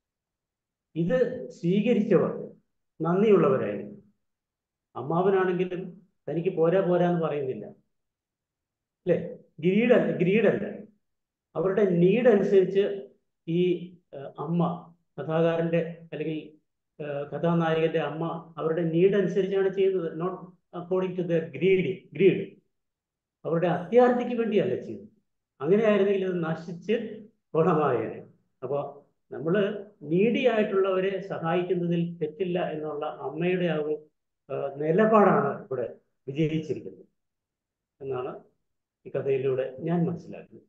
ഇത് സ്വീകരിച്ചവർ നന്ദിയുള്ളവരായിരുന്നു അമ്മാവനാണെങ്കിലും തനിക്ക് പോരാ പോരാ എന്ന് പറയുന്നില്ല അല്ലേ ഗ്രീഡല്ല ഗ്രീഡല്ല അവരുടെ നീഡ് അനുസരിച്ച് ഈ അമ്മ കഥാകാരന്റെ അല്ലെങ്കിൽ കഥാനായകന്റെ അമ്മ അവരുടെ നീഡ് അനുസരിച്ചാണ് ചെയ്യുന്നത് not according to the greedy greed അവരുടെ അത്യാർത്ഥിക്ക് വേണ്ടിയല്ല ചെയ്യുന്നത് അങ്ങനെയായിരുന്നെങ്കിൽ അത് നശിച്ച് ഗുണമായേനെ അപ്പോൾ നമ്മൾ നീഡി ആയിട്ടുള്ളവരെ സഹായിക്കുന്നതിൽ തെറ്റില്ല എന്നുള്ള അമ്മയുടെ ആ ഒരു നിലപാടാണ് ഇവിടെ വിജയിച്ചിരിക്കുന്നത് എന്നാണ് ഈ കഥയിലൂടെ ഞാൻ മനസ്സിലാക്കുന്നത്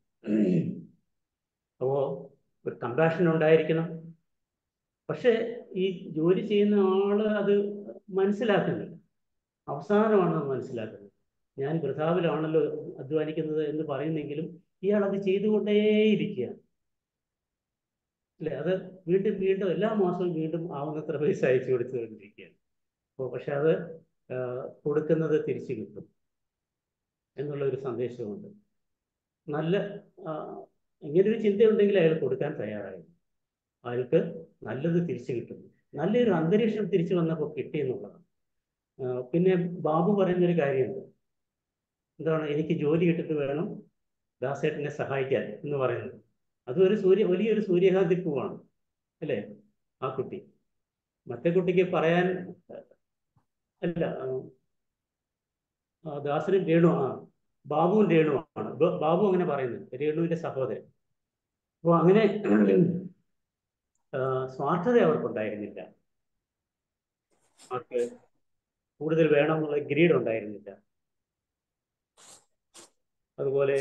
അപ്പോൾ ഒരു കമ്പാഷൻ ഉണ്ടായിരിക്കണം പക്ഷെ ഈ ജോലി ചെയ്യുന്ന ആള് അത് മനസ്സിലാക്കുന്നില്ല അവസാനമാണ് അത് മനസ്സിലാക്കുന്നത് ഞാൻ വൃഥാവിലാണല്ലോ അധ്വാനിക്കുന്നത് എന്ന് പറയുന്നെങ്കിലും ഇയാൾ അത് ചെയ്തുകൊണ്ടേയിരിക്കുകയാണ് അല്ലെ അത് വീണ്ടും വീണ്ടും എല്ലാ മാസവും വീണ്ടും ആവുന്നത്ര പൈസ അയച്ചു കൊടുത്തുകൊണ്ടിരിക്കുകയാണ് അപ്പോൾ പക്ഷെ അത് കൊടുക്കുന്നത് തിരിച്ചു കിട്ടും എന്നുള്ള ഒരു സന്ദേശമുണ്ട് നല്ല ഇങ്ങനൊരു ചിന്തയുണ്ടെങ്കിൽ അയാൾ കൊടുക്കാൻ തയ്യാറായി അയാൾക്ക് നല്ലത് തിരിച്ചു കിട്ടും നല്ലൊരു അന്തരീക്ഷം തിരിച്ചു വന്നപ്പോൾ കിട്ടി എന്നുള്ളതാണ് പിന്നെ ബാബു പറയുന്നൊരു കാര്യമുണ്ട് എന്താണ് എനിക്ക് ജോലി കിട്ടിട്ട് വേണം ദാസേട്ടനെ സഹായിക്കാൻ എന്ന് പറയുന്നത് അതൊരു സൂര്യ വലിയൊരു സൂര്യകാന്തി പൂവാണ് അല്ലേ ആ കുട്ടി മറ്റേ കുട്ടിക്ക് പറയാൻ അല്ല ദാസനും രേണു ആ ബാബുവും രേണുവാണ് ബാബു അങ്ങനെ പറയുന്നത് രേണുവിന്റെ സഹോദരൻ അപ്പോൾ അങ്ങനെ സ്വാർത്ഥത അവർക്കുണ്ടായിരുന്നില്ല അവർക്ക് കൂടുതൽ വേണമെന്നുള്ള ഗ്രീഡ് ഉണ്ടായിരുന്നില്ല അതുപോലെ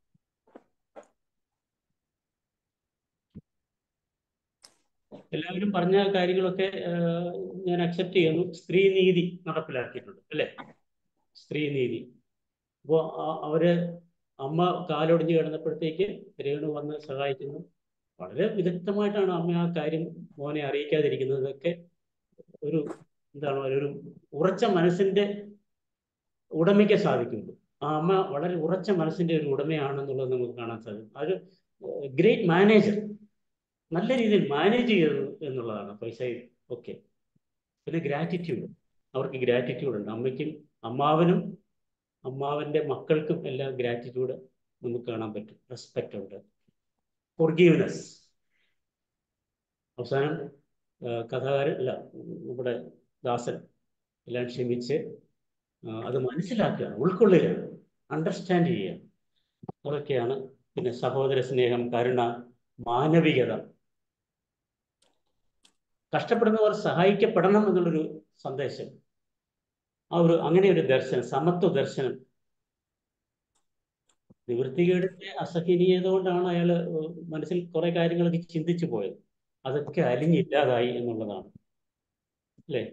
എല്ലാവരും പറഞ്ഞ കാര്യങ്ങളൊക്കെ ഞാൻ അക്സെപ്റ്റ് ചെയ്യുന്നു സ്ത്രീ നീതി നടപ്പിലാക്കിയിട്ടുണ്ട് അല്ലേ സ്ത്രീ നീതി അപ്പോൾ അവര് അമ്മ കാലൊടിഞ്ഞ് കിടന്നപ്പോഴത്തേക്ക് രേണു വന്ന് സഹായിക്കുന്നു വളരെ വിദഗ്ധമായിട്ടാണ് അമ്മ ആ കാര്യം മോനെ അറിയിക്കാതിരിക്കുന്നത് ഇതൊക്കെ ഒരു എന്താണ് ഒരു ഉറച്ച മനസ്സിന്റെ ഉടമയ്ക്ക് സാധിക്കുള്ളൂ ആ അമ്മ വളരെ ഉറച്ച മനസ്സിന്റെ ഒരു ഉടമയാണെന്നുള്ളത് നമുക്ക് കാണാൻ സാധിക്കും അതൊരു ഗ്രേറ്റ് മാനേജർ നല്ല രീതിയിൽ മാനേജ് ചെയ്തു എന്നുള്ളതാണ് പൈസ ഒക്കെ പിന്നെ ഗ്രാറ്റിറ്റ്യൂഡ് അവർക്ക് ഗ്രാറ്റിറ്റ്യൂഡ് ഉണ്ട് അമ്മയ്ക്കും അമ്മാവനും അമ്മാവന്റെ മക്കൾക്കും എല്ലാം ഗ്രാറ്റിറ്റ്യൂഡ് നമുക്ക് കാണാൻ പറ്റും റെസ്പെക്റ്റ് ഉണ്ട് ഫൊർഗീവ്നെസ് അവസാനം കഥാകാരൻ അല്ല നമ്മുടെ ദാസൻ എല്ലാം ക്ഷമിച്ച് അത് മനസ്സിലാക്കുകയാണ് ഉൾക്കൊള്ളുകയാണ് അണ്ടർസ്റ്റാൻഡ് ചെയ്യുക അതൊക്കെയാണ് പിന്നെ സഹോദര സ്നേഹം കരുണ മാനവികത കഷ്ടപ്പെടുന്നവർ സഹായിക്കപ്പെടണം എന്നുള്ളൊരു സന്ദേശം ആ ഒരു അങ്ങനെ ഒരു ദർശനം സമത്വ ദർശനം നിവൃത്തികേടിന്റെ അസഹനീയത കൊണ്ടാണ് അയാൾ മനസ്സിൽ കുറെ കാര്യങ്ങളൊക്കെ ചിന്തിച്ചു പോയത് അതൊക്കെ അലിഞ്ഞില്ലാതായി എന്നുള്ളതാണ് അല്ലേ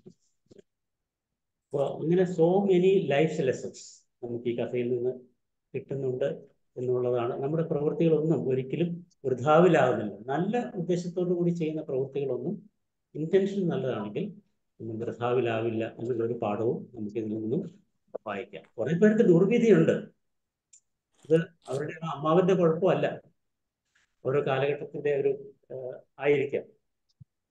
അപ്പോൾ അങ്ങനെ സോ മെനി ലൈഫ് ലെസൺസ് നമുക്ക് ഈ കഥയിൽ നിന്ന് കിട്ടുന്നുണ്ട് എന്നുള്ളതാണ് നമ്മുടെ പ്രവൃത്തികളൊന്നും ഒരിക്കലും വൃഥാവിലാകുന്നില്ല നല്ല ഉദ്ദേശത്തോടു കൂടി ചെയ്യുന്ന പ്രവൃത്തികളൊന്നും ഇന്റൻഷൻ നല്ലതാണെങ്കിൽ ഒന്നും വൃഥാവിലാവില്ല എന്നുള്ളൊരു പാഠവും നമുക്ക് ഇതിൽ നിന്നും വായിക്കാം കുറെ പേർക്ക് ദുർവിധിയുണ്ട് ഇത് അവരുടെ അമ്മാവന്റെ കുഴപ്പമല്ല ഓരോ കാലഘട്ടത്തിന്റെ ഒരു ആയിരിക്കാം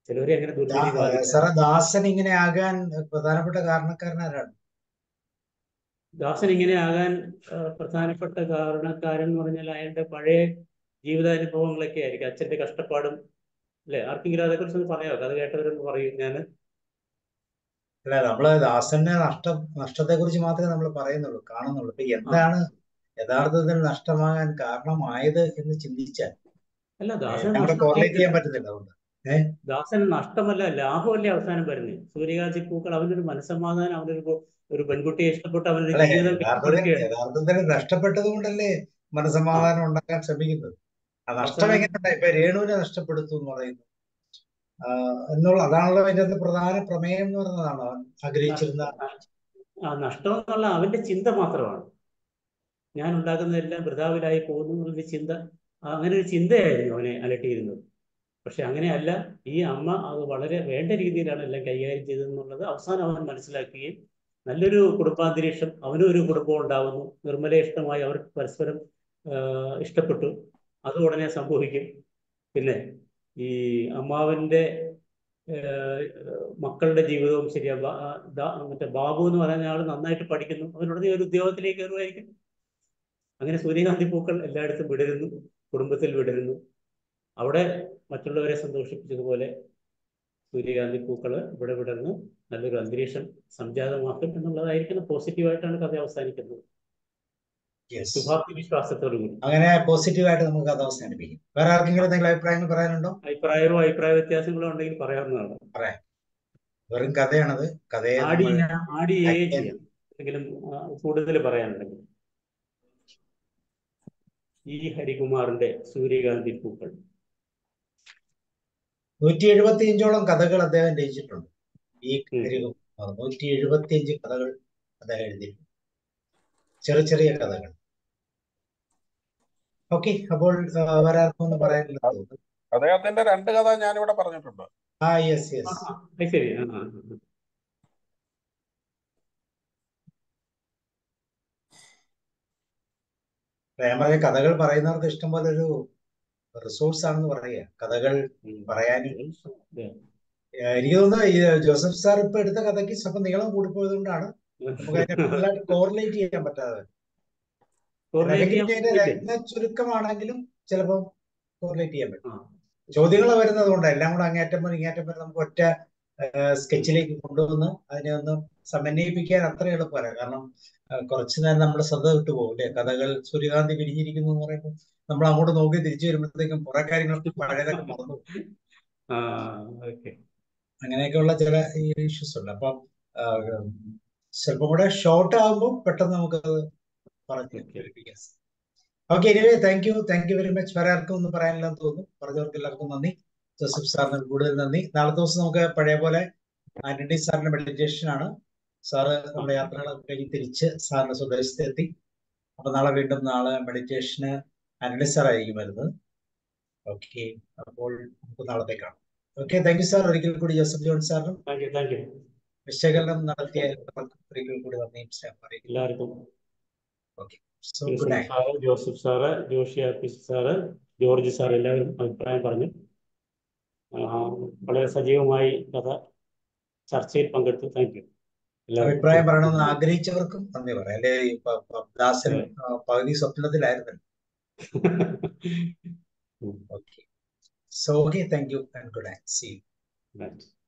ചിലവരെ അങ്ങനെ ദുർവിധി ബാധിക്കാം സാറേ ദാസൻ ഇങ്ങനെ ആകാൻ പ്രധാനപ്പെട്ട കാരണക്കാരനാരാണ് ദാസൻ ഇങ്ങനെ ആകാൻ ആ, പ്രധാനപ്പെട്ട കാരണക്കാരൻ എന്ന് പറഞ്ഞാൽ അയാളുടെ പഴയ ജീവിതാനുഭവങ്ങളൊക്കെ ആയിരിക്കും അച്ഛന്റെ കഷ്ടപ്പാടും അല്ലെ ആർക്കെങ്കിലും അതേക്കുറിച്ച് ഒന്ന് പറയാമോ കഥ കേട്ടവരൊന്ന് പറയും ഞാൻ അല്ല നമ്മള് ദാസന്റെ നഷ്ടം നഷ്ടത്തെ കുറിച്ച് മാത്രമേ നമ്മൾ പറയുന്നുള്ളൂ കാണുന്നുള്ളൂ ഇപ്പൊ എന്താണ് യഥാർത്ഥത്തിൽ നഷ്ടമാകാൻ കാരണമായത് എന്ന് ചിന്തിച്ചാൽ അല്ല ഏ, ദാസൻ നമുക്ക് കോറിലേറ്റ് നഷ്ടമായിട്ടില്ല ചെയ്യാൻ പറ്റുന്നില്ല അതുകൊണ്ട് ഏഹ് ദാസൻ നഷ്ടമല്ല ലാഭമല്ലേ അവസാനം വരുന്നത് സൂര്യകാന്തി പൂക്കൾ അവനൊരു മനസ്സമാധാനം അവനൊരു കൊ- ഒരു പെൺകുട്ടിയെ ഇഷ്ടപ്പെട്ട് അവനൊരു അല്ലെ ജീവിതം യഥാർത്ഥത്തിൽ കെട്ടിപ്പടുക്കുകയാണ് യഥാർത്ഥത്തിൽ നഷ്ടപ്പെട്ടത് കൊണ്ടല്ലേ ആ മനസമാധാനം ഉണ്ടാക്കാൻ ശ്രമിക്കുന്നത് ആ നഷ്ടം അവസാനം എങ്ങനെ ഇപ്പൊ രേണുവിനെ നഷ്ടപ്പെടുത്തു എന്ന് പറയുന്നു ആ, എന്നുള്ള അതാണല്ലോ അതിന്റെ അകത്ത് പ്രധാന പ്രമേയം എന്ന് പറയുന്നതാണ് അവൻ ആഗ്രഹിച്ചിരുന്ന നഷ്ട- ആ നഷ്ടം എന്നുള്ള അവന്റെ ചിന്ത മാത്രമാണ് ഞാൻ ഉണ്ടാക്കുന്നതെല്ലാം വൃഥാവിലായി പോകുന്നു എന്നുള്ളൊരു ചിന്ത ആ, അങ്ങനെ ഒരു ചിന്തയായിരുന്നു അവനെ അലട്ടിയിരുന്നത് പക്ഷെ അങ്ങനെയല്ല ഈ അമ്മ അത് വളരെ വേണ്ട രീതിയിലാണ് എല്ലാം കൈകാര്യം ചെയ്തതെന്നുള്ളത് അവസാനം അവൻ മനസ്സിലാക്കുകയും നല്ലൊരു കുടുംബാന്തരീക്ഷം അവനും ഒരു കുടുംബം ഉണ്ടാവുന്നു നിർമ്മലേഷ്ടമായി അവർ പരസ്പരം ആ, ഇഷ്ടപ്പെട്ടു അത് ഉടനെ സംഭവിക്കും പിന്നെ ഈ അമ്മാവന്റെ ഏഹ്, മക്കളുടെ ജീവിതവും ശരിയാ ബ- ആ, ദാ- മറ്റേ ബാബു എന്ന് പറയുന്ന ആൾ നന്നായിട്ട് പഠിക്കുന്നു അവനുടനെ ഒരു ഉദ്യോഗത്തിലേക്ക് കയറുമായിരിക്കും അങ്ങനെ സൂര്യകാന്തി പൂക്കൾ എല്ലായിടത്തും വിടരുന്നു കുടുംബത്തിൽ വിടരുന്നു അവിടെ മറ്റുള്ളവരെ സന്തോഷിപ്പിച്ചതുപോലെ സൂര്യകാന്തി പൂക്കൾ ഇവിടെ വിടർന്ന് നല്ലൊരു അന്തരീക്ഷം സംജാതമാക്കും എന്നുള്ളതായിരിക്കണം പോസിറ്റീവായിട്ടാണ് കഥ അവസാനിക്കുന്നത് യെസ് ശുഭാപ്തി വിശ്വാസത്തോടു കൂടി അങ്ങനെ പോസിറ്റീവായിട്ട് നമുക്ക് കഥ അവസാനിപ്പിക്കും വേറെ ആർക്കെങ്കിലും എന്തെങ്കിലും അഭിപ്രായങ്ങൾ പറയാനുണ്ടോ അഭിപ്രായമോ അഭിപ്രായ വ്യത്യാസങ്ങളോ ഉണ്ടെങ്കിൽ പറയാവുന്നതാണ് പറയാം വെറും കഥയാണത് കഥയെ ആടി നമ്മൾ ആടി ഏ ആക്ട് ചെയ്യാം എന്തെങ്കിലും കൂടുതൽ പറയാനുണ്ടെങ്കിൽ ഈ ഹരികുമാറിന്റെ സൂര്യകാന്തി പൂക്കൾ നൂറ്റി എഴുപത്തി അഞ്ചോളം കഥകൾ അദ്ദേഹം രചിച്ചിട്ടുണ്ട് ഈ ഉം. ഹരികുമാർ നൂറ്റി എഴുപത്തി അഞ്ച് കഥകൾ അദ്ദേഹം എഴുതിയിട്ടുണ്ട് ചെറിയ ചെറിയ കഥകൾ ഓക്കെ അപ്പോൾ ആ, വേറെ ആർക്കും ഒന്നും പറയാനില്ല തോന്നുന്നു അദ്ദേഹത്തിന്റെ രണ്ട് കഥ ഞാനിവിടെ പറഞ്ഞിട്ടുണ്ട് ആ യെസ് ആ, യെസ് ആ, അത് ശരി ആ, ആ, ആ. ഞാൻ പറഞ്ഞ കഥകൾ പറയുന്നവർക്ക് ഇഷ്ടം പോലെ ഒരു റിസോഴ്സ് ആണെന്ന് പറയുക കഥകൾ ഉം. പറയാനും അതെ. ഏഹ് എനിക്ക് തോന്നുന്നു ഈ ജോസഫ് സാർ ഇപ്പൊ എടുത്ത കഥയ്ക്ക് സ്വപ്പം നീളം കൂടിപ്പോയത് കൊണ്ടാണ് നമുക്ക് അതിനെ കൂടുതലായിട്ട് കോറിലേറ്റ് ചെയ്യാൻ പറ്റാതെ Correlate അല്ലെങ്കിൽ ചെയ്യാൻ അതിന്റെ പറ്റില്ലേ? രത്ന ചുരുക്കമാണെങ്കിലും ചിലപ്പോൾ കോറിലേറ്റ് ചെയ്യാൻ പറ്റും ആ. ചോദ്യങ്ങൾ വരുന്നത് കൊണ്ട് എല്ലാം കൂടെ അങ്ങേറ്റം വരെ ഇങ്ങേറ്റം വരെ നമുക്ക് ഒറ്റ സ്കെച്ചിലേക്ക് കൊണ്ടുവന്ന് അതിനെ ഒന്ന് സമന്വയിപ്പിക്കാൻ അത്ര എളുപ്പമല്ല കാരണം ആ, കുറച്ചു നേരം നമ്മുടെ ശ്രദ്ധ വിട്ടു പോകും അല്ലെ കഥകൾ സൂര്യകാന്തി പിരിഞ്ഞിരിക്കുന്നു എന്ന് പറയുമ്പോൾ നമ്മൾ അങ്ങോട്ട് നോക്കി തിരിച്ചു വരുമ്പോഴത്തേക്കും കുറെ കാര്യങ്ങൾ പഴയതൊക്കെ മറന്നു പോകും. ആ ഓക്കെ അങ്ങനെയൊക്കെയുള്ള ചില ഇഷ്യൂസ് ഉണ്ട് അപ്പം ആ, സ്വല്പം കൂടെ ഷോർട്ട് ആകുമ്പോൾ പെട്ടെന്ന് നമുക്കത് പറഞ്ഞ് Okay. കേൾപ്പിക്കാം okay anyway thank you thank you very much വേറെ ആർക്കും ഒന്നും പറയാനില്ലെന്ന് തോന്നുന്നു പറഞ്ഞവർക്ക് എല്ലാവർക്കും നന്ദി ജോസഫ് സാറിന് കൂടുതൽ നന്ദി നാളത്തെ ദിവസം നമുക്ക് പഴയ പോലെ ആന്റണി സാറിന്റെ മെഡിറ്റേഷൻ ആണ് സാറ് നമ്മുടെ യാത്രകളൊക്കെ കഴിഞ്ഞ് തിരിച്ച് സാറിന്റെ സ്വദേശത്ത് എത്തി അപ്പൊ നാളെ വീണ്ടും നാളെ മെഡിറ്റേഷന് ആന്റണി സാർ ആയിരിക്കും വരുന്നത് ഓക്കെ അപ്പോൾ നമുക്ക് നാളത്തെ കാണാം ഓക്കെ താങ്ക് യു സാർ ഒരിക്കൽ കൂടി ജോസഫ് ജോൺ സാറിനും താങ്ക് യു താങ്ക് യു വിശകലനം നടത്തിയ എല്ലാവർക്കും ഒരിക്കൽ കൂടി നന്ദിയും സ്നേഹം അറിയിക്കുന്നു എല്ലാവർക്കും so good Joseph night sir Joseph sir Joshi ആർപ്പിസ് സാറ് ജോർജ് സാർ എല്ലാവരും അഭിപ്രായം പറഞ്ഞു ആ, വളരെ സജീവമായി കഥ ചർച്ചയിൽ പങ്കെടുത്തു താങ്ക് യു അഭിപ്രായം പറയണമെന്ന് ആഗ്രഹിച്ചവർക്കും നന്ദി പറയാം അല്ലെ ഈ പ- പ- ദാസൻ ആ, പകുതി സ്വപ്നത്തിലായിരുന്നല്ലോ okay so okay thank you and good night see എല്ലാവർക്കും